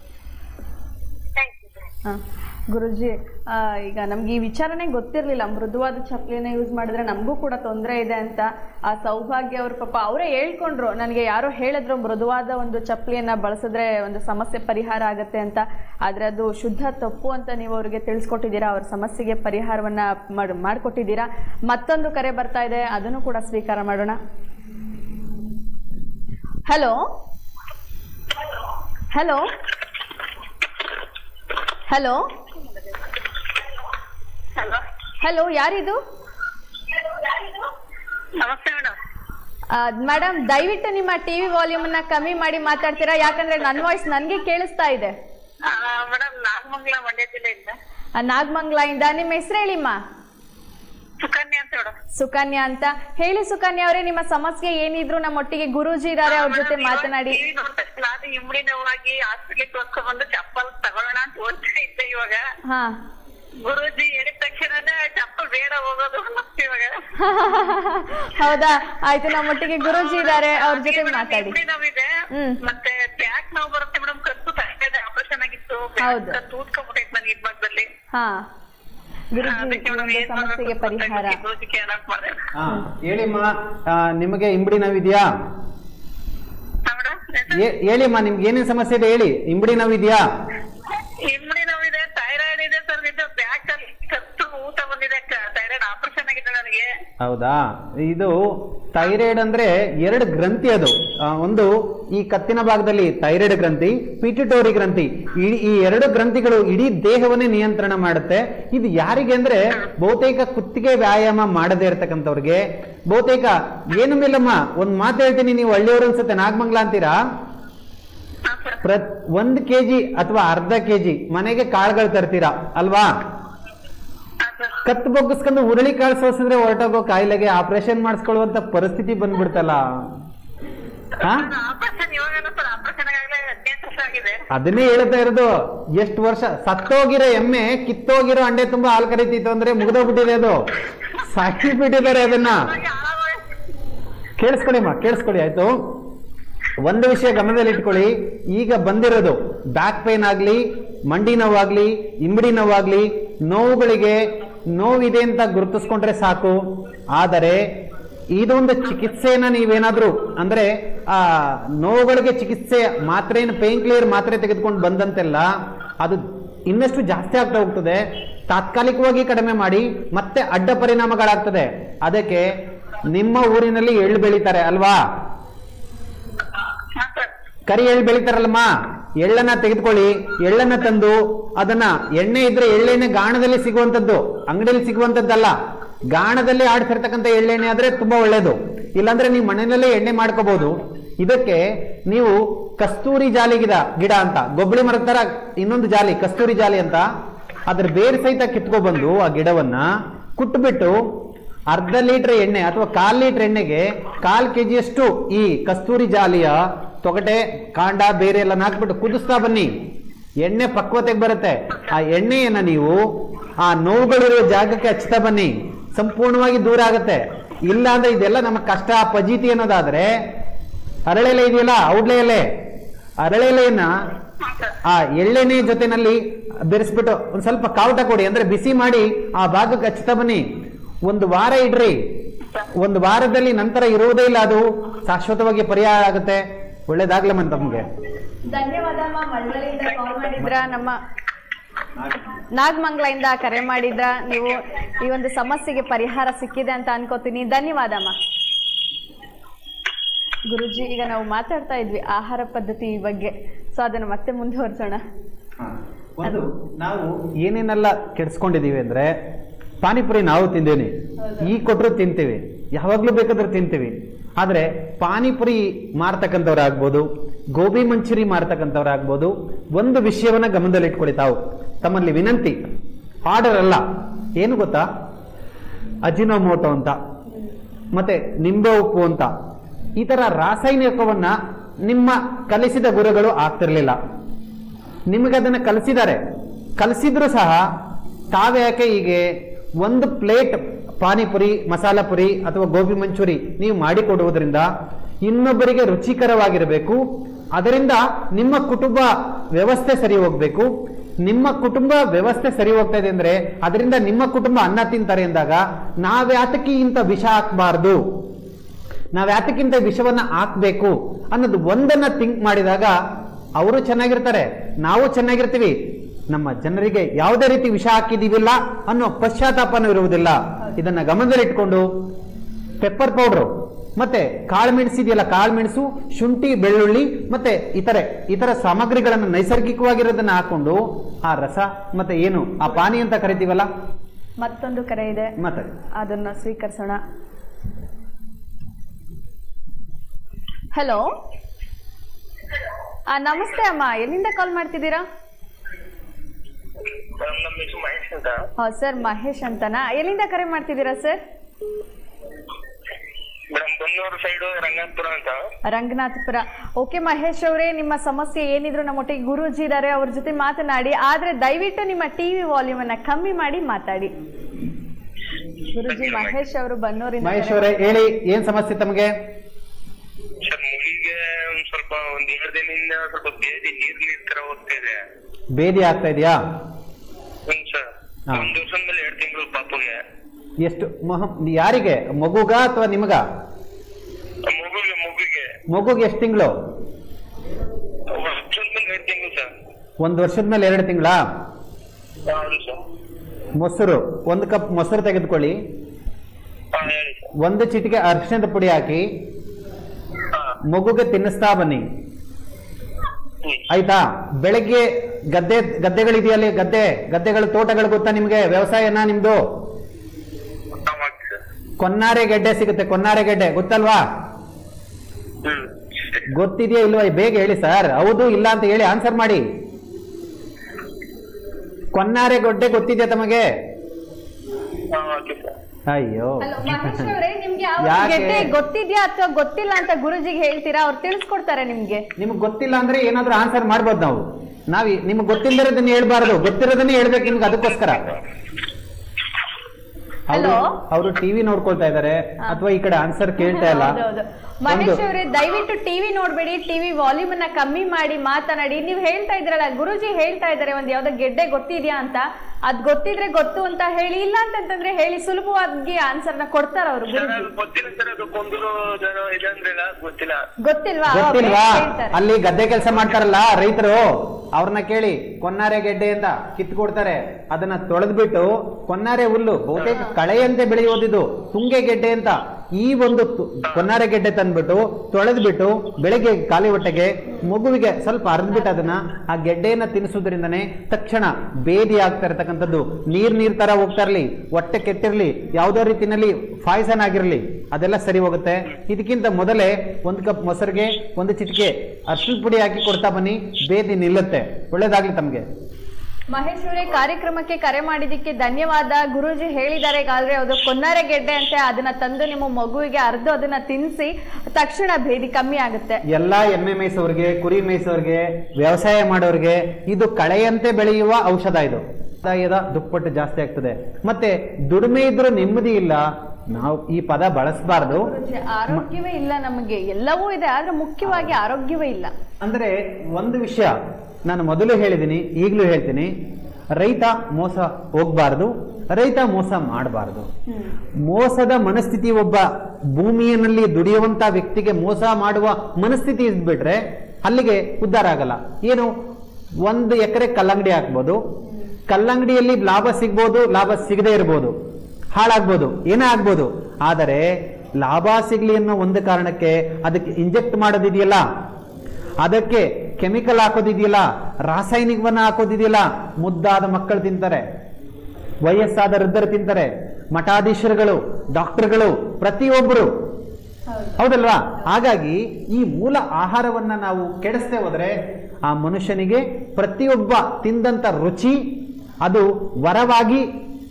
ಥ್ಯಾಂಕ್ ಯು ಆ, ಗುರುಜಿ ಆ, ಈಗ ನಮ್ಗೆ ಈ ವಿಚಾರನೆ ಗೊತ್ತಿರಲಿಲ್ಲ ಮೃದುವಾದ ಚಪ್ಪಲಿನ ಯೂಸ್ ಮಾಡಿದ್ರೆ ನಮಗೂ ಕೂಡ ತೊಂದರೆ ಇದೆ ಅಂತ ಆ ಸೌಭಾಗ್ಯ ಅವ್ರ ಪಾಪ ಅವರೇ ಹೇಳ್ಕೊಂಡ್ರು ನನಗೆ ಯಾರೋ ಹೇಳಿದ್ರು ಮೃದುವಾದ ಒಂದು ಚಪ್ಪಲಿಯನ್ನ ಬಳಸಿದ್ರೆ ಒಂದು ಸಮಸ್ಯೆ ಪರಿಹಾರ ಆಗುತ್ತೆ ಅಂತ ಆದ್ರೆ ಅದು ಶುದ್ಧ ತಪ್ಪು ಅಂತ ನೀವು ಅವ್ರಿಗೆ ತಿಳಿಸ್ಕೊಟ್ಟಿದ್ದೀರಾ ಅವ್ರ ಸಮಸ್ಯೆಗೆ ಪರಿಹಾರವನ್ನ ಮಾಡ್ ಮಾಡಿಕೊಟ್ಟಿದ್ದೀರಾ ಮತ್ತೊಂದು ಕರೆ ಬರ್ತಾ ಇದೆ ಅದನ್ನು ಕೂಡ ಸ್ವೀಕಾರ ಮಾಡೋಣ hello hello hello hello hello ಯಾರಿದು ನಮಸ್ತೆ ಮೇಡಮ್ ಮೇಡಮ್ ದಯವಿಟ್ಟು ನಿಮ್ಮ ಟಿವಿ ವಾಲ್ಯೂಮ್ ಅನ್ನ ಕಮ್ಮಿ ಮಾಡಿ ಮಾತಾಡ್ತೀರಾ ಯಾಕಂದ್ರೆ ನನ್ನ ವಾಯ್ಸ್ ನನಗೆ ಕೇಳಿಸ್ತಾ ಇದೆ ಮೇಡಮ್ ನಾಗಮಂಗಲ ಮಂಡ್ಯ ಜಿಲ್ಲೆಯಿಂದ ಆ, ನಾಗಮಂಗ್ಲದಿಂದ ನಿಮ್ಮ ಹೆಸರು ಹೇಳಿಮ್ಮ ಸುಕನ್ಯಾ ಅಂತ ಮೇಡಮ್ ಸುಕನ್ಯಾ ಅಂತ ಹೇಳಿ ಸುಕನ್ಯಾ ಅವರೇ ನಿಮ್ಮ ಸಮಸ್ಯೆ ಏನಿದ್ರು ನಮ್ಮೊಟ್ಟಿಗೆ ಗುರೂಜಿ ಇದ್ದಾರೆ ಅವ್ರ ಜೊತೆ ಮಾತನಾಡಿ ಟಿವಿ ನೋಡ್ತಾ ನಾನು ಇಮ್ಮಡಿ ನೋವಾಗಿ ಹಾಸ್ಪಿಟ್ಲಿಗೆ ತೋರ್ಸ್ಕೊಂಡ್ ಬಂದು ಚಪ್ಪಲ್ ತಗೊಳ್ಳೋಣ ಅಂತ ಓದ್ತಾ ಇದ್ದೆ ಇವಾಗ ಹಾ ಗುರೂಜಿ ಹೇಳಿದ ತಕ್ಷಣನೇ ಚಪ್ಪಲ್ ಬೇಡ ಹೋಗೋದು ಅನ್ನಿಸ್ತು ಇವಾಗ ಹೌದಾ ಆಯ್ತು ನಮ್ಮೊಟ್ಟಿಗೆ ಗುರೂಜಿ ಇದ್ದಾರೆ ಅವ್ರ ಜೊತೆ ಮಾತಾಡಿ ಇಮ್ಮಡಿ ನೋವಿದೆ ಹ್ಮ್. ಮತ್ತೆ ಬ್ಯಾಕ್ ನೋವು ಬರುತ್ತೆ ಮೇಡಮ್ ಕತ್ತು ತಟ್ಟೆ ಆಪರೇಷನ್ ಆಗಿತ್ತು ಹೌದು. ಕತ್ತು ಊದ್ಕೊಂಡ್ಬಿಟ್ಟೈತೆ ನನಗೆ ಇದ್ ಭಾಗದಲ್ಲಿ ಹಾ ಗುರುಜಿ ಅದಕ್ಕೆ ಈ ಮೇಡಮ್ ಒಂದು ಏನ್ ಸಮಸ್ಯೆಗೆ ಮಾಡ್ಬೇಕು ಅಂತ ಪರಿಹಾರ ಗುರುಜಿ ಕೇಳಕ್ ಮಾಡಿದೆ ಹಾ ಹೇಳಿಮ್ಮ ಆ, ನಿಮಗೆ ಇಂಬಡಿ ನೋವಿದ್ಯಾ ಮೇಡಮ್ ಏ- ಹೇಳಿಮ್ಮ ನಿಮ್ಗೆ ಏನೇನ್ ಸಮಸ್ಯೆ ಇದೆ ಹೇಳಿ ಇಂಬಡಿ ನೋವಿದ್ಯಾ ಇಮ್ಡಿ ನೋವಿದೆ ಥೈರಾಯ್ಡ್ ಇದೆ ಸರ್ ಇದು ಬ್ಯಾಕ್ ಅಲ್ಲಿ ಕತ್ತು ಊತ ಬಂದಿದೆ ಥೈರಾಯ್ಡ್ ಆಪರೇಷನ್ ಆಗಿದೆ ನನಗೆ ಹೌದಾ ಇದು ಥೈರಾಯ್ಡ್ ಅಂದ್ರೆ ಎರಡು ಗ್ರಂಥಿ ಅದು ಆ, ಒಂದು ಈ ಕತ್ತಿನ ಭಾಗದಲ್ಲಿ ಥೈರಾಯ್ಡ್ ಗ್ರಂಥಿ ಪಿಟ್ಯುಟೋರಿ ಗ್ರಂಥಿ ಈ ಈ ಎರಡು ಗ್ರಂಥಿಗಳು ಇಡೀ ದೇಹವನ್ನೇ ನಿಯಂತ್ರಣ ಮಾಡುತ್ತೆ ಇದು ಯಾರಿಗೆ ಅಂದ್ರೆ ಬಹುತೇಕ ಕುತ್ತಿಗೆ ವ್ಯಾಯಾಮ ಮಾಡದೇ ಇರ್ತಕ್ಕಂಥವ್ರಿಗೆ ಬಹುತೇಕ ಏನು ಮೇಲಮ್ಮ ಒಂದ್ ಮಾತು ಹೇಳ್ತೀನಿ ನೀವು ಹಳ್ಳಿಯವರು ಅನ್ಸುತ್ತೆ ನಾಗಮಂಗ್ಲ ಅಂತೀರಾ ಹಾ ಸರ್ ಪ್ರ ಒಂದ್ ಕೆಜಿ ಅಥವಾ ಅರ್ಧ ಕೆಜಿ ಮನೆಗೆ ಕಾಳುಗಳು ತರ್ತೀರಾ ಅಲ್ವಾ ಹಾ ಸರ್ ಕತ್ತು ಬೊಗ್ಗಿಸ್ಕೊಂಡು ಉರುಳಿ ಕಾಳು ಸೋಸಿದ್ರೆ ಹೊರಟೋಗೋ ಕಾಯಿಲೆಗೆ ಆಪರೇಷನ್ ಮಾಡಿಸ್ಕೊಳ್ಳುವಂತ ಪರಿಸ್ಥಿತಿ ಬಂದ್ಬಿಡ್ತಲ್ಲ ಹಾ ಆಪರೇಷನ್ ಇವಾಗಲ್ಲ ಸರ್ ಆಪರೇಷನ್ ಆಗಲೇ ಹದಿನೆಂಟು ವರ್ಷ ಆಗಿದೆ ಅದನ್ನೇ ಹೇಳ್ತಾ ಇರೋದು ಎಷ್ಟು ವರ್ಷ ಸತ್ತೋಗಿರೋ ಎಮ್ಮೆ ಕಿತ್ತೋಗಿರೋ ಅಂಡೆ ತುಂಬಾ ಹಾಲು ಕರಿತಿತ್ತು ಅಂದ್ರೆ ಮುಗ್ದೋಗ್ಬಿಟ್ಟಿದೆ ಅದು ಸಾಕಿಬಿಟ್ಟಿದ್ದಾರೆ ಅದನ್ನ ಇವಾಗ ಹಾಳಾಗೋಯ್ತು. ಕೇಳಿಸ್ಕೊಳ್ಳಿಮ್ಮ ಕೇಳಿಸ್ಕೊಳ್ಳಿ ಆಯ್ತು ಒಂದು ವಿಷಯ ಗಮನದಲ್ಲಿ ಇಟ್ಕೊಳ್ಳಿ ಈಗ ಬಂದಿರೋದು ಬ್ಯಾಕ್ ಪೈನ್ ಆಗ್ಲಿ ಮಂಡಿ ನೋವಾಗ್ಲಿ ಇಂಬಡಿ ನೋವಾಗ್ಲಿ ನೋವುಗಳಿಗೆ ನೋವಿದೆ ಅಂತ ಗುರುತಿಸ್ಕೊಂಡ್ರೆ ಸಾಕು ಆದರೆ ಇದೊಂದು ಚಿಕಿತ್ಸೆನ ನೀವೇನಾದ್ರೂ ಅಂದ್ರೆ ಆ ನೋವುಗಳಿಗೆ ಚಿಕಿತ್ಸೆ ಮಾತ್ರೆ ಪೇನ್ ಕ್ಲಿಯರ್ ಮಾತ್ರೆ ತೆಗೆದುಕೊಂಡು ಬಂದಂತೆಲ್ಲ ಅದು ಇನ್ನಷ್ಟು ಜಾಸ್ತಿ ಆಗ್ತಾ ಹೋಗ್ತದೆ ತಾತ್ಕಾಲಿಕವಾಗಿ ಕಡಿಮೆ ಮಾಡಿ ಮತ್ತೆ ಅಡ್ಡ ಪರಿಣಾಮಗಳಾಗ್ತದೆ ಅದಕ್ಕೆ ನಿಮ್ಮ ಊರಿನಲ್ಲಿ ಎಳ್ಳು ಬೆಳೀತಾರೆ ಅಲ್ವಾ ಹಾ ಸರ್ ಕರಿ ಎಳ್ಳು ಬೆಳಿತಾರಲ್ಲಮ್ಮ ಎಳ್ಳನ್ನ ತೆಗೆದುಕೊಳ್ಳಿ ಎಳ್ಳನ್ನ ತಂದು ಅದನ್ನ ಎಣ್ಣೆ ಇದ್ರೆ ಎಳ್ಳೆಣ್ಣೆ ಗಾಣದಲ್ಲಿ ಸಿಗುವಂತದ್ದು ಅಂಗಡಿಯಲ್ಲಿ ಸಿಗುವಂತದ್ದಲ್ಲ ಗಾಣದಲ್ಲಿ ಆಡ್ತಿರ್ತಕ್ಕಂಥ ಎಳ್ಳೆಣ್ಣೆ ಆದ್ರೆ ತುಂಬಾ ಒಳ್ಳೇದು ಇಲ್ಲಾಂದ್ರೆ ನೀವು ಮನೆಯಲ್ಲೇ ಎಣ್ಣೆ ಮಾಡ್ಕೋಬಹುದು ಇದಕ್ಕೆ ನೀವು ಕಸ್ತೂರಿ ಜಾಲಿ ಗಿಡ ಗಿಡ ಅಂತ ಗೊಬ್ಬಳಿ ಮರದ ತರ ಇನ್ನೊಂದು ಜಾಲಿ ಕಸ್ತೂರಿ ಜಾಲಿ ಅಂತ ಅದ್ರ ಬೇರ್ ಸಹಿತ ಕಿತ್ಕೊಬಂದು ಆ ಗಿಡವನ್ನ ಕುಟ್ಬಿಟ್ಟು ಅರ್ಧ ಲೀಟರ್ ಎಣ್ಣೆ ಅಥವಾ ಕಾಲ್ ಲೀಟರ್ ಎಣ್ಣೆಗೆ ಕಾಲ್ ಕೆಜಿಯಷ್ಟು ಈ ಕಸ್ತೂರಿ ಜಾಲಿಯ ತೊಗಟೆ ಕಾಂಡ ಬೇರೆ ಎಲ್ಲ ಹಾಕ್ಬಿಟ್ಟು ಕುದಿಸ್ತಾ ಬನ್ನಿ ಎಣ್ಣೆ ಪಕ್ವತೆಗೆ ಬರುತ್ತೆ ಆ ಎಣ್ಣೆಯನ್ನ ನೀವು ಆ ನೋವುಗಳಿರೋ ಜಾಗಕ್ಕೆ ಹಚ್ತಾ ಬನ್ನಿ ಸಂಪೂರ್ಣವಾಗಿ ದೂರ ಆಗುತ್ತೆ ಇಲ್ಲ ಅಂದ್ರೆ ಇದೆಲ್ಲ ನಮ್ಮ ಕಷ್ಟ ಪಜೀತಿ ಅನ್ನೋದಾದ್ರೆ ಹರಳೆಲೆ ಇದೆಯಲ್ಲ ಔಡ್ಲೆ ಎಲೆ ಹರಳೆ ಎಲೆಯನ್ನ ಆ ಎಳ್ಳೆಣ್ಣೆ ಜೊತೆನಲ್ಲಿ ಬೆರೆಸ್ಬಿಟ್ಟು ಒಂದ್ ಸ್ವಲ್ಪ ಕಾವಟ ಕೊಡಿ ಅಂದ್ರೆ ಬಿಸಿ ಮಾಡಿ ಆ ಭಾಗಕ್ಕೆ ಹಚ್ತಾ ಬನ್ನಿ ಒಂದು ವಾರ ಇಡ್ರಿ ಒಂದು ವಾರದಲ್ಲಿ ನಂತರ ಇರುವುದೇ ಇಲ್ಲ ಅದು ಶಾಶ್ವತವಾಗಿ ಪರಿಹಾರ ಆಗುತ್ತೆ ಒಳ್ಳೇದಾಗ್ಲಮ್ಮ ತಮ್ಗೆ ಧನ್ಯವಾದ ಅಮ್ಮ ಮಳವಳ್ಳಿಯಿಂದ ಕಾಲ್ ಮಾಡಿದ್ರ ನಮ್ಮ ನಾಗಮಂಗ್ಲಿಂದ ಕರೆ ಮಾಡಿದ್ರ ನೀವು ಈ ಒಂದು ಸಮಸ್ಯೆಗೆ ಪರಿಹಾರ ಸಿಕ್ಕಿದೆ ಅಂತ ಅನ್ಕೋತೀನಿ ಧನ್ಯವಾದ ಅಮ್ಮ ಗುರುಜಿ ಈಗ ನಾವು ಮಾತಾಡ್ತಾ ಇದ್ವಿ ಆಹಾರ ಪದ್ಧತಿ ಬಗ್ಗೆ ಸೊ ಅದನ್ನ ಮತ್ತೆ ಮುಂದುವರ್ಸೋಣ ಒಂದು ನಾವು ಏನೇನೆಲ್ಲ ಕೆಡ್ಸ್ಕೊಂಡಿದೀವಿ ಅಂದ್ರೆ ಪಾನಿಪುರಿ ನಾವು ತಿಂದೇನಿ ಈ ಕೊಟ್ಟರು ತಿಂತೀವಿ ಯಾವಾಗ್ಲೂ ಬೇಕಾದ್ರೂ ತಿಂತೀವಿ ಆದ್ರೆ ಪಾನಿಪುರಿ ಮಾರ್ತಕ್ಕಂಥವ್ರಾಗ್ಬೋದು ಗೋಬಿ ಮಂಚೂರಿ ಮಾರ್ತಕ್ಕಂಥವ್ರಾಗ್ಬೋದು ಒಂದು ವಿಷಯವನ್ನ ಗಮನದಲ್ಲಿ ಇಟ್ಕೊಳ್ಳಿ ತಾವು ತಮ್ಮಲ್ಲಿ ವಿನಂತಿ ಆರ್ಡರ್ ಅಲ್ಲ ಏನು ಗೊತ್ತಾ ಅಜಿನೋಮೋಟೋ ಅಂತ ಮತ್ತೆ ನಿಂಬೆ ಉಪ್ಪು ಅಂತ ಈ ತರ ರಾಸಾಯನಿಕವನ್ನ ನಿಮ್ಮ ಕಲಿಸಿದ ಗುರುಗಳು ಆಗ್ತಿರ್ಲಿಲ್ಲ ನಿಮಗೆ ಅದನ್ನ ಕಲಿಸಿದ್ದಾರೆ ಕಲಿಸಿದ್ರು ಸಹ ತಾವ್ಯಾಕೆ ಹೀಗೆ ಒಂದು ಪ್ಲೇಟ್ ಪಾನಿಪುರಿ ಮಸಾಲ ಪುರಿ ಅಥವಾ ಗೋಬಿ ಮಂಚೂರಿ ನೀವು ಮಾಡಿಕೊಡುವುದರಿಂದ ಇನ್ನೊಬ್ಬರಿಗೆ ರುಚಿಕರವಾಗಿರಬೇಕು ಅದರಿಂದ ನಿಮ್ಮ ಕುಟುಂಬ ವ್ಯವಸ್ಥೆ ಸರಿ ಹೋಗ್ಬೇಕು ನಿಮ್ಮ ಕುಟುಂಬ ವ್ಯವಸ್ಥೆ ಸರಿ ಹೋಗ್ತಾ ಇದೆ ಅಂದ್ರೆ ಅದರಿಂದ ನಿಮ್ಮ ಕುಟುಂಬ ಅನ್ನ ತಿಂತಾರೆ ಎಂದಾಗ ನಾವ್ಯಾತಕ್ಕೆ ಇಂಥ ವಿಷ ಹಾಕ್ಬಾರ್ದು ನಾವ್ ಯಾತಕ್ಕಿಂತ ವಿಷವನ್ನ ಹಾಕ್ಬೇಕು ಅನ್ನೋದು ಒಂದನ್ನ ಥಿಂಕ್ ಮಾಡಿದಾಗ ಅವರು ಚೆನ್ನಾಗಿರ್ತಾರೆ ನಾವು ಚೆನ್ನಾಗಿರ್ತೀವಿ ನಮ್ಮ ಜನರಿಗೆ ಯಾವುದೇ ರೀತಿ ವಿಷ ಹಾಕಿದೀವಿಲ್ಲ ಅನ್ನೋ ಪಶ್ಚಾತ್ತಾಪನೂ ಇರುವುದಿಲ್ಲ ಇದನ್ನ ಗಮನದಲ್ಲಿಟ್ಕೊಂಡು ಪೆಪ್ಪರ್ ಪೌಡರ್ ಮತ್ತೆ ಕಾಳು ಮೆಣಸು ಇದೆಯಲ್ಲ ಕಾಳು ಮೆಣಸು ಶುಂಠಿ ಬೆಳ್ಳುಳ್ಳಿ ಮತ್ತೆ ಇತರೆ ಇತರ ಸಾಮಗ್ರಿಗಳನ್ನು ನೈಸರ್ಗಿಕವಾಗಿರೋದನ್ನ ಹಾಕೊಂಡು ಆ ರಸ ಮತ್ತೆ ಏನು ಆ ಪಾನಿ ಅಂತ ಕರಿತೀವಲ್ಲ ಮತ್ತೊಂದು ಕರೆ ಇದೆ ಮತ್ತೆ ಅದನ್ನ ಸ್ವೀಕರಿಸೋಣ ಹಲೋ ಆ ನಮಸ್ತೆ ಅಮ್ಮ ಎಲ್ಲಿಂದ ಕಾಲ್ ಮಾಡ್ತಿದ್ದೀರಾ ಮೇಡಮ್ ನಮ್ಮ ಹೆಸರು ಮಹೇಶ್ ಅಂತ ಹಾ ಸರ್ ಮಹೇಶ್ ಅಂತನಾ ಎಲ್ಲಿಂದ ಕರೆ ಮಾಡ್ತಿದ್ದೀರಾ sir madam Bannur side Ranganathapura ಅಂತ ರಂಗನಾಥಪುರ ಓಕೆ ಮಹೇಶ್ ಅವರೇ ನಿಮ್ಮ ಸಮಸ್ಯೆ ಏನಿದ್ರು ನಮ್ಮೊಟ್ಟಿಗೆ ಗುರೂಜಿ ಇದ್ದಾರೆ ಅವ್ರ ಜೊತೆ ಮಾತನಾಡಿ ಆದ್ರೆ ದಯವಿಟ್ಟು ನಿಮ್ಮ ಟಿವಿ ವಾಲ್ಯೂಮ್ ಅನ್ನ ಕಮ್ಮಿ ಮಾಡಿ ಮಾತಾಡಿ ಗುರುಜಿ ಮಹೇಶ್ ಅವರು ಬನ್ನೂರಿಂದ ಮಹೇಶ್ ಕರೆ ಅವರೇ ಹೇಳಿ ಏನ್ ಸಮಸ್ಯೆ ತಮಗೆ ಸರ್ ಮುಗಿಗೆ ಒಂದ್ ಸ್ವಲ್ಪ ಒಂದ್ ಎರಡು ದಿನದಿಂದ ಸ್ವಲ್ಪ ಬೇದಿ ನೀರ್ ನೀರ್ ತರ ಹೋಗ್ತಾ ಇದೆ ಬೇದಿ ಆಗ್ತಾ ಇದೆಯಾ ಹ್ಮ್ ಸರ್ ಹಾ. ಒಂದ್ ವರ್ಷದ ಮೇಲೆ ಎರಡ್ ತಿಂಗಳು ಪಾಪುಗೆ ಎಷ್ಟು ಮೊಹ ಯಾರಿಗೆ ಮಗುಗ ಅಥವಾ ನಿಮಗ ಮಗುಗೆ ಮಗುಗೆ ಮಗುಗೆ ಎಷ್ಟು ತಿಂಗಳು ವರ್ಷದ ಮೇಲೆ ಎರಡ್ ತಿಂಗಳು ಸರ್ ಒಂದು ವರ್ಷದ ಮೇಲೆ ಎರಡು ತಿಂಗಳಾ ಹೌದು ಸರ್ ಮೊಸರು ಒಂದು ಕಪ್ ಮೊಸರು ತೆಗೆದುಕೊಳ್ಳಿ ಹಾ ಹೇಳಿ ಸರ್ ಒಂದು ಚಿಟಿಕೆ ಅರಿಶಿಣದ ಪುಡಿ ಹಾಕಿ ಹಾ ಮಗುಗೆ ತಿನ್ನಿಸ್ತಾ ಬನ್ನಿ ಹ್ಮ್ ಆಯ್ತಾ ಬೆಳಗ್ಗೆ ಗದ್ದೆ ಗದ್ದೆಗಳಿದೆಯಲ್ಲಿ ಗದ್ದೆ ಗದ್ದೆಗಳು ತೋಟಗಳು ಗೊತ್ತಾ ನಿಮ್ಗೆ ವ್ಯವಸಾಯನ ನಿಮ್ದು ಹಾ, ಓಕೆ ಸರ್ ಕೊನ್ನಾರೆ ಗೆಡ್ಡೆ ಸಿಗುತ್ತೆ ಕೊನ್ನಾರೆ ಗೆಡ್ಡೆ ಗೊತ್ತಲ್ವಾ ಹ್ಮ್ ಗೊತ್ತಿದೆಯಾ ಇಲ್ವಾ ಬೇಗ ಹೇಳಿ ಸರ್ ಹೌದು ಇಲ್ಲ ಅಂತ ಹೇಳಿ ಆನ್ಸರ್ ಮಾಡಿ ಕೊನ್ನಾರೆ ಗೊಡ್ಡೆ ಗೊತ್ತಿದೆಯಾ ತಮಗೆ ಹಾ ಓಕೆ ಸರ್ ಅಯ್ಯೋ ಹಲೋ ಮಹೇಶ್ ಅವರೇ ನಿಮ್ಗೆ ಯಾವ ಯಾಕೆ? ಗೆಡ್ಡೆ ಗೊತ್ತಿದ್ಯಾ ಅಥವಾ ಗೊತ್ತಿಲ್ಲ ಅಂತ ಗುರುಜಿಗೆ ಹೇಳ್ತೀರಾ ಅವ್ರು ತಿಳಿಸ್ಕೊಡ್ತಾರೆ ನಿಮ್ಗೆ ನಿಮ್ಗೆ ಗೊತ್ತಿಲ್ಲ ಅಂದ್ರೆ ಏನಾದ್ರೂ ಆನ್ಸರ್ ಮಾಡ್ಬೋದು ನಾವು ನಾವ್ ನಿಮ್ಗೆ ಗೊತ್ತಿಲ್ಲದನ್ನ ಹೇಳ್ಬಾರ್ದು ಗೊತ್ತಿರೋದನ್ನೇ ಹೇಳ್ಬೇಕು ನಿಮ್ಗೆ ಅದಕ್ಕೋಸ್ಕರ Hello? ಅವರು ಟಿವಿ ನೋಡ್ಕೊಳ್ತಾ ಇದಾರೆ ಅಥವಾ ಈ ಕಡೆ ಆನ್ಸರ್ ಕೇಳ್ತಾ ಇಲ್ಲ ಹೌದೌದು. ಒಂದು ಮಹೇಶ್ ಅವರೇ ದಯವಿಟ್ಟು ಟಿವಿ ನೋಡ್ಬೇಡಿ ಟಿವಿ ವಾಲ್ಯೂಮ್ ಅನ್ನ ಕಮ್ಮಿ ಮಾಡಿ ಮಾತನಾಡಿ ನೀವು ಹೇಳ್ತಾ ಇದ್ರಲ್ಲ ಗುರುಜಿ ಹೇಳ್ತಾ ಇದಾರೆ ಒಂದ್ ಯಾವ್ದೋ ಗೆಡ್ಡೆ ಗೊತ್ತಿದ್ಯಾ ಅಂತ ಅದ್ ಗೊತ್ತಿದ್ರೆ ಗೊತ್ತು ಅಂತ ಹೇಳಿ ಇಲ್ಲ ಅಂತಂತಂದ್ರೆ ಹೇಳಿ ಸುಲಭವಾಗಿ ಆನ್ಸರ್ ನ ಕೊಡ್ತಾರ ಅವ್ರು ಸರ್ ಗುರುಜಿ ಅದು ಗೊತ್ತಿಲ್ಲ ಸರ್ ಅದು ಕೊಂದೂರು ಜನ ಇದೆ ಅಂದ್ರಲ್ಲ ಗೊತ್ತಿಲ್ಲ ಗೊತ್ತಿಲ್ವಾ ಗೊತ್ತಿಲ್ವಾ ಅವ್ರು ಹೇಳ್ತಾರೆ. ಅಲ್ಲಿ ಗದ್ದೆ ಕೆಲಸ ಮಾಡ್ತಾರಲ್ಲ ರೈತರು ಅವ್ರನ್ನ ಕೇಳಿ ಕೊನ್ನಾರೆ ಗೆಡ್ಡೆಯಿಂದ ಕಿತ್ತು ಕೊಡ್ತಾರೆ ಅದನ್ನ ತೊಳೆದ್ಬಿಟ್ಟು ಕೊನ್ನಾರೆ ಹುಲ್ಲು ಬಹುತೇಕ ಕಳೆಯಂತೆ ಬೆಳೆಯೋದಿದು ತುಂಗೆ ಗೆಡ್ಡೆ ಅಂತ ಈ ಒಂದು ತು- ಕೊನ್ನಾರೆ ಗೆಡ್ಡೆ ತಂದ್ಬಿಟ್ಟು ತೊಳೆದ್ಬಿಟ್ಟು ಬೆಳಗ್ಗೆ ಖಾಲಿ ಹೊಟ್ಟೆಗೆ ಮಗುವಿಗೆ ಸ್ವಲ್ಪ ಅರ್ದ್ಬಿಟ್ಟು ಅದನ್ನ ಆ ಗೆಡ್ಡೆಯನ್ನ ತಿನ್ನಿಸೋದ್ರಿಂದನೇ ತಕ್ಷಣ ಬೇದಿ ಆಗ್ತಾ ಇರತಕ್ಕಂಥದ್ದು ನೀರ್ ನೀರ್ ತರ ಹೋಗ್ತಾ ಇರ್ಲಿ ಹೊಟ್ಟೆ ಕೆಟ್ಟಿರ್ಲಿ ಯಾವುದೋ ರೀತಿನಲ್ಲಿ ಪಾಯ್ಸನ್ ಆಗಿರ್ಲಿ ಅದೆಲ್ಲ ಸರಿ ಹೋಗುತ್ತೆ ಇದಕ್ಕಿಂತ ಮೊದಲೇ ಒಂದು ಕಪ್ ಮೊಸರಿಗೆ ಒಂದು ಚಿಟಿಕೆ ಅರ್ಶಿನ ಪುಡಿ ಹಾಕಿ ಕೊಡ್ತಾ ಬನ್ನಿ ಬೇದಿ ನಿಲ್ಲುತ್ತೆ ಒಳ್ಳೇದಾಗ್ಲಿ ತಮ್ಗೆ ಮಹೇಶ್ ಅವರೇ ಕಾರ್ಯಕ್ರಮಕ್ಕೆ ಕರೆ ಮಾಡಿದ್ದಕ್ಕೆ ಧನ್ಯವಾದ ಗುರೂಜಿ ಹೇಳಿದ್ದಾರೆ ಈಗಾಗಲೇ ಅದು ಕೊನ್ನಾರೆ ಗೆಡ್ಡೆ ಅಂತೆ ಅದನ್ನ ತಂದು ನಿಮ್ಮ ಮಗುವಿಗೆ ಅರ್ದು ಅದನ್ನ ತಿನ್ನಿಸಿ ತಕ್ಷಣ ಭೇದಿ ಕಮ್ಮಿ ಆಗುತ್ತೆ ಎಲ್ಲಾ ಎಮ್ಮೆ ಮೇಯಿಸೋರ್ಗೆ ಕುರಿ ಮೇಯಿಸೋರ್ಗೆ ವ್ಯವಸಾಯ ಮಾಡೋರ್ಗೆ ಇದು ಕಳೆಯಂತೆ ಬೆಳೆಯುವ ಔಷಧ ಇದು ಆದಾಯದ ದುಪ್ಪಟ್ಟು ಜಾಸ್ತಿ ಆಗ್ತದೆ ಮತ್ತೆ ದುಡಿಮೆ ಇದ್ರೂ ನೆಮ್ಮದಿ ಇಲ್ಲ ನಾವು ಈ ಪದ ಬಳಸಬಾರ್ದು ಗುರೂಜಿ, ಆರೋಗ್ಯವೇ ಇಲ್ಲ ನಮಗೆ ಎಲ್ಲವೂ ಇದೆ ಆದ್ರೆ ಮುಖ್ಯವಾಗಿ ಆರೋಗ್ಯವೇ ಇಲ್ಲ ಅಂದ್ರೆ ಒಂದು ವಿಷಯ ನಾನು ಮೊದಲು ಹೇಳಿದ್ದೀನಿ ಈಗಲೂ ಹೇಳ್ತೀನಿ ರೈತ ಮೋಸ ಹೋಗ್ಬಾರ್ದು ರೈತ ಮೋಸ ಮಾಡಬಾರ್ದು ಮೋಸದ ಮನಸ್ಥಿತಿ ಒಬ್ಬ ಭೂಮಿಯಲ್ಲಿ ದುಡಿಯುವಂತ ವ್ಯಕ್ತಿಗೆ ಮೋಸ ಮಾಡುವ ಮನಸ್ಥಿತಿ ಇದ್ಬಿಟ್ರೆ ಅಲ್ಲಿಗೆ ಉದ್ಧಾರ ಆಗಲ್ಲ ಏನು ಒಂದು ಎಕರೆ ಕಲ್ಲಂಗಡಿ ಹಾಕ್ಬೋದು ಕಲ್ಲಂಗಡಿಯಲ್ಲಿ ಲಾಭ ಸಿಗ್ಬೋದು ಲಾಭ ಸಿಗದೇ ಇರ್ಬೋದು ಹಾಳಾಗ್ಬೋದು ಏನೇ ಆಗ್ಬೋದು ಆದರೆ ಲಾಭ ಸಿಗ್ಲಿ ಅನ್ನೋ ಒಂದು ಕಾರಣಕ್ಕೆ ಅದಕ್ಕೆ ಇಂಜೆಕ್ಟ್ ಮಾಡೋದಿದೆಯಲ್ಲ ಅದಕ್ಕೆ ಕೆಮಿಕಲ್ ಹಾಕೋದಿದೆಯಲ್ಲ ರಾಸಾಯನಿಕವನ್ನ ಹಾಕೋದಿದೆಯಲ್ಲ ಮುದ್ದಾದ ಮಕ್ಕಳು ತಿಂತಾರೆ ವಯಸ್ಸಾದ ವೃದ್ಧರು ತಿಂತಾರೆ ಮಠಾಧೀಶರುಗಳು ಡಾಕ್ಟರ್ಗಳು ಪ್ರತಿಯೊಬ್ಬರು ಹೌದಲ್ವಾ ಹಾಗಾಗಿ ಈ ಮೂಲ ಆಹಾರವನ್ನ ನಾವು ಕೆಡಿಸದೆ ಹೋದ್ರೆ ಆ ಮನುಷ್ಯನಿಗೆ ಪ್ರತಿಯೊಬ್ಬ ತಿಂದಂತ ರುಚಿ ಅದು ವರವಾಗಿ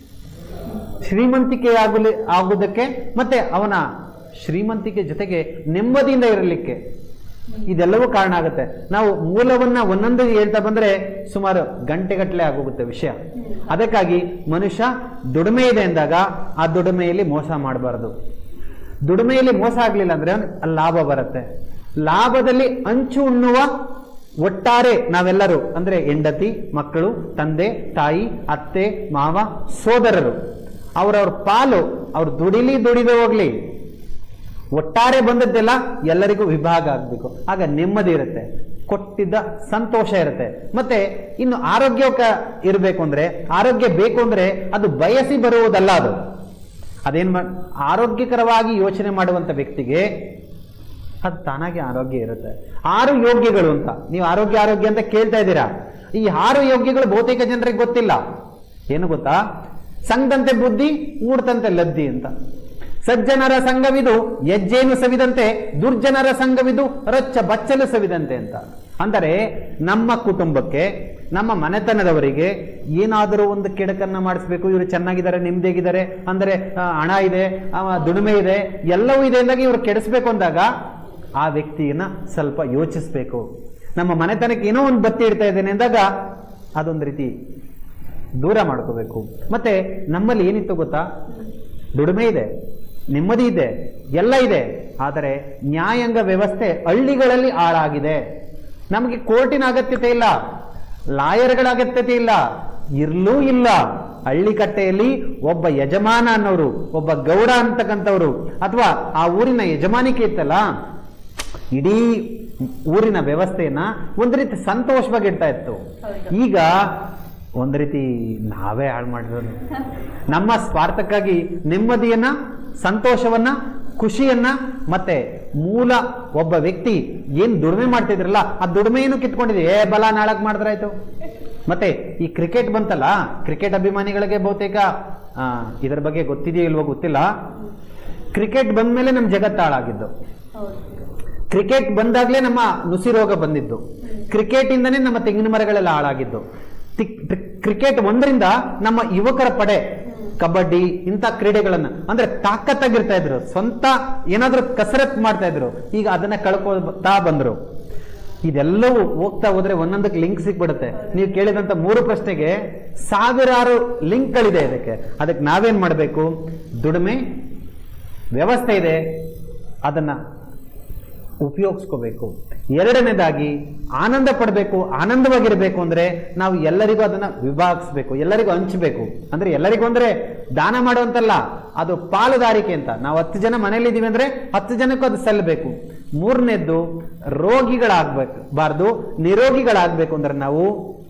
ಶ್ರೀಮಂತಿಕೆ ಆಗಲಿ ಆಗುವುದಕ್ಕೆ ಮತ್ತೆ ಅವನ ಶ್ರೀಮಂತಿಕೆ ಜೊತೆಗೆ ನೆಮ್ಮದಿಯಿಂದ ಇರಲಿಕ್ಕೆ ಇದೆಲ್ಲವೂ ಕಾರಣ ಆಗುತ್ತೆ ನಾವು ಮೂಲವನ್ನ ಒಂದೊಂದು ಹೇಳ್ತಾ ಬಂದ್ರೆ ಸುಮಾರು ಗಂಟೆಗಟ್ಟಲೆ ಆಗೋಗುತ್ತೆ ವಿಷಯ ಅದಕ್ಕಾಗಿ ಮನುಷ್ಯ ದುಡಿಮೆ ಇದೆ ಎಂದಾಗ ಆ ದುಡಿಮೆಯಲ್ಲಿ ಮೋಸ ಮಾಡಬಾರದು ದುಡಿಮೆಯಲ್ಲಿ ಮೋಸ ಆಗ್ಲಿಲ್ಲ ಅಂದ್ರೆ ಅಲ್ಲಿ ಲಾಭ ಬರುತ್ತೆ ಲಾಭದಲ್ಲಿ ಅಂಚು ಉಣ್ಣುವ ಒಟ್ಟಾರೆ ನಾವೆಲ್ಲರೂ ಅಂದ್ರೆ ಹೆಂಡತಿ ಮಕ್ಕಳು ತಂದೆ ತಾಯಿ ಅತ್ತೆ ಮಾವ ಸೋದರರು ಅವರವ್ರ ಪಾಲು ಅವ್ರು ದುಡಿಲಿ ದುಡಿದು ಹೋಗ್ಲಿ ಒಟ್ಟಾರೆ ಬಂದದ್ದೆಲ್ಲ ಎಲ್ಲರಿಗೂ ವಿಭಾಗ ಆಗಬೇಕು ಆಗ ನೆಮ್ಮದಿ ಇರುತ್ತೆ ಕೊಟ್ಟಿದ್ದ ಸಂತೋಷ ಇರುತ್ತೆ ಮತ್ತೆ ಇನ್ನು ಆರೋಗ್ಯಕ ಇರಬೇಕು ಅಂದ್ರೆ ಆರೋಗ್ಯ ಬೇಕು ಅಂದ್ರೆ ಅದು ಬಯಸಿ ಬರುವುದಲ್ಲ ಅದು ಅದೇನ್ ಮಾ- ಆರೋಗ್ಯಕರವಾಗಿ ಯೋಚನೆ ಮಾಡುವಂತ ವ್ಯಕ್ತಿಗೆ ಅದು ತಾನಾಗಿ ಆರೋಗ್ಯ ಇರುತ್ತೆ ಆರು ಯೋಗ್ಯಗಳು ಅಂತ ನೀವು ಆರೋಗ್ಯ ಆರೋಗ್ಯ ಅಂತ ಕೇಳ್ತಾ ಇದ್ದೀರಾ ಈ ಆರು ಯೋಗ್ಯಗಳು ಬಹುತೇಕ ಜನರಿಗೆ ಗೊತ್ತಿಲ್ಲ ಏನು ಗೊತ್ತಾ ಸಂಘದಂತೆ ಬುದ್ಧಿ ಊಡ್ತಂತೆ ಲದ್ದಿ ಅಂತ ಸಜ್ಜನರ ಸಂಘವಿದು ಹೆಜ್ಜೇನು ಸವಿದಂತೆ ದುರ್ಜನರ ಸಂಘವಿದು ರಚ್ಚ ಬಚ್ಚಲು ಸವಿದಂತೆ ಅಂತ ಅಂದರೆ ನಮ್ಮ ಕುಟುಂಬಕ್ಕೆ ನಮ್ಮ ಮನೆತನದವರಿಗೆ ಏನಾದರೂ ಒಂದು ಕೆಡಕನ್ನ ಮಾಡಿಸ್ಬೇಕು ಇವರು ಚೆನ್ನಾಗಿದ್ದಾರೆ ನೆಮ್ಮದಿಯಾಗಿದ್ದಾರೆ ಅಂದರೆ ಆ, ಹಣ ಇದೆ ಆ, ದುಡಿಮೆ ಇದೆ ಎಲ್ಲವೂ ಇದೆ ಅಂದಾಗ ಇವರು ಕೆಡಿಸ್ಬೇಕು ಅಂದಾಗ ಆ ವ್ಯಕ್ತಿಯನ್ನ ಸ್ವಲ್ಪ ಯೋಚಿಸ್ಬೇಕು ನಮ್ಮ ಮನೆತನಕ್ಕೆ ಏನೋ ಒಂದು ಬತ್ತಿ ಇಡ್ತಾ ಇದ್ದೇನೆ ಅಂದಾಗ ಅದೊಂದು ರೀತಿ ದೂರ ಮಾಡ್ಕೋಬೇಕು ಮತ್ತೆ ನಮ್ಮಲ್ಲಿ ಏನಿತ್ತು ಗೊತ್ತಾ ದುಡಿಮೆ ಇದೆ ನೆಮ್ಮದಿ ಇದೆ ಎಲ್ಲ ಇದೆ ಆದರೆ ನ್ಯಾಯಾಂಗ ವ್ಯವಸ್ಥೆ ಹಳ್ಳಿಗಳಲ್ಲಿ ಹಾಳಾಗಿದೆ ನಮಗೆ ಕೋರ್ಟಿನ ಅಗತ್ಯತೆ ಇಲ್ಲ ಲಾಯರ್ಗಳ ಅಗತ್ಯತೆ ಇಲ್ಲ ಇರ್ಲೂ ಇಲ್ಲ ಹಳ್ಳಿಕಟ್ಟೆಯಲ್ಲಿ ಒಬ್ಬ ಯಜಮಾನ ಅನ್ನೋರು ಒಬ್ಬ ಗೌಡ ಅಂತಕ್ಕಂಥವ್ರು ಅಥವಾ ಆ ಊರಿನ ಯಜಮಾನಿಕೆ ಇತ್ತಲ್ಲ ಇಡೀ ಊರಿನ ವ್ಯವಸ್ಥೆಯನ್ನ ಒಂದು ರೀತಿ ಸಂತೋಷವಾಗಿ ಇಡ್ತಾ ಇತ್ತು ಈಗ ಒಂದು ರೀತಿ ನಾವೇ ಹಾಳು ಮಾಡಿರೋದು ನಮ್ಮ ಸ್ವಾರ್ಥಕ್ಕಾಗಿ ನೆಮ್ಮದಿಯನ್ನ ಸಂತೋಷವನ್ನ ಖುಷಿಯನ್ನ ಮತ್ತೆ ಮೂಲ ಒಬ್ಬ ವ್ಯಕ್ತಿ ಏನ್ ದುಡಿಮೆ ಮಾಡ್ತಿದ್ರಲ್ಲ ಆ ದುಡಿಮೆಯನ್ನು ಕಿತ್ಕೊಂಡಿದೆ ಏ ಬಲ ನಾಳಕ್ ಮಾಡಿದ್ರಾಯ್ತು ಮತ್ತೆ ಈ ಕ್ರಿಕೆಟ್ ಬಂತಲ್ಲ ಕ್ರಿಕೆಟ್ ಅಭಿಮಾನಿಗಳಿಗೆ ಬಹುತೇಕ ಆ, ಇದರ ಬಗ್ಗೆ ಗೊತ್ತಿದೆಯೋ ಇಲ್ವೋ ಗೊತ್ತಿಲ್ಲ ಕ್ರಿಕೆಟ್ ಬಂದ್ಮೇಲೆ ನಮ್ಮ ಜಗತ್ತು ಹಾಳಾಗಿದ್ದು ಕ್ರಿಕೆಟ್ ಬಂದಾಗ್ಲೇ ನಮ್ಮ ನುಸಿ ರೋಗ ಬಂದಿದ್ದು ಕ್ರಿಕೆಟ್ ಇಂದನೇ ನಮ್ಮ ತೆಂಗಿನ ಮರಗಳೆಲ್ಲ ಹಾಳಾಗಿದ್ದು ತಿ- ಟಿ- ಕ್ರಿಕೆಟ್ ಒಂದರಿಂದ ನಮ್ಮ ಯುವಕರ ಪಡೆ ಕಬಡ್ಡಿ ಇಂಥ ಕ್ರೀಡೆಗಳನ್ನ ಅಂದ್ರೆ ತಾಕತ್ತಾಗಿರ್ತಾ ಇದ್ರು ಸ್ವಂತ ಏನಾದ್ರೂ ಕಸರತ್ ಮಾಡ್ತಾ ಇದ್ರು ಈಗ ಅದನ್ನ ಕಳ್ಕೊತಾ ಬಂದ್ರು ಇದೆಲ್ಲವೂ ಹೋಗ್ತಾ ಹೋದ್ರೆ ಒಂದೊಂದಕ್ಕೆ ಲಿಂಕ್ ಸಿಕ್ಬಿಡುತ್ತೆ ನೀವು ಕೇಳಿದಂತ ಮೂರು ಪ್ರಶ್ನೆಗೆ ಸಾವಿರಾರು ಲಿಂಕ್ಗಳಿದೆ ಇದಕ್ಕೆ ಅದಕ್ಕೆ ನಾವೇನ್ ಮಾಡಬೇಕು ದುಡಿಮೆ ವ್ಯವಸ್ಥೆ ಇದೆ ಅದನ್ನ ಉಪಯೋಗಿಸ್ಕೋಬೇಕು ಎರಡನೇದಾಗಿ ಆನಂದ ಪಡಬೇಕು ಆನಂದವಾಗಿರಬೇಕು ಅಂದ್ರೆ ನಾವು ಎಲ್ಲರಿಗೂ ಅದನ್ನ ವಿಭಾಗಿಸ್ಬೇಕು ಎಲ್ಲರಿಗೂ ಹಂಚಬೇಕು ಅಂದ್ರೆ ಎಲ್ಲರಿಗೂ ಅಂದ್ರೆ ದಾನ ಮಾಡುವಂತಲ್ಲ ಅದು ಪಾಲುದಾರಿಕೆ ಅಂತ ನಾವು ಹತ್ತು ಜನ ಮನೇಲಿದ್ದೀವಿ ಅಂದ್ರೆ ಹತ್ತು ಜನಕ್ಕೂ ಅದು ಸಲ್ಲಬೇಕು ಮೂರನೇದ್ದು ರೋಗಿಗಳಾಗ್ಬೇಕು ಬಾರ್ದು ನಿರೋಗಿಗಳಾಗ್ಬೇಕು ಅಂದ್ರೆ ನಾವು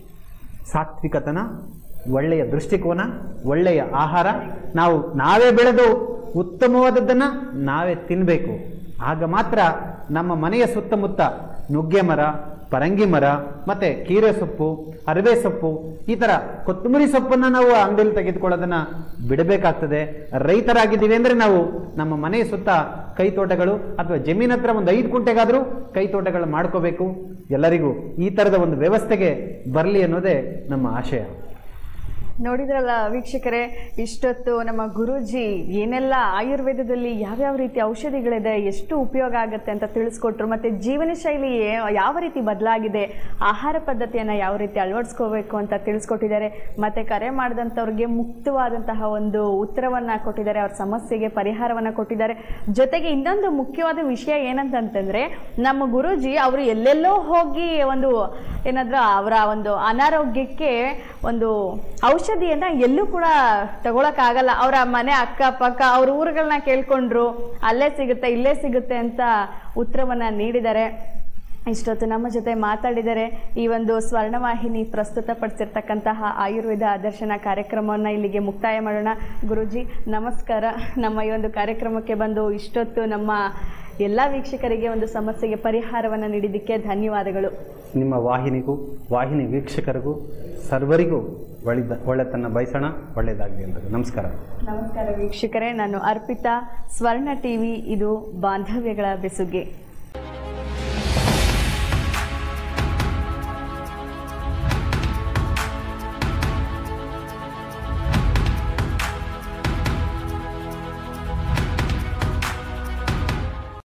ಸಾತ್ವಿಕತನ ಒಳ್ಳೆಯ ದೃಷ್ಟಿಕೋನ ಒಳ್ಳೆಯ ಆಹಾರ ನಾವು ನಾವೇ ಬೆಳೆದು ಉತ್ತಮವಾದದ್ದನ್ನ ನಾವೇ ತಿನ್ನಬೇಕು ಆಗ ಮಾತ್ರ ನಮ್ಮ ಮನೆಯ ಸುತ್ತಮುತ್ತ ನುಗ್ಗೆ ಮರ ಪರಂಗಿ ಮರ ಮತ್ತೆ ಕೀರೆ ಸೊಪ್ಪು ಅರಿವೆ ಸೊಪ್ಪು ಈ ತರ ಕೊತ್ತಂಬರಿ ಸೊಪ್ಪನ್ನ ನಾವು ಅಂಗಡಿಯಲ್ಲಿ ತೆಗೆದುಕೊಳ್ಳೋದನ್ನ ಬಿಡಬೇಕಾಗ್ತದೆ ರೈತರಾಗಿದ್ದೀವಿ ಅಂದ್ರೆ ನಾವು ನಮ್ಮ ಮನೆಯ ಸುತ್ತ ಕೈ ತೋಟಗಳು ಅಥವಾ ಜಮೀನ್ ಹತ್ರ ಒಂದು ಐದು ಕುಂಟೆಗಾದ್ರೂ ಕೈ ತೋಟಗಳು ಮಾಡ್ಕೋಬೇಕು ಎಲ್ಲರಿಗೂ ಈ ತರದ ಒಂದು ವ್ಯವಸ್ಥೆಗೆ ಬರಲಿ ಅನ್ನೋದೇ ನಮ್ಮ ಆಶಯ ನೋಡಿದ್ರಲ್ಲ ವೀಕ್ಷಕರೇ ಇಷ್ಟೊತ್ತು ನಮ್ಮ ಗುರೂಜಿ ಏನೆಲ್ಲ ಆಯುರ್ವೇದದಲ್ಲಿ ಯಾವ್ಯಾವ ರೀತಿ ಔಷಧಿಗಳಿದೆ ಎಷ್ಟು ಉಪಯೋಗ ಆಗುತ್ತೆ ಅಂತ ತಿಳಿಸ್ಕೊಟ್ರು ಮತ್ತೆ ಜೀವನ ಶೈಲಿ ಏ- ಯಾವ ರೀತಿ ಬದಲಾಗಿದೆ ಆಹಾರ ಪದ್ಧತಿಯನ್ನು ಯಾವ ರೀತಿ ಅಳವಡಿಸ್ಕೋಬೇಕು ಅಂತ ತಿಳಿಸ್ಕೊಟ್ಟಿದ್ದಾರೆ ಮತ್ತೆ ಕರೆ ಮಾಡಿದಂಥವ್ರಿಗೆ ಮುಕ್ತವಾದಂತಹ ಒಂದು ಉತ್ತರವನ್ನ ಕೊಟ್ಟಿದ್ದಾರೆ ಅವ್ರ ಸಮಸ್ಯೆಗೆ ಪರಿಹಾರವನ್ನ ಕೊಟ್ಟಿದ್ದಾರೆ ಜೊತೆಗೆ ಇನ್ನೊಂದು ಮುಖ್ಯವಾದ ವಿಷಯ ಏನಂತಂತಂದ್ರೆ ನಮ್ಮ ಗುರೂಜಿ ಅವರು ಎಲ್ಲೆಲ್ಲೋ ಹೋಗಿ ಒಂದು ಏನಾದ್ರೂ ಅವರ ಒಂದು ಅನಾರೋಗ್ಯಕ್ಕೆ ಒಂದು ಔಷಧಿಯನ್ನ ಎಲ್ಲೂ ಕೂಡ ತಗೊಳಕ್ಕಾಗಲ್ಲ ಅವರ ಮನೆ ಅಕ್ಕಪಕ್ಕ ಅವ್ರ ಊರುಗಳನ್ನ ಕೇಳ್ಕೊಂಡ್ರು ಅಲ್ಲೇ ಸಿಗುತ್ತೆ ಇಲ್ಲೇ ಸಿಗುತ್ತೆ ಅಂತ ಉತ್ತರವನ್ನ ನೀಡಿದ್ದಾರೆ ಇಷ್ಟೊತ್ತು ನಮ್ಮ ಜೊತೆ ಮಾತಾಡಿದರೆ ಈ ಒಂದು ಸ್ವರ್ಣವಾಹಿನಿ ಪ್ರಸ್ತುತಪಡಿಸಿರ್ತಕ್ಕಂತಹ ಆಯುರ್ವೇದ ದರ್ಶನ ಕಾರ್ಯಕ್ರಮವನ್ನು ಇಲ್ಲಿಗೆ ಮುಕ್ತಾಯ ಮಾಡೋಣ ಗುರುಜಿ ನಮಸ್ಕಾರ ನಮ್ಮ ಈ ಒಂದು ಕಾರ್ಯಕ್ರಮಕ್ಕೆ ಬಂದು ಇಷ್ಟೊತ್ತು ನಮ್ಮ ಎಲ್ಲ ವೀಕ್ಷಕರಿಗೆ ಒಂದು ಸಮಸ್ಯೆಗೆ ಪರಿಹಾರವನ್ನು ನೀಡಿದ್ದಕ್ಕೆ ಧನ್ಯವಾದಗಳು ನಿಮ್ಮ ವಾಹಿನಿಗೂ ವಾಹಿನಿ ವೀಕ್ಷಕರಿಗೂ ಸರ್ವರಿಗೂ ಒಳ್ಳೆದ ಒಳ್ಳೆತನ ಬಯಸೋಣ ಒಳ್ಳೆಯದಾಗಲಿ ಎಲ್ಲರಿಗೂ ನಮಸ್ಕಾರ ನಮಸ್ಕಾರ ವೀಕ್ಷಕರೇ ನಾನು ಅರ್ಪಿತಾ ಸ್ವರ್ಣ ಟಿವಿ ಇದು ಬಾಂಧವ್ಯಗಳ ಬೆಸುಗೆ